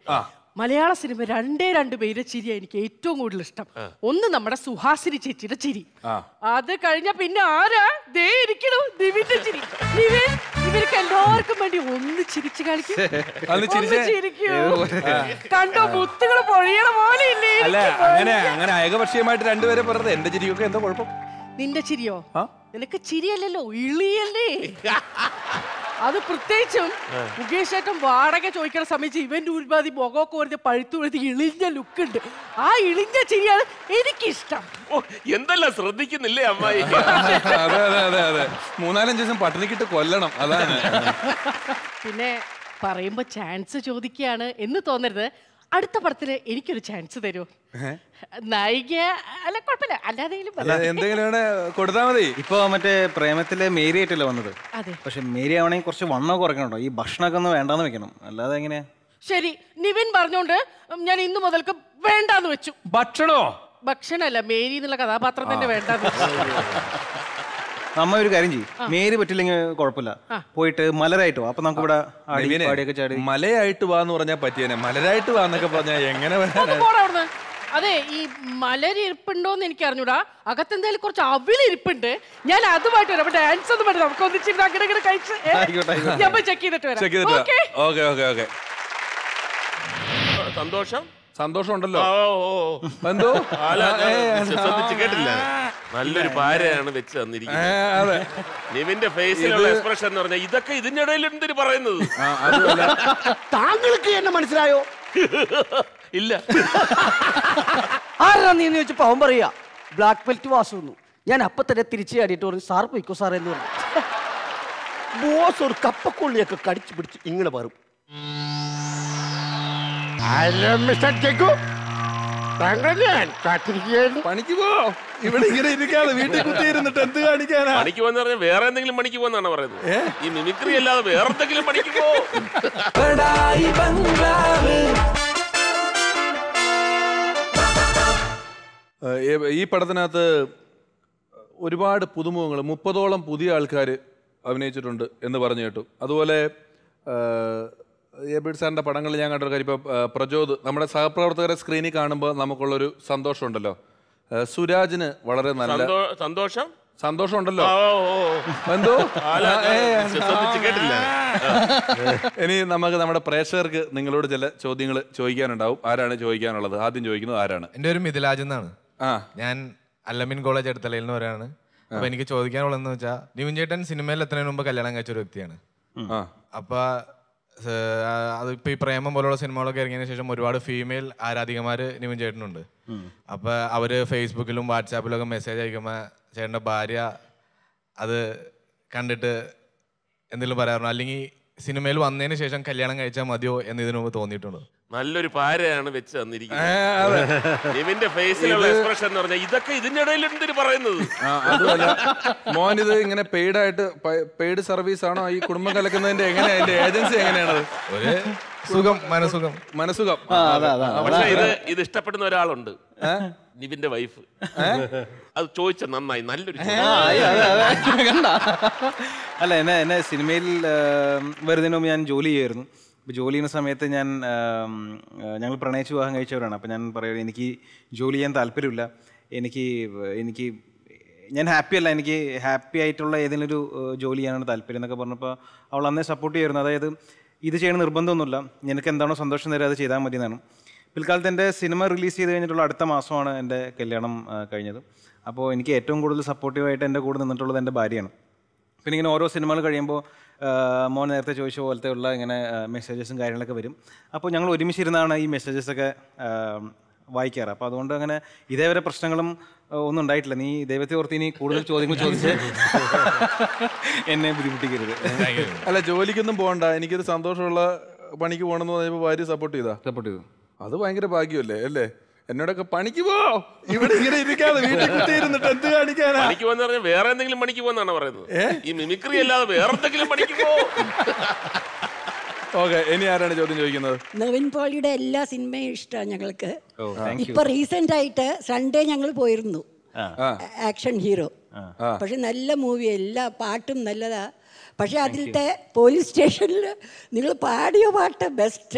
മലയാള സിനിമ രണ്ടേ രണ്ട് പേരെ ചിരിയാ എനിക്ക് ഏറ്റവും കൂടുതൽ ഇഷ്ടം ഒന്ന് നമ്മുടെ സുഹാസിനി ചേച്ചിയുടെ ചിരി ആ അത് കഴിഞ്ഞ പിന്നെ ആരാ ദേ ഇരിക്കണു നിവിന്റെ ചിരി നിവിൻ ഇവർക്ക് എല്ലാവർക്കും വേണ്ടി ഒന്ന് ചിരിച്ചു കാണിക്കും ഒന്ന് ചിരിച്ചേ. ചിരിക്കൂ കണ്ടോ മുത്തുകൾ പൊഴിയണ പോലെ ഇല്ലേ അല്ല എനിക്ക് അങ്ങനെ ഭയങ്കര- അങ്ങനെ അയകപക്ഷീയമായിട്ട് രണ്ടുപേരെ പറഞ്ഞത് എന്റെ ചിരിക്കൊക്കെ എന്താ കുഴപ്പം നിന്റെ ചിരിയോ ആ? നിനക്ക് ചിരിയല്ലല്ലോ ഇളിയല്ലേ അത് പ്രത്യേകിച്ചും മുകേഷ് ഏട്ടൻ വാടക ചോദിക്കുന്ന സമയത്ത് ഇവന്റെ ഉൽപാദി മുഖമൊക്കെ വെറുതെ പഴുത്തു വെറുതെ ഇളിഞ്ഞ ലുക്ക് ഉണ്ട് ആ ഇളിഞ്ഞ ചിരിയാണ് എനിക്കിഷ്ടം ഓ എന്തെല്ലാം ശ്രദ്ധിക്കുന്നില്ലേ അമ്മായി അതെ അതെ അതെ അതെ മൂന്നാലഞ്ച് ദിവസം പട്ടിണിക്കിട്ട് കൊല്ലണം അതാണ് പിന്നെ പറയുമ്പോ ചാൻസ് ചോദിക്കുകയാണ് എന്ന് തോന്നരുത് അടുത്ത പടത്തില് എനിക്കൊരു ചാൻസ് തരൂ നായിക അല്ല കുഴപ്പമില്ല അല്ലാതെങ്കിലും അല്ല എന്തെങ്കിലും ഇവിടെ കൊടുത്താൽ മതി ഇപ്പൊ മറ്റേ പ്രേമത്തിലെ മേരി ആയിട്ടല്ലേ വന്നത് അതെ പക്ഷെ മേരി ആവണമെങ്കിൽ കുറച്ച് വണ്ണമൊക്കെ കുറയ്ക്കണോ ഈ ഭക്ഷണമൊക്കെ ഒന്ന് വേണ്ടാന്ന് വെക്കണം അല്ലാതെ എങ്ങനെയാ ശരി നിവിൻ പറഞ്ഞോണ്ട് ഞാൻ ഇന്നു മുതൽക്ക് വേണ്ടാന്ന് വെച്ചു ഭക്ഷണോ ഭക്ഷണല്ല മേരി എന്നുള്ള കഥാപാത്രം തന്നെ വേണ്ടാന്ന് വെച്ചു നമ്മ ഒരു കാര്യം ചെയ്യും മേരി പറ്റില്ലെങ്കിൽ കുഴപ്പമില്ല പോയിട്ട് മലരായിട്ടോ അപ്പൊ നമുക്ക് ഇവിടെ ആടി നവീനെ, പാടിയൊക്കെ ചാടി മലയായിട്ട് വാ എന്ന് പറഞ്ഞാൽ പറ്റിയേനെ മലരായിട്ട് വാ എന്നൊക്കെ പറഞ്ഞാൽ എങ്ങനെ ഒന്ന് വരാനാ? പോടാ അവിടുന്ന് അതെ ഈ മലരിപ്പുണ്ടോന്ന് എനിക്ക് അറിഞ്ഞൂടാ അകത്തെന്തായാലും കുറച്ച് അവിലിരിപ്പുണ്ട് ഞാൻ അതുമായിട്ട് വരാം അപ്പൊ ഡാൻസ് ഒന്നും വേണ്ട നമുക്ക് ഒന്നിച്ചിരുന്ന് അങ്ങനെ ഇങ്ങനെ കഴിച്ച് ഏ? ആയിക്കോട്ടെ, ആയിക്കോട്ടെ. ഞാൻ പോയി ചെക്ക് ചെയ്തിട്ട് വരാം ചെക്ക് ചെയ്തിട്ട് ഓക്കേ? ഓക്കെ ഓക്കെ ഓക്കെ സന്തോഷം സന്തോഷമുണ്ടല്ലോ ആ, ഓ, ഓ, ഓ. എന്തോ അല്ല, ഞാൻ ശ്രദ്ധിച്ച് കേട്ടില്ല നല്ലൊരു ഭാര്യയാണ് വെച്ച് ഏ, തന്നിരിക്കുന്നത് അതെ നിവിന്റെ ഫേസിലുള്ള എക്സ്പ്രഷൻ എന്ന് പറഞ്ഞാൽ ഇതൊക്കെ ഇതിന്റെ ഇടയിൽ എന്തിനു പറയുന്നത് ആ, അതുമല്ല താങ്കൾക്ക് എന്നെ മനസ്സിലായോ ഇല്ല ആരാ നീ എന്ന് ചോദിച്ചപ്പോ അവൻ പറയാ ബ്ലാക്ക് ബെൽറ്റ് വാസു എന്ന് ഞാൻ അപ്പൊ തന്നെ തിരിച്ചു ചാടിയിട്ട് പറഞ്ഞു സാർ പോയിക്കോ സാർ എന്ന് പറഞ്ഞു ബോസ് ഒരു കപ്പക്കൊള്ളിയൊക്കെ കടിച്ചു പിടിച്ച് ഇങ്ങനെ പറയും ഹലോ മിസ്റ്റർ ജഗ്ഗു താങ്കൾ ഞാൻ കാത്തിരിക്കുകയായിരുന്നു പണിക്ക് പോ ഇവിടെ ഇങ്ങനെ ഇരിക്കാതെ വീട്ടിൽ കുത്തിയിരുന്നിട്ട് എന്ത് കാണിക്കാനാ പണിക്ക് പോന്ന് പറഞ്ഞാൽ വേറെ എന്തെങ്കിലും പണിക്ക് പോന്നാണ് പറയുന്നത് ഈ മിമിക്രി അല്ലാതെ വേറെ എന്തെങ്കിലും പണിക്ക് പോ ഏഹ് ഈ- ഈ പടത്തിനകത്ത് ഒരുപാട് പുതുമുഖങ്ങൾ മുപ്പതോളം പുതിയ ആൾക്കാർ അഭിനയിച്ചിട്ടുണ്ട് എന്ന് പറഞ്ഞു കേട്ടു അതുപോലെ ഏബിഡ് സാറിൻ്റെ പടങ്ങൾ ഞാൻ കണ്ട ഒരു കാര്യം ഇപ്പോൾ പ്രചോദ് നമ്മുടെ സഹപ്രവർത്തകരെ സ്ക്രീനിൽ കാണുമ്പോൾ നമുക്കുള്ളൊരു സന്തോഷമുണ്ടല്ലോ ഏഹ് സുരാജിന് വളരെ നല്ല സന്തോ- സന്തോഷം സന്തോഷമുണ്ടല്ലോ ആ, ഓ, ഓ, ഓ. എന്തോ അല്ല, ഞാൻ ശ്രദ്ധിച്ച് കേട്ടില്ല ഇനി നമുക്ക് നമ്മുടെ പ്രേക്ഷകർക്ക് നിങ്ങളോട് ചില ചോദ്യങ്ങൾ ചോദിക്കാനുണ്ടാവും ആരാണ് ചോദിക്കാനുള്ളത് ആദ്യം ചോദിക്കുന്നത് ആരാണ് എൻ്റെ ഒരു മിഥിലാജ് എന്നാണ് ആ ഞാൻ അല്ലമിൻ കോളേജ് എടുത്തലയിൽ നിന്ന് വരാണ് അപ്പൊ എനിക്ക് ചോദിക്കാനുള്ളതെന്ന് വെച്ചാൽ നിവിൻ ചേട്ടൻ സിനിമയിൽ എത്തുന്നതിന് മുമ്പ് കല്യാണം കഴിച്ച ഒരു വ്യക്തിയാണ് ആ അപ്പൊ ഏഹ്, അതിപ്പോ ഈ പ്രേമം പോലുള്ള സിനിമകളൊക്കെ ഇറങ്ങിയതിനു ശേഷം ഒരുപാട് ഫീമെയിൽ ആരാധികമാര് നിവിൻ ചേട്ടനുണ്ട് അപ്പൊ അവര് ഫേസ്ബുക്കിലും വാട്സാപ്പിലും ഒക്കെ മെസ്സേജ് അയക്കുമ്പോ ചേട്ടന്റെ ഭാര്യ അത് കണ്ടിട്ട് എന്തെങ്കിലും പറയാറുണ്ടോ അല്ലെങ്കിൽ സിനിമയിൽ വന്നതിന് ശേഷം കല്യാണം കഴിച്ചാൽ മതിയോ എന്ന് ഇതിനു മുമ്പ് തോന്നിയിട്ടുണ്ടോ നല്ലൊരു ഭാര്യയാണ് വെച്ച് തന്നിരിക്കുന്നത് നിവിന്റെ ഫേസിലുള്ള എക്സ്പ്രഷൻ എന്ന് പറഞ്ഞാൽ ഇതൊക്കെ ഇതിന്റെ ഇടയിൽ എന്തിനു പറയുന്നത് ആ, അതുമല്ല മോൻ ഇത് ഇങ്ങനെ പെയ്ഡ് ആയിട്ട് പെയ്ഡ് സർവീസ് ആണോ ഈ കുടുംബം കലക്കുന്നതിന്റെ എങ്ങനെയാ അതിന്റെ ഏജൻസി എങ്ങനെയാണത് ഒരു സുഖം മനസുഖം മനസുഖം പക്ഷെ ഇത് ഇത് ഇഷ്ടപ്പെടുന്ന ഒരാളുണ്ട് നിവിന്റെ വൈഫ് അത് ചോദിച്ച നന്നായി നല്ലൊരു ചോദ്യം. കണ്ട അല്ല എന്നെ എന്നെ സിനിമയിൽ ആം, വരുന്നതിന് മുമ്പ് ഞാൻ ജോലി ചെയ്യുമായിരുന്നു അപ്പോൾ ജോലി ചെയ്യുന്ന സമയത്ത് ഞാൻ ആം, ആ, ഞങ്ങൾ പ്രണയിച്ച് വിവാഹം കഴിച്ചവരാണ് അപ്പോൾ ഞാൻ പറയുന്നത് എനിക്ക് ജോലി ചെയ്യാൻ താല്പര്യമില്ല എനിക്ക് എനിക്ക് ഞാൻ ഹാപ്പി അല്ല എനിക്ക് ഹാപ്പി ആയിട്ടുള്ള ഏതെങ്കിലും ഒരു ഏഹ്, ജോലി ചെയ്യാനാണ് താല്പര്യം എന്നൊക്കെ പറഞ്ഞപ്പോൾ അവൾ അന്നേ സപ്പോർട്ട് ചെയ്യുമായിരുന്നു അതായത് ഇത് ചെയ്യണ നിർബന്ധമൊന്നുമില്ല നിനക്ക് എന്താണോ സന്തോഷം തരാം അത് ചെയ്താൽ മതി എന്നാണ് പിൽക്കാലത്ത് എൻ്റെ സിനിമ റിലീസ് ചെയ്ത് കഴിഞ്ഞിട്ടുള്ള അടുത്ത മാസമാണ് എൻ്റെ കല്യാണം ആ, കഴിഞ്ഞത് അപ്പോൾ എനിക്ക് ഏറ്റവും കൂടുതൽ സപ്പോർട്ടീവായിട്ട് എൻ്റെ കൂടെ നിന്നിട്ടുള്ളത് എൻ്റെ ഭാര്യയാണ് പിന്നെ ഇങ്ങനെ ഓരോ സിനിമകൾ കഴിയുമ്പോൾ മോൻ നേരത്തെ ചോദിച്ച പോലത്തെ ഉള്ള ഇങ്ങനെ മെസ്സേജസും കാര്യങ്ങളൊക്കെ വരും അപ്പോൾ ഞങ്ങൾ ഒരുമിച്ചിരുന്നാണ് ഈ മെസ്സേജസൊക്കെ വായിക്കാറ് അപ്പോൾ അതുകൊണ്ട് അങ്ങനെ ഇതേവരെ പ്രശ്നങ്ങളും ആ, ഒന്നും ഉണ്ടായിട്ടില്ല നീ ദൈവത്തെ ഓർത്ത് ഇനി കൂടുതൽ ചോദ്യങ്ങൾ ചോദിച്ച് എന്നെ ബുദ്ധിമുട്ടിക്കരുത് അല്ല ജോലിക്കൊന്നും പോകണ്ട എനിക്കൊരു സന്തോഷമുള്ള പണിക്ക് പോകണമെന്ന് പറഞ്ഞപ്പോൾ ഭാര്യ സപ്പോർട്ട് ചെയ്താ സപ്പോർട്ട് ചെയ്തു അത് ഭയങ്കര ഭാഗ്യമല്ലേ അല്ലേ എന്നോടൊക്കെ പണിക്ക് പോ ഇവിടെ ഇങ്ങനെ ഇരിക്കാതെ വീട്ടിൽ കുത്തിയിരുന്നിട്ട് എന്ത് കാണിക്കാനാ പണിക്ക് പോന്ന് പറഞ്ഞാൽ വേറെ എന്തെങ്കിലും പണിക്ക് പോന്നാണ് പറയുന്നത് ഈ മിമിക്രി അല്ലാതെ വേറെ എന്തെങ്കിലും പണിക്ക് പോ ഓക്കെ ഇനി ആരാണ് ചോദ്യം ചോദിക്കുന്നത് നവീൻ പോളിയുടെ എല്ലാ സിനിമയും ഇഷ്ടമാണ് ഞങ്ങൾക്ക് ഓ താങ്ക് യു ഇപ്പൊ റീസെന്റ് ആയിട്ട് സൺഡേ ഞങ്ങൾ പോയിരുന്നു ആ ആ ആക്ഷൻ ഹീറോ ആ. പക്ഷെ നല്ല മൂവി എല്ലാ പാട്ടും നല്ലതാ പക്ഷെ അതിലത്തെ പോലീസ് സ്റ്റേഷനിൽ നിങ്ങൾ പാടിയ പാട്ട് ബെസ്റ്റ്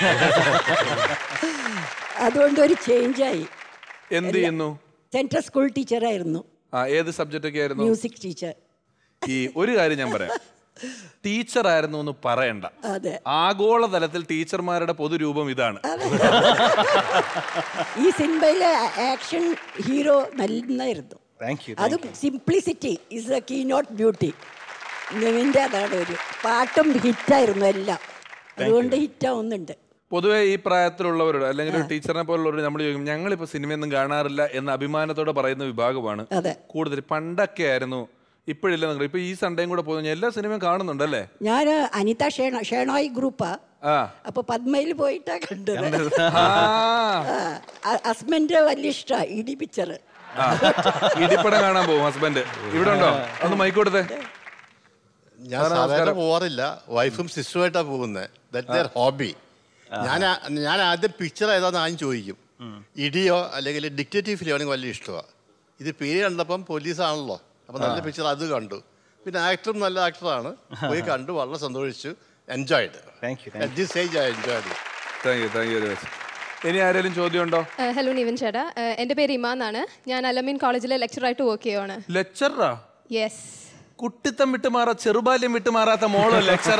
അതുകൊണ്ട് ഒരു ചേഞ്ചായി എന്ത് ചെയ്യുന്നു സെൻട്രൽ സ്കൂൾ ടീച്ചറായിരുന്നു ആ ഏത് സബ്ജക്റ്റ് ഒക്കെ ആയിരുന്നു മ്യൂസിക് ടീച്ചർ ഈ ഒരു കാര്യം ഞാൻ പറയാം ടീച്ചർ ആയിരുന്നു എന്ന് പറയണ്ട അതെ ആഗോളതലത്തിൽ ടീച്ചർമാരുടെ പൊതുരൂപം ഇതാണ് ഈ സിനിമയിലെ ആക്ഷൻ ഹീറോ നന്നായിരുന്നു താങ്ക് യു അതും simplicity is a key note beauty നിവിൻ്റെ അതാണ് ഒരു പാട്ടും ഹിറ്റായിരുന്നു എല്ലാം അതുകൊണ്ട് ഹിറ്റാവുന്നുണ്ട് പൊതുവെ ഈ പ്രായത്തിലുള്ളവരോട് അല്ലെങ്കിൽ ഒരു ടീച്ചറിനെ പോലുള്ളവരോട് നമ്മൾ ചോദിക്കും ഞങ്ങളിപ്പോൾ സിനിമയൊന്നും കാണാറില്ല എന്ന അഭിമാനത്തോടെ പറയുന്ന വിഭാഗമാണ് അതെ കൂടുതൽ പണ്ടൊക്കെ ആയിരുന്നു ഇപ്പോഴില്ല നിങ്ങൾ ഇപ്പൊ ഈ സൺഡേയും കൂടെ പോകുന്ന എല്ലാ സിനിമയും കാണുന്നുണ്ടല്ലേ ഞാൻ അനിത ഷേണ ഷേണോയ് ഗ്രൂപ്പാ ആ അപ്പൊ പദ്മയിൽ പോയിട്ടാ കണ്ടത് ആ. ഹസ്ബൻഡ് വലിയ ഇഷ്ടമാണ് ഇടി പിക്ചർ ആ. ഇടിപ്പടം കാണാൻ പോകും ഹസ്ബൻഡ് ഇവിടെ ഉണ്ടോ ഒന്ന് മൈക്ക് കൊടുത്തേ ഞാൻ സാറേ, സാധാരണ നമസ്കാരം. പോവാറില്ല വൈഫും സിസ്റ്ററുമായിട്ടാണ് പോകുന്നത് ദാറ്റ് ദർ ഹോബി ഞാൻ ആ- ഞാൻ ആദ്യം പിക്ചർ ഏതാന്ന് ആദ്യം ചോദിക്കും ഇടിയോ അല്ലെങ്കിൽ ഡിക്റ്റേറ്റീവ് ഫിലിം ആണെങ്കിൽ വലിയ ഇഷ്ടമാണ് ഇത് പേര് കണ്ടപ്പം പോലീസാണല്ലോ അപ്പം നല്ല ആ. പിക്ചർ അത് കണ്ടു പിന്നെ ആക്ടറും നല്ല ആക്ടറാണ് പോയി കണ്ടു വളരെ സന്തോഷിച്ചു enjoyed thank you at this age I enjoyed thank you thank you very much ഇനി ആരെങ്കിലും ചോദ്യം ഉണ്ടോ ഹലോ നിവിൻ ചേട്ടാ ഏഹ് എൻ്റെ പേര് ഇമാൻ എന്നാണ് ഞാൻ അലമീൻ കോളേജിലെ ലെക്ചറായിട്ട് വർക്ക് ചെയ്യുവാണ് ലെക്ചറാ യെസ് കുട്ടിത്തം വിട്ടുമാറാ ചെറുബാല്യം വിട്ടുമാറാത്ത മോളോ ലെക്ചർ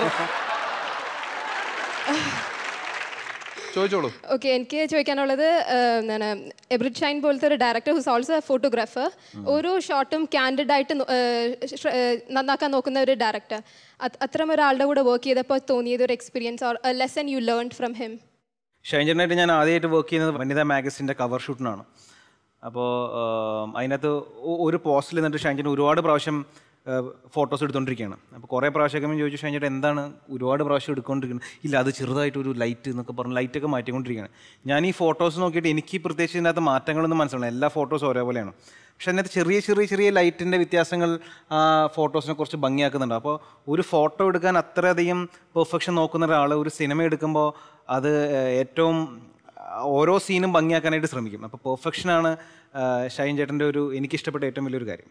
ചോദിച്ചോളൂ ഓക്കെ എനിക്ക് ചോദിക്കാനുള്ളത് ഏഹ്, എന്താണ് എബ്രിഡ് ഷൈൻ പോലത്തെ ഒരു director who's also a photographer ഓരോ ഷോട്ടും ക്യാൻഡിഡ് ആയിട്ട് നോ- ഏഹ്, ശ്ര- ഏഹ്, നന്നാക്കാൻ നോക്കുന്ന ഒരു ഡയറക്ടർ അത്തരം ഒരാളുടെ കൂടെ വർക്ക് ചെയ്തപ്പോൾ തോന്നിയത് ഒരു experience or lesson you learn from him ഷൈൻചേട്ടനായിട്ട് ഞാൻ ആദ്യമായിട്ട് വർക്ക് ചെയ്യുന്നത് വനിതാ മാഗസിൻ്റെ കവർ ഷൂട്ടിനാണ് അപ്പോൾ അതിനകത്ത് ഒ- ഒരു പോസ്റ്റിൽ നിന്നിട്ട് ഷൈൻചേട്ടൻ ഒരുപാട് പ്രാവശ്യം ഫോട്ടോസ് എടുത്തുകൊണ്ടിരിക്കുകയാണ് അപ്പോൾ കുറേ പ്രാവശ്യമൊക്കെ ഞാൻ ചോദിച്ചു ഷൈൻചേട്ടൻ എന്താണ് ഒരുപാട് പ്രാവശ്യം എടുത്തുകൊണ്ടിരിക്കുന്നത് ഇല്ല അത് ചെറുതായിട്ട് ഒരു ലൈറ്റ് എന്നൊക്കെ പറഞ്ഞ് ലൈറ്റൊക്കെ മാറ്റിക്കൊണ്ടിരിക്കുകയാണ് ഞാൻ ഈ ഫോട്ടോസ് നോക്കിയിട്ട് എനിക്ക് പ്രത്യേകിച്ച് ഇതിനകത്ത് മാറ്റങ്ങളൊന്നും മനസ്സിലാവും എല്ലാ ഫോട്ടോസും ഒരേപോലെയാണ് പക്ഷെ അതിനകത്ത് ചെറിയ ചെറിയ ചെറിയ ലൈറ്റിൻ്റെ വ്യത്യാസങ്ങൾ ആ ഫോട്ടോസിനെ കുറച്ച് ഭംഗിയാക്കുന്നുണ്ട് അപ്പോൾ ഒരു ഫോട്ടോ എടുക്കാൻ അത്രയധികം പെർഫെക്ഷൻ നോക്കുന്ന ഒരാൾ ഒരു സിനിമ എടുക്കുമ്പോൾ അത് ഏഹ്, ഏറ്റവും ഓരോ സീനും ഭംഗിയാക്കാനായിട്ട് ശ്രമിക്കും അപ്പോൾ പെർഫെക്ഷനാണ് ഷൈൻ ചേട്ടൻ്റെ ഒരു എനിക്കിഷ്ടപ്പെട്ട ഏറ്റവും വലിയൊരു കാര്യം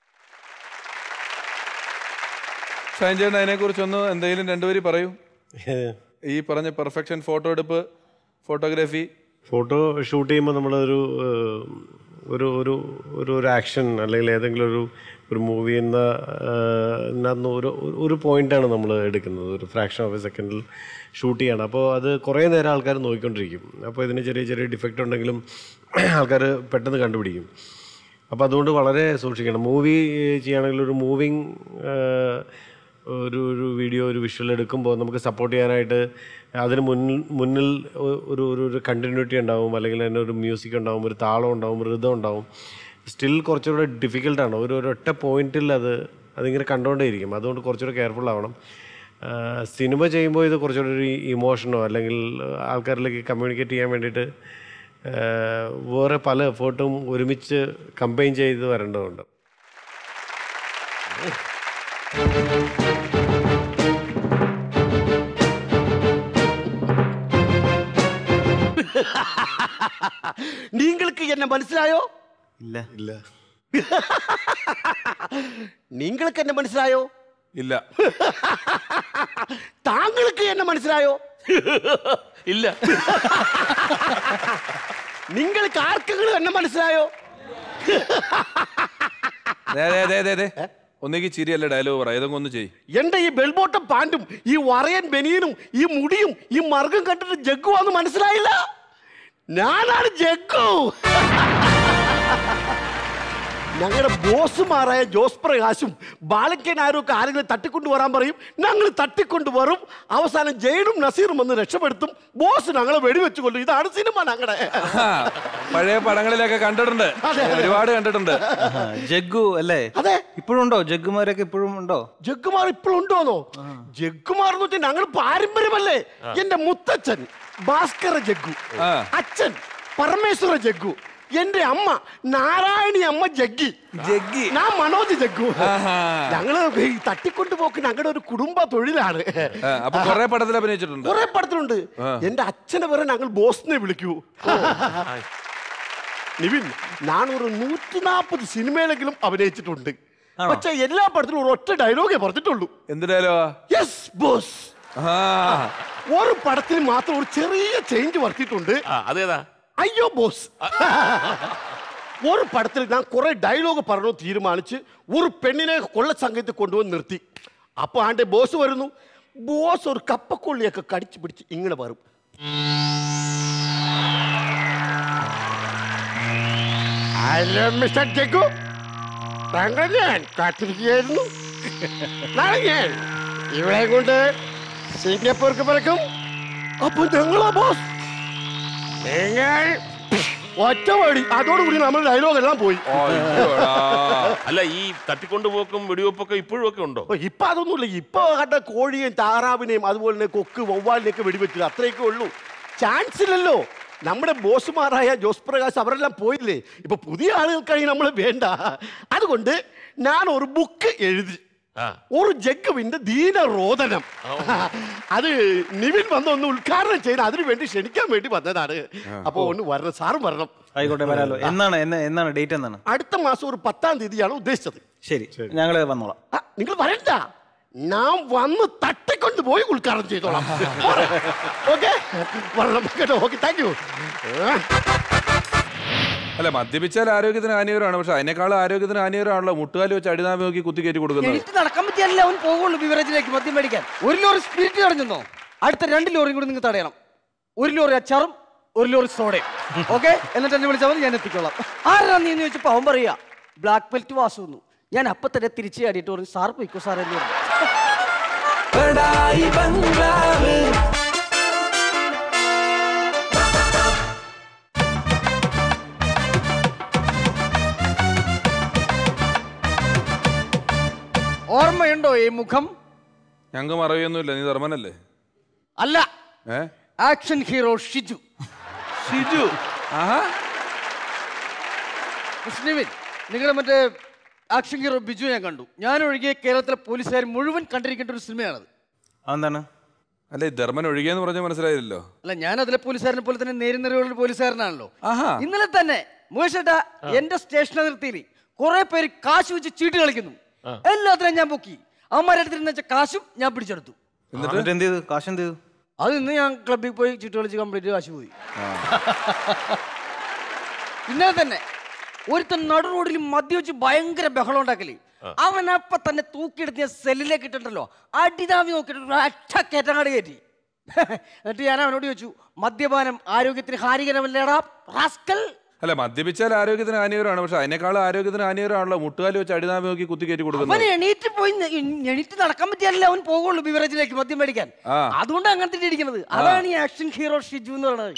ഷൈൻ ചേട്ടൻ അതിനെക്കുറിച്ചൊന്ന് എന്തെങ്കിലും രണ്ടുപേരും പറയൂ ഈ പറഞ്ഞ പെർഫെക്ഷൻ ഫോട്ടോ എടുപ്പ് ഫോട്ടോഗ്രാഫി ഫോട്ടോ ഷൂട്ട് ചെയ്യുമ്പോൾ നമ്മളൊരു ഏഹ്, ഒരു ഒരു ഒരു ഒരു ആക്ഷൻ അല്ലെങ്കിൽ ഏതെങ്കിലും ഒരു ഒരു മൂവി എന്ന ഇതിനകത്ത് ഒരു ഒരു- ഒരു പോയിന്റാണ് നമ്മൾ എടുക്കുന്നത് ഒരു ഫ്രാക്ഷൻ ഓഫ് എ സെക്കൻഡിൽ ഷൂട്ട് ചെയ്യണം അപ്പോൾ അത് കുറേ നേരം ആൾക്കാർ നോക്കിക്കൊണ്ടിരിക്കും അപ്പോൾ ഇതിന് ചെറിയ ചെറിയ ഡിഫക്റ്റ് ഉണ്ടെങ്കിലും ആൾക്കാർ പെട്ടെന്ന് കണ്ടുപിടിക്കും അപ്പോൾ അതുകൊണ്ട് വളരെ സൂക്ഷിക്കണം മൂവി ചെയ്യുകയാണെങ്കിൽ ഒരു മൂവിങ് ഒരു ഒരു വീഡിയോ ഒരു വിഷ്വൽ എടുക്കുമ്പോൾ നമുക്ക് സപ്പോർട്ട് ചെയ്യാനായിട്ട് അതിന് മുന്നിൽ മുന്നിൽ ഒ- ഒരു ഒരു ഒരു കണ്ടിന്യൂറ്റി ഉണ്ടാവും അല്ലെങ്കിൽ അതിന് ഒരു മ്യൂസിക് ഉണ്ടാവും ഒരു താളം ഉണ്ടാവും റിതം ഉണ്ടാവും സ്റ്റിൽ കുറച്ചുകൂടെ ഡിഫിക്കൽട്ടാണ് ഒരു ഒരു ഒറ്റ പോയിന്റിൽ അത് അതിങ്ങനെ കണ്ടുകൊണ്ടേയിരിക്കും അതുകൊണ്ട് കുറച്ചുകൂടെ കെയർഫുൾ ആവണം ആ, സിനിമ ചെയ്യുമ്പോൾ ഇത് കുറച്ചുകൂടെ ഒരു ഇമോഷനോ അല്ലെങ്കിൽ ആൾക്കാരിലേക്ക് കമ്മ്യൂണിക്കേറ്റ് ചെയ്യാൻ വേണ്ടിയിട്ട് ആ, വേറെ പല എഫേർട്ടും ഒരുമിച്ച് കമ്പൈൻ ചെയ്ത് വരേണ്ടതുണ്ട് നിങ്ങൾക്ക് എന്നെ മനസ്സിലായോ ഇല്ല ഇല്ല നിങ്ങൾക്ക് എന്നെ മനസ്സിലായോ ഇല്ല താങ്കൾക്ക് എന്നെ മനസ്സിലായോ ഇല്ല നിങ്ങൾക്ക് ആർക്കെങ്കിലും എന്നെ മനസ്സിലായോ ദേ, ദേ, ദേ, ദേ, ദേ. ഒന്നുകിൽ ചിരിയല്ല ഡയലോഗ് പറ ഏതെങ്കിലും ഒന്ന് ചെയ് എന്റെ ഈ ബെൽബോട്ടം പാൻറ്റും ഈ വറയൻ ബനിയനും ഈ മുടിയും ഈ മർഗം കണ്ടിട്ട് ജഗ്ഗുവാന്ന് മനസ്സിലായില്ല ഞാനാണ് ജഗ്ഗു ഞങ്ങളുടെ ബോസുമാരായ ജോസ് പ്രകാശും ബാലക്കൻ ആരും ഒക്കെ ആരെങ്കിലും തട്ടിക്കൊണ്ടു വരാൻ പറയും ഞങ്ങൾ തട്ടിക്കൊണ്ടു വരും അവസാനം ജയിലും നസീറും വന്ന് രക്ഷപ്പെടുത്തും ബോസ് ഞങ്ങളെ വെടിവെച്ച് കൊല്ലും ഇതാണ് സിനിമ ഞങ്ങളുടെ ആ, പഴയ പടങ്ങളിലൊക്കെ കണ്ടിട്ടുണ്ട് ഒരുപാട് കണ്ടിട്ടുണ്ട് ജഗ്ഗു അല്ലേ അതെ ഇപ്പോഴും ഉണ്ടോ ജഗ്ഗുമാരൊക്കെ ഇപ്പോഴും ഉണ്ടോ ജഗ്ഗുമാർ ഇപ്പോഴും ഉണ്ടോന്നോ ജഗ്ഗുമാർ എന്ന് വെച്ചാൽ ഞങ്ങൾ പാരമ്പര്യമല്ലേ എന്റെ മുത്തച്ഛൻ ഭാസ്കര ജഗ്ഗു അച്ഛൻ പരമേശ്വര ജഗ്ഗു എന്റെ അമ്മ നാരായണി അമ്മ ജഗ്ഗി ജഗ്ഗി ഞാൻ മനോജ് ജഗ്ഗു ഞങ്ങള് ഈ തട്ടിക്കൊണ്ടുപോക്ക് ഞങ്ങളുടെ ഒരു കുടുംബ തൊഴിലാണ് ആ, അപ്പൊ കുറെ പടത്തിൽ അഭിനയിച്ചിട്ടുണ്ട് കുറെ പടത്തിലുണ്ട് ആ. എന്റെ അച്ഛനെ വരെ ഞങ്ങൾ ബോസിനെ വിളിക്കൂ നിവിൻ ഞാൻ ഒരു നൂറ്റി നാൽപ്പത് സിനിമയിലെങ്കിലും അഭിനയിച്ചിട്ടുണ്ട് പക്ഷെ എല്ലാ പടത്തിലും ഒരു ഒറ്റ ഡയലോഗേ പറഞ്ഞിട്ടുള്ളൂ എന്ത് ഡയലോഗാ യെസ് ബോസ് ആ ഒരു പടത്തിൽ മാത്രം ഒരു ചെറിയ ചേഞ്ച് വരുത്തിയിട്ടുണ്ട് അതേതാ അയ്യോ ബോസ് ഒരു പടത്തിൽ ഞാൻ കുറെ ഡയലോഗ് പറഞ്ഞു തീരുമാനിച്ച് ഒരു പെണ്ണിനെ കൊള്ള സംഘത്തിൽ കൊണ്ടുവന്ന് നിർത്തി അപ്പൊ ആന്റെ ബോസ് വരുന്നു ബോസ് ഒരു കപ്പക്കൊള്ളിയൊക്കെ കടിച്ചു പിടിച്ച് ഇങ്ങനെ വരും ഹലോ മിസ്റ്റർ ജഗു താങ്കൾ ഞാൻ കാത്തിരിക്കുകയായിരുന്നു നാളെ ഞാൻ ഇവളെ കൊണ്ട് സിംഗപ്പൂർക്ക് പറക്കും അപ്പൊ ഞങ്ങളാ ബോസ് നിങ്ങൾ ഒറ്റ വടി അതോടുകൂടി നമ്മൾ ഡയലോഗ് എല്ലാം പോയി അല്ല ഈ തട്ടിക്കൊണ്ടുപോക്കും വെടിവെപ്പൊക്കെ ഇപ്പോഴും ഒക്കെ ഉണ്ടോ ഓ, ഇപ്പൊ അതൊന്നുമില്ല ഇപ്പൊ കണ്ട കോഴിയും താറാവിനെയും അതുപോലെ തന്നെ കൊക്ക് വവ്വാലിനെയൊക്കെ വെടിവെച്ചില്ല അത്രയൊക്കെ ഉള്ളൂ ചാൻസ് ഇല്ലല്ലോ നമ്മുടെ ബോസുമാരായ ജോസ് പ്രകാശ് അവരെല്ലാം പോയില്ലേ ഇപ്പൊ പുതിയ ആളുകൾക്കായി നമ്മൾ വേണ്ട അതുകൊണ്ട് ഞാൻ ഒരു ബുക്ക് എഴുതി ഒരു ജഗ്ഗുവിന്റെ ദീനരോധനം അത് നിവിൻ വന്ന് ഒന്ന് ഉദ്ഘാടനം ചെയ്യാൻ അതിനു വേണ്ടി ക്ഷണിക്കാൻ വേണ്ടി വന്നതാണ് അപ്പൊ ഒന്ന് വരണം സാറും വരണം ആയിക്കോട്ടെ വരാലോ എന്നാണ് എന്ന് എന്നാണ് ഡേറ്റ് എന്നാണ് അടുത്ത മാസം ഒരു പത്താം തീയതിയാണ് ഉദ്ദേശിച്ചത് ശരി ഞങ്ങൾ വന്നോളാം ആ, നിങ്ങൾ വരണ്ട ഞാൻ വന്ന് തട്ടിക്കൊണ്ട് പോയി ഉദ്ഘാടനം ചെയ്തോളാം ഓക്കെ വരണം കേട്ടോ ഓക്കെ താങ്ക് യു അല്ല മദ്യപിച്ചാൽ ആരോഗ്യത്തിന് ഹാനികരമാണ് പക്ഷെ അതിനേക്കാളും ആരോഗ്യത്തിന് ഹാനികരമാണല്ലോ മുട്ടുകാലി വെച്ച് അടിനാമി നോക്കി കുത്തിക്കയറ്റി കൊടുക്കുന്നത് എനിക്ക് നടക്കാൻ പറ്റിയല്ല അവൻ പോകുള്ളൂ ബിവറേജിലേക്ക് മദ്യം മേടിക്കാൻ ഒരു ലോറി സ്പിരിറ്റ് തടഞ്ഞോ അടുത്ത രണ്ട് ലോറിയും കൂടി നിങ്ങൾ തടയണം ഒരു ലോറി അച്ചാറും ഒരു ലോറി സോഡയും ഓക്കെ എന്നിട്ട് എന്നെ വിളിച്ചാൽ മതി ഞാൻ എത്തിക്കോളാം ആരാ നീ എന്ന് ചോദിച്ചപ്പോ അവൻ പറയാ ബ്ലാക്ക് ബെൽറ്റ് വാസു വന്നു ഞാൻ അപ്പൊ തന്നെ തിരിച്ച് ചാടിയിട്ട് പറഞ്ഞു സാർ പോയിക്കോ സാർ എന്ന് പറഞ്ഞു ഓർമ്മയുണ്ടോ ഈ മുഖം ഞങ്ങൾക്ക് മറവിയൊന്നുമില്ല നീ ധർമ്മനല്ലേ അല്ല ഏ ആക്ഷൻ ഹീറോ ഷിജു ഷിജു ആഹാ മുസ്ലിമിൻ നിങ്ങളുടെ മറ്റേ ആക്ഷൻ ഹീറോ ബിജു ഞാൻ കണ്ടു ഞാൻ ഒഴികെ കേരളത്തിലെ പോലീസുകാർ മുഴുവൻ കണ്ടിരിക്കേണ്ട ഒരു സിനിമയാണത് അതെന്താണ് അല്ല ഈ ധർമ്മൻ ഒഴികെന്ന് പറഞ്ഞ മനസ്സിലായില്ലല്ലോ അല്ല ഞാൻ അതിലെ പോലീസുകാരനെ പോലെ തന്നെ നേരിടുന്ന ഒരു പോലീസുകാരനാണല്ലോ ആഹാ ഇന്നലെ തന്നെ മുകേഷ് ഏട്ടാ എന്റെ സ്റ്റേഷൻ അതിർത്തിയിൽ കുറെ പേര് കാശ് വെച്ച് ചീട്ട് കളിക്കുന്നു എല്ലാത്തിനും ഞാൻ പൊക്കി അവന്മാരുടെ അടുത്തിരുന്ന വെച്ച കാശും ഞാൻ പിടിച്ചെടുത്തു എന്നിട്ട് എന്ത് ചെയ്തു കാശ് എന്ത് ചെയ്തു അത് ഇന്ന് ഞാൻ ക്ലബ്ബിൽ പോയി ചീട്ട് കളിച്ച് കംപ്ലീറ്റ് കാശ് പോയി ഇന്നലെ തന്നെ ഒരുത്തൻ നടു റോഡിൽ മദ്യവെച്ച് ഭയങ്കര ബഹളം ഉണ്ടാക്കല് അവൻ അപ്പൊ തന്നെ തൂക്കിയെടുത്ത് ഞാൻ സെല്ലിലേക്ക് ഇട്ടിട്ടല്ലോ അടിതാവി നോക്കിയിട്ട് അറ്റ കയറ്റങ്ങാട് കയറ്റി എന്നിട്ട് ഞാൻ അവനോട് ചോദിച്ചു മദ്യപാനം ആരോഗ്യത്തിന് ഹാനികരമല്ലേടാ റാസ്കൽ അല്ല മദ്യപിച്ചാൽ ആരോഗ്യത്തിന് ഹാനികരമാണ് പക്ഷെ അതിനേക്കാളും ആരോഗ്യത്തിന് ഹാനികരമാണല്ലോ മുട്ടുകാലി വെച്ച് അടിനാമി നോക്കി കുത്തിക്കയറ്റി അവൻ കൊടുക്കുന്നത് എണീറ്റ് പോയി നെ- എണീറ്റ് നടക്കാൻ പറ്റിയല്ല അവൻ പോകുള്ളൂ ബിവറേജിലേക്ക് മദ്യം മേടിക്കാൻ ആ. അതുകൊണ്ട് അങ്ങനത്തെ ഇരിക്കുന്നത് അതാണ് ഈ ആക്ഷൻ ഹീറോ ഷിജു എന്ന് പറയുന്നത്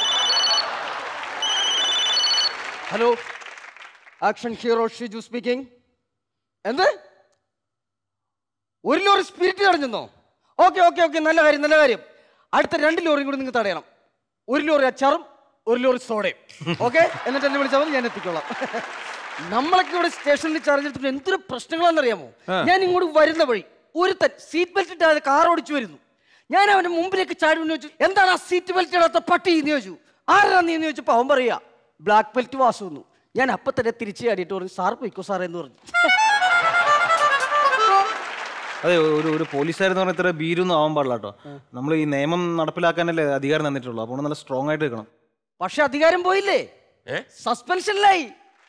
hello action hero Shiju speaking എന്ത് ഒരു ലോറി സ്പിരിറ്റ് തടഞ്ഞെന്നോ ഓക്കെ ഓക്കെ ഓക്കെ നല്ല കാര്യം നല്ല കാര്യം അടുത്ത രണ്ട് ലോറിയും കൂടി നിങ്ങൾ തടയണം ഒരു ലോറി അച്ചാറും ഒരു ലോറി സോഡയും ഓക്കെ എന്നിട്ട് എന്നെ വിളിച്ചാൽ മതി ഞാൻ എത്തിക്കോളാം നമ്മളൊക്കെ ഇവിടെ സ്റ്റേഷനിൽ ചാർജ് എടുത്തിട്ട് എന്തൊരു പ്രശ്നങ്ങളാണെന്നറിയാമോ ഞാൻ ഇങ്ങോട്ട് വരുന്ന വഴി ഒരുത്തൻ സീറ്റ് ബെൽറ്റ് ഇട്ടാതെ കാർ ഓടിച്ചു വരുന്നു ഞാൻ അവന്റെ മുമ്പിലേക്ക് ചാടി എന്ന് ചോദിച്ചു എന്താണ് ആ സീറ്റ് ബെൽറ്റ് ഇടാത്ത പട്ടി എന്ന് ചോദിച്ചു ആരാ നീ എന്ന് ചോദിച്ചപ്പോൾ അവൻ പറയാ ബ്ലാക്ക് ബെൽറ്റ് വാസു എന്ന് ഞാൻ അപ്പൊ തന്നെ തിരിച്ചു ചാടിയിട്ട് പറഞ്ഞു സാർ പോയിക്കോ സാർ എന്ന് പറഞ്ഞു അതെ ഒരു ഒരു പോലീസുകാരെന്ന് പറഞ്ഞാൽ ഇത്ര ഭീരൊന്നും ആവാൻ പാടില്ല കേട്ടോ നമ്മൾ ഈ നിയമം നടപ്പിലാക്കാനല്ലേ അധികാരം തന്നിട്ടുള്ളൂ അപ്പോൾ നല്ല സ്ട്രോങ് ആയിട്ട് നിൽക്കണം പക്ഷെ അധികാരം പോയില്ലേ സസ്പെൻഷനിലായി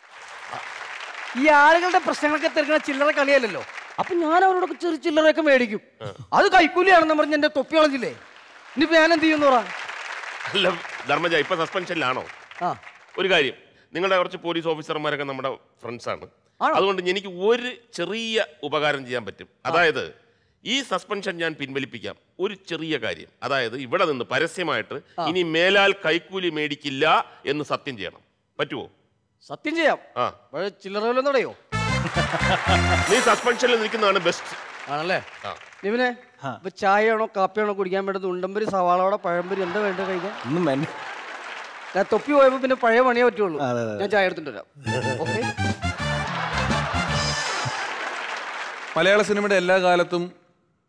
ഈ ആളുകളുടെ പ്രശ്നങ്ങളൊക്കെ തീർക്കുന്ന ചില്ലറ കളിയല്ലല്ലോ അപ്പൊ ഞാൻ അവരോടൊക്കെ ചെറിയ ചില്ലറയൊക്കെ മേടിക്കും അത് കൈക്കൂലിയാണെന്ന് പറഞ്ഞ് എന്റെ തൊപ്പി കളഞ്ഞില്ലേ ഇനിയിപ്പോ ഞാൻ എന്ത് ചെയ്യുന്നു പറ അല്ല ധർമ്മജ ഇപ്പൊ സസ്പെൻഷനിലാണോ ആ ഒരു കാര്യം നിങ്ങളുടെ കുറച്ച് പോലീസ് ഓഫീസർമാരൊക്കെ നമ്മുടെ ഫ്രണ്ട്സാണ് അതുകൊണ്ട് എനിക്ക് ഒരു ചെറിയ ഉപകാരം ചെയ്യാൻ പറ്റും അതായത് ഈ സസ്പെൻഷൻ ഞാൻ പിൻവലിപ്പിക്കാം ഒരു ചെറിയ കാര്യം അതായത് ഇവിടെ നിന്ന് പരസ്യമായിട്ട് ഇനി മേലാൽ കൈക്കൂലി മേടിക്കില്ല എന്ന് സത്യം ചെയ്യണം പറ്റുമോ സത്യം ചെയ്യാം ആ പക്ഷേ ചില്ലറ വല്ലതും തടയോ നീ സസ്പെൻഷനിൽ നിൽക്കുന്നതാണ് ബെസ്റ്റ് ആണല്ലേ നിവിനെ ഇപ്പൊ ചായയാണോ കാപ്പിയാണോ കുടിക്കാൻ വേണ്ടത് ഉണ്ടമ്പരി സവാളോടെ പഴംപരി എന്താ വേണ്ടത് കഴിക്കാൻ ഒന്നും വേണ്ട ഞാൻ തൊപ്പി പോയപ്പോ പിന്നെ പഴയ പണിയേ പറ്റുള്ളൂ അതെ, അതെ. ഞാൻ ചായ എടുത്തിട്ട് വരാം ഓക്കെ മലയാള സിനിമയുടെ എല്ലാ കാലത്തും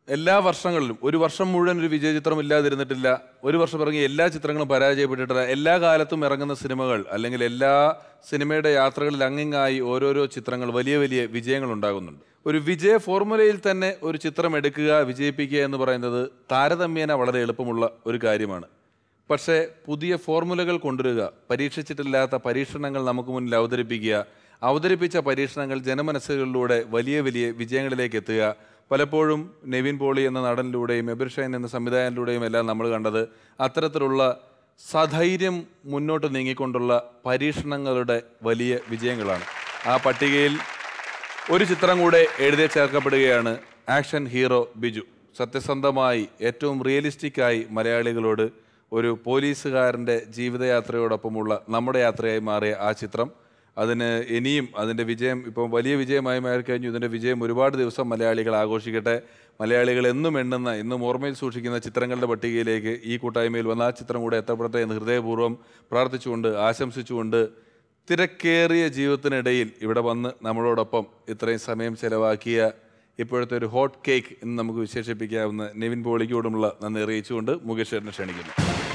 എല്ലാ വർഷങ്ങളിലും ഒരു വർഷം മുഴുവൻ ഒരു വിജയ ചിത്രം ഇല്ലാതിരുന്നിട്ടില്ല ഒരു വർഷം ഇറങ്ങിയ എല്ലാ ചിത്രങ്ങളും പരാജയപ്പെട്ടിട്ടില്ല എല്ലാ കാലത്തും ഇറങ്ങുന്ന സിനിമകൾ അല്ലെങ്കിൽ എല്ലാ സിനിമയുടെ യാത്രകളിൽ അങ്ങിങ്ങായി ഓരോരോ ചിത്രങ്ങൾ വലിയ വലിയ വിജയങ്ങൾ ഉണ്ടാകുന്നുണ്ട് ഒരു വിജയ ഫോർമുലയിൽ തന്നെ ഒരു ചിത്രം എടുക്കുക വിജയിപ്പിക്കുക എന്ന് പറയുന്നത് താരതമ്യേന വളരെ എളുപ്പമുള്ള ഒരു കാര്യമാണ് പക്ഷേ പുതിയ ഫോർമുലകൾ കൊണ്ടുവരിക പരീക്ഷിച്ചിട്ടില്ലാത്ത പരീക്ഷണങ്ങൾ നമുക്ക് മുന്നിൽ അവതരിപ്പിക്കുക അവതരിപ്പിച്ച പരീക്ഷണങ്ങൾ ജനമനസ്സുകളിലൂടെ വലിയ വലിയ വിജയങ്ങളിലേക്ക് എത്തുക പലപ്പോഴും നെവിൻ പോളി എന്ന നടനിലൂടെയും എബിർ ഷൈൻ എന്ന സംവിധായകനിലൂടെയും എല്ലാം നമ്മൾ കണ്ടത് അത്തരത്തിലുള്ള സധൈര്യം മുന്നോട്ട് നീങ്ങിക്കൊണ്ടുള്ള പരീക്ഷണങ്ങളുടെ വലിയ വിജയങ്ങളാണ് ആ പട്ടികയിൽ ഒരു ചിത്രം കൂടെ എഴുതി ചേർക്കപ്പെടുകയാണ് ആക്ഷൻ ഹീറോ ബിജു സത്യസന്ധമായി ഏറ്റവും റിയലിസ്റ്റിക്കായി മലയാളികളോട് ഒരു പോലീസുകാരൻ്റെ ജീവിതയാത്രയോടൊപ്പമുള്ള നമ്മുടെ യാത്രയായി മാറിയ ആ ചിത്രം അതിന് ഇനിയും അതിൻ്റെ വിജയം ഇപ്പം വലിയ വിജയമായി മാറിക്കഴിഞ്ഞു ഇതിൻ്റെ വിജയം ഒരുപാട് ദിവസം മലയാളികൾ ആഘോഷിക്കട്ടെ മലയാളികൾ എന്നും എണ്ണുന്ന എന്നും ഓർമ്മയിൽ സൂക്ഷിക്കുന്ന ചിത്രങ്ങളുടെ പട്ടികയിലേക്ക് ഈ കൂട്ടായ്മയിൽ വന്ന ആ ചിത്രം കൂടെ എത്തപ്പെടട്ടെ എന്ന് ഹൃദയപൂർവ്വം പ്രാർത്ഥിച്ചുകൊണ്ട് ആശംസിച്ചുകൊണ്ട് തിരക്കേറിയ ജീവിതത്തിനിടയിൽ ഇവിടെ വന്ന് നമ്മളോടൊപ്പം ഇത്രയും സമയം ചെലവാക്കിയ ഇപ്പോഴത്തെ ഒരു ഹോട്ട് കേക്ക് എന്ന് നമുക്ക് വിശേഷിപ്പിക്കാവുന്ന നിവിൻ പോളിക്കോടുമുള്ള നന്ദി അറിയിച്ചുകൊണ്ട് മുകേഷ് ചേട്ടനെ ക്ഷണിക്കുന്നു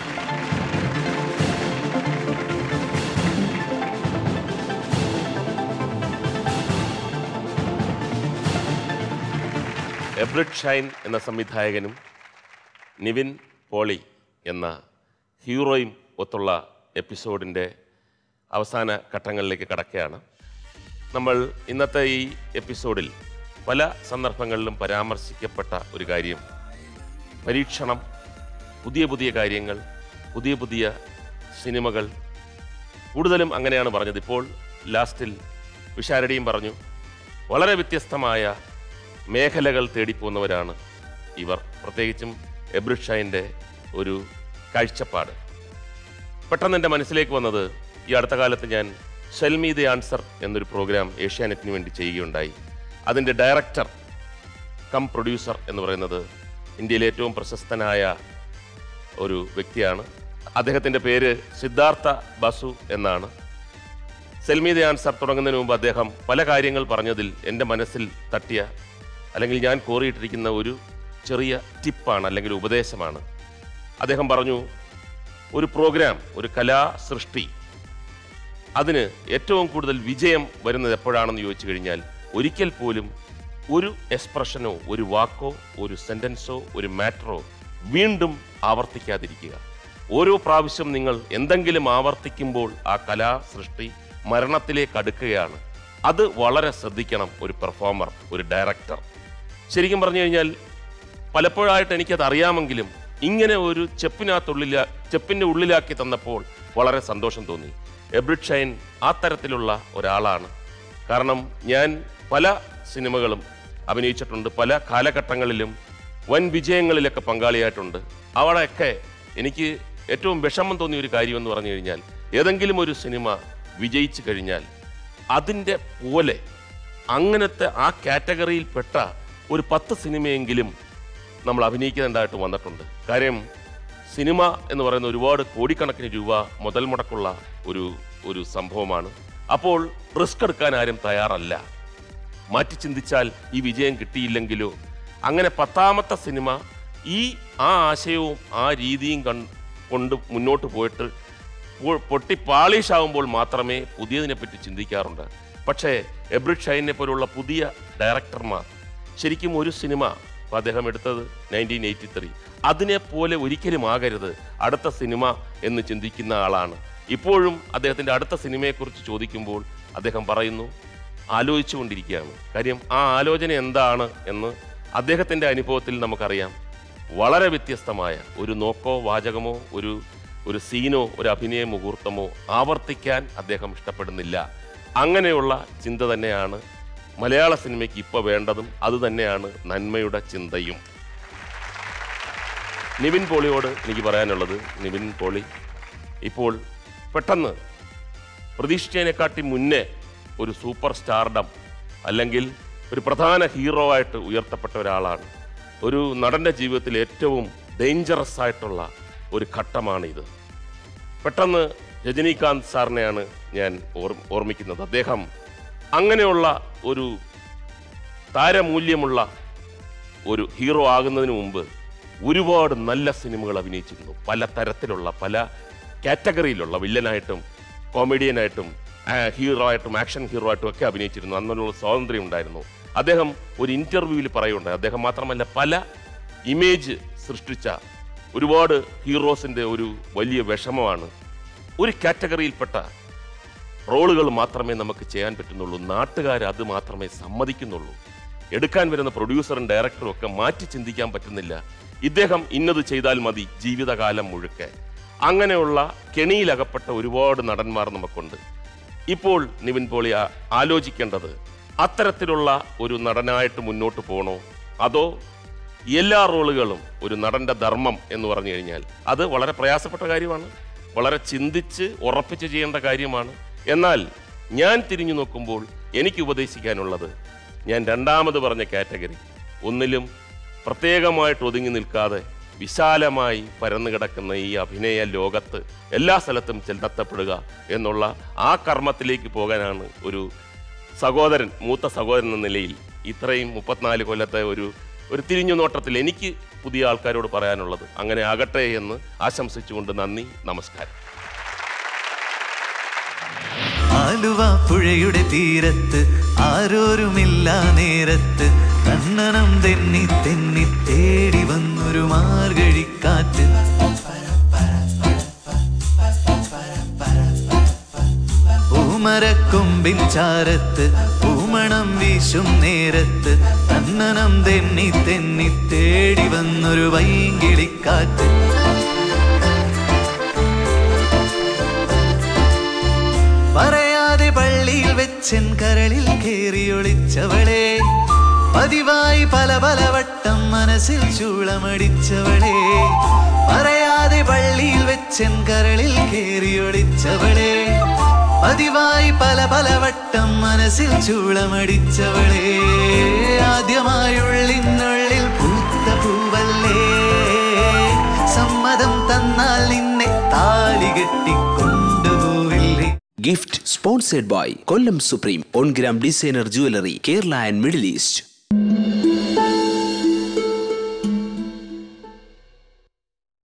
എബ്രിഡ് ഷൈൻ എന്ന സംവിധായകനും നിവിൻ പോളി എന്ന ഹീറോയും ഒത്തുള്ള എപ്പിസോഡിൻ്റെ അവസാന ഘട്ടങ്ങളിലേക്ക് കടക്കുകയാണ് നമ്മൾ ഇന്നത്തെ ഈ എപ്പിസോഡിൽ പല സന്ദർഭങ്ങളിലും പരാമർശിക്കപ്പെട്ട ഒരു കാര്യം പരീക്ഷണം പുതിയ പുതിയ കാര്യങ്ങൾ പുതിയ പുതിയ സിനിമകൾ കൂടുതലും അങ്ങനെയാണ് പറഞ്ഞത് ഇപ്പോൾ ലാസ്റ്റിൽ വിശാരടിയും പറഞ്ഞു വളരെ വ്യത്യസ്തമായ മേഖലകൾ തേടിപ്പോകുന്നവരാണ് ഇവർ പ്രത്യേകിച്ചും എബ്രിഡ് ഷൈൻ്റെ ഒരു കാഴ്ചപ്പാട് പെട്ടെന്ന് എൻ്റെ മനസ്സിലേക്ക് വന്നത് ഈ അടുത്ത കാലത്ത് ഞാൻ ഷെൽമി ദി ആൻസർ എന്നൊരു പ്രോഗ്രാം ഏഷ്യാനെറ്റിന് വേണ്ടി ചെയ്യുകയുണ്ടായി അതിൻ്റെ ഡയറക്ടർ കം പ്രൊഡ്യൂസർ എന്ന് പറയുന്നത് ഇന്ത്യയിലെ ഏറ്റവും പ്രശസ്തനായ ഒരു വ്യക്തിയാണ് അദ്ദേഹത്തിൻ്റെ പേര് സിദ്ധാർത്ഥ ബസു എന്നാണ് സെൽമി ദി ആൻസർ തുടങ്ങുന്നതിന് മുമ്പ് അദ്ദേഹം പല കാര്യങ്ങൾ പറഞ്ഞതിൽ എൻ്റെ മനസ്സിൽ തട്ടിയ അല്ലെങ്കിൽ ഞാൻ കോറിയിട്ടിരിക്കുന്ന ഒരു ചെറിയ ടിപ്പാണ് അല്ലെങ്കിൽ ഉപദേശമാണ് അദ്ദേഹം പറഞ്ഞു ഒരു പ്രോഗ്രാം ഒരു കലാ സൃഷ്ടി അതിന് ഏറ്റവും കൂടുതൽ വിജയം വരുന്നത് എപ്പോഴാണെന്ന് ചോദിച്ചു കഴിഞ്ഞാൽ ഒരിക്കൽ പോലും ഒരു എക്സ്പ്രഷനോ ഒരു വാക്കോ ഒരു സെൻറ്റൻസോ ഒരു മാറ്ററോ വീണ്ടും ആവർത്തിക്കാതിരിക്കുക ഓരോ പ്രാവശ്യം നിങ്ങൾ എന്തെങ്കിലും ആവർത്തിക്കുമ്പോൾ ആ കലാ സൃഷ്ടി മരണത്തിലേക്ക് അടുക്കുകയാണ് അത് വളരെ ശ്രദ്ധിക്കണം ഒരു പെർഫോമർ ഒരു ഡയറക്ടർ ശരിക്കും പറഞ്ഞു കഴിഞ്ഞാൽ പലപ്പോഴായിട്ട് എനിക്കത് അറിയാമെങ്കിലും ഇങ്ങനെ ഒരു ചെപ്പിനകത്തുള്ളില ചെപ്പിൻ്റെ ഉള്ളിലാക്കി തന്നപ്പോൾ വളരെ സന്തോഷം തോന്നി എബ്രിഡ് ഷൈൻ ആ തരത്തിലുള്ള ഒരാളാണ് കാരണം ഞാൻ പല സിനിമകളും അഭിനയിച്ചിട്ടുണ്ട് പല കാലഘട്ടങ്ങളിലും വൻ വിജയങ്ങളിലൊക്കെ പങ്കാളിയായിട്ടുണ്ട് അവിടെയൊക്കെ എനിക്ക് ഏറ്റവും വിഷമം തോന്നിയ ഒരു കാര്യം എന്ന് പറഞ്ഞു കഴിഞ്ഞാൽ ഏതെങ്കിലും ഒരു സിനിമ വിജയിച്ചു കഴിഞ്ഞാൽ അതിൻ്റെ പോലെ അങ്ങനത്തെ ആ കാറ്റഗറിയിൽപ്പെട്ട ഒരു പത്ത് സിനിമയെങ്കിലും നമ്മൾ അഭിനയിക്കുന്നുണ്ടായിട്ട് വന്നിട്ടുണ്ട് കാര്യം സിനിമ എന്ന് പറയുന്ന ഒരുപാട് കോടിക്കണക്കിന് രൂപ മുതൽ മുടക്കുള്ള ഒരു ഒരു സംഭവമാണ് അപ്പോൾ റിസ്ക് എടുക്കാൻ ആരും തയ്യാറല്ല മാറ്റി ചിന്തിച്ചാൽ ഈ വിജയം കിട്ടിയില്ലെങ്കിലോ അങ്ങനെ പത്താമത്തെ സിനിമ ഈ ആ ആശയവും ആ രീതിയും കൺ- കൊണ്ട് മുന്നോട്ട് പോയിട്ട് പൊ- പൊട്ടി പാളിഷാവുമ്പോൾ മാത്രമേ പുതിയതിനെപ്പറ്റി ചിന്തിക്കാറുണ്ട് പക്ഷേ എബ്രിഡ് ഷൈനെ പോലുള്ള പുതിയ ഡയറക്ടർമാർ ശരിക്കും ഒരു സിനിമ ഇപ്പൊ അദ്ദേഹം എടുത്തത് നയൻറ്റീൻ എയ്റ്റി ത്രീ അതിനെപ്പോലെ ഒരിക്കലും ആകരുത് അടുത്ത സിനിമ എന്ന് ചിന്തിക്കുന്ന ആളാണ് ഇപ്പോഴും അദ്ദേഹത്തിൻ്റെ അടുത്ത സിനിമയെക്കുറിച്ച് ചോദിക്കുമ്പോൾ അദ്ദേഹം പറയുന്നു ആലോചിച്ചുകൊണ്ടിരിക്കുകയാണ് കാര്യം ആ ആലോചന എന്താണ് എന്ന് അദ്ദേഹത്തിൻ്റെ അനുഭവത്തിൽ നമുക്കറിയാം വളരെ വ്യത്യസ്തമായ ഒരു നോക്കോ വാചകമോ ഒരു ഒരു സീനോ ഒരു അഭിനയ മുഹൂർത്തമോ ആവർത്തിക്കാൻ അദ്ദേഹം ഇഷ്ടപ്പെടുന്നില്ല അങ്ങനെയുള്ള ചിന്ത തന്നെയാണ് മലയാള സിനിമയ്ക്ക് ഇപ്പോൾ വേണ്ടതും അതുതന്നെയാണ് നന്മയുടെ ചിന്തയും നിവിൻ പോളിയോട് എനിക്ക് പറയാനുള്ളത് നിവിൻ പോളി ഇപ്പോൾ പെട്ടെന്ന് പ്രതീക്ഷിച്ചതിനെക്കാട്ടി മുന്നേ ഒരു സൂപ്പർ സ്റ്റാർഡം അല്ലെങ്കിൽ ഒരു പ്രധാന ഹീറോ ആയിട്ട് ഉയർത്തപ്പെട്ട ഒരാളാണ് ഒരു നടൻ്റെ ജീവിതത്തിൽ ഏറ്റവും ഡേഞ്ചറസ് ആയിട്ടുള്ള ഒരു ഘട്ടമാണിത് പെട്ടെന്ന് രജനീകാന്ത് സാറിനെയാണ് ഞാൻ ഓർ ഓർമ്മിക്കുന്നത് അദ്ദേഹം അങ്ങനെയുള്ള ഒരു താരമൂല്യമുള്ള ഒരു ഹീറോ ആകുന്നതിന് മുമ്പ് ഒരുപാട് നല്ല സിനിമകൾ അഭിനയിച്ചിരുന്നു പല തരത്തിലുള്ള പല കാറ്റഗറിയിലുള്ള വില്ലനായിട്ടും കോമഡിയനായിട്ടും ആ, ഹീറോ ആയിട്ടും ആക്ഷൻ ഹീറോ ആയിട്ടും ഒക്കെ അഭിനയിച്ചിരുന്നു അന്നുള്ള സ്വാതന്ത്ര്യം ഉണ്ടായിരുന്നു അദ്ദേഹം ഒരു ഇന്റർവ്യൂവിൽ പറയുണ്ടായി അദ്ദേഹം മാത്രമല്ല പല ഇമേജ് സൃഷ്ടിച്ച ഒരുപാട് ഹീറോസിന്റെ ഒരു വലിയ വിഷമമാണ് ഒരു കാറ്റഗറിയിൽപ്പെട്ട റോളുകൾ മാത്രമേ നമുക്ക് ചെയ്യാൻ പറ്റുന്നുള്ളൂ നാട്ടുകാർ അത് മാത്രമേ സമ്മതിക്കുന്നുള്ളൂ എടുക്കാൻ വരുന്ന പ്രൊഡ്യൂസറും ഡയറക്ടറും ഒക്കെ മാറ്റി ചിന്തിക്കാൻ പറ്റുന്നില്ല ഇദ്ദേഹം ഇന്നത് ചെയ്താൽ മതി ജീവിതകാലം മുഴുക്കെ അങ്ങനെയുള്ള കെണിയിലകപ്പെട്ട ഒരുപാട് നടന്മാർ നമുക്കുണ്ട് ഇപ്പോൾ നിവിൻ പോളി ആ- ആലോചിക്കേണ്ടത് അത്തരത്തിലുള്ള ഒരു നടനായിട്ട് മുന്നോട്ട് പോകണോ അതോ എല്ലാ റോളുകളും ഒരു നടന്റെ ധർമ്മം എന്ന് പറഞ്ഞു കഴിഞ്ഞാൽ അത് വളരെ പ്രയാസപ്പെട്ട കാര്യമാണ് വളരെ ചിന്തിച്ച് ഉറപ്പിച്ച് ചെയ്യേണ്ട കാര്യമാണ് എന്നാൽ ഞാൻ തിരിഞ്ഞു നോക്കുമ്പോൾ എനിക്ക് ഉപദേശിക്കാനുള്ളത് ഞാൻ രണ്ടാമത് പറഞ്ഞ കാറ്റഗറി ഒന്നിലും പ്രത്യേകമായിട്ട് ഒതുങ്ങി നിൽക്കാതെ വിശാലമായി പരന്നു കിടക്കുന്ന ഈ അഭിനയ ലോകത്ത് എല്ലാ സ്ഥലത്തും ചെലുത്തപ്പെടുക എന്നുള്ള ആ കർമ്മത്തിലേക്ക് പോകാനാണ് ഒരു സഹോദരൻ മൂത്ത സഹോദരൻ എന്ന നിലയിൽ ഇത്രയും മുപ്പത്തിനാല് കൊല്ലത്തെ ഒരു ഒരു തിരിഞ്ഞു നോട്ടത്തിൽ എനിക്ക് പുതിയ ആൾക്കാരോട് പറയാനുള്ളത് അങ്ങനെ ആകട്ടെ എന്ന് ആശംസിച്ചുകൊണ്ട് നന്ദി നമസ്കാരം ആലുവ പുഴയുടെ തീരത്ത് ആരോരുമില്ല നേരത്ത് കണ്ണനം തെന്നി തെന്നി തേടി വന്നൊരു മാർഗഴിക്കാറ്റ് പൂമരക്കൊമ്പിൻ ചാരത്ത് പൂമണം വീശും നേരത്ത് കണ്ണനം തെന്നി തെന്നി തേടി വന്നൊരു വൈകിളിക്കാറ്റ് പറയാതെ പള്ളിയിൽ വെച്ചൻ കരളിൽ കേറി ഒളിച്ചവളെ പതിവായി പല പല വട്ടം മനസ്സിൽ ചൂളമടിച്ചവളെ പറയാതെ പള്ളിയിൽ വെച്ചൻ കരളിൽ കേറി ഒളിച്ചവളെ പതിവായി പല പല വട്ടം മനസ്സിൽ ചൂളമടിച്ചവളെ ആദ്യമായുള്ളിനുള്ളിൽ പൂത്ത പൂവല്ലേ സമ്മതം തന്നാൽ നിന്നെ താലി കെട്ടിക്കൊണ്ടുപോവില്ലേ Gift sponsored by Kollam Supreme, On Gram Designer Jewelry, Kerala and Middle East.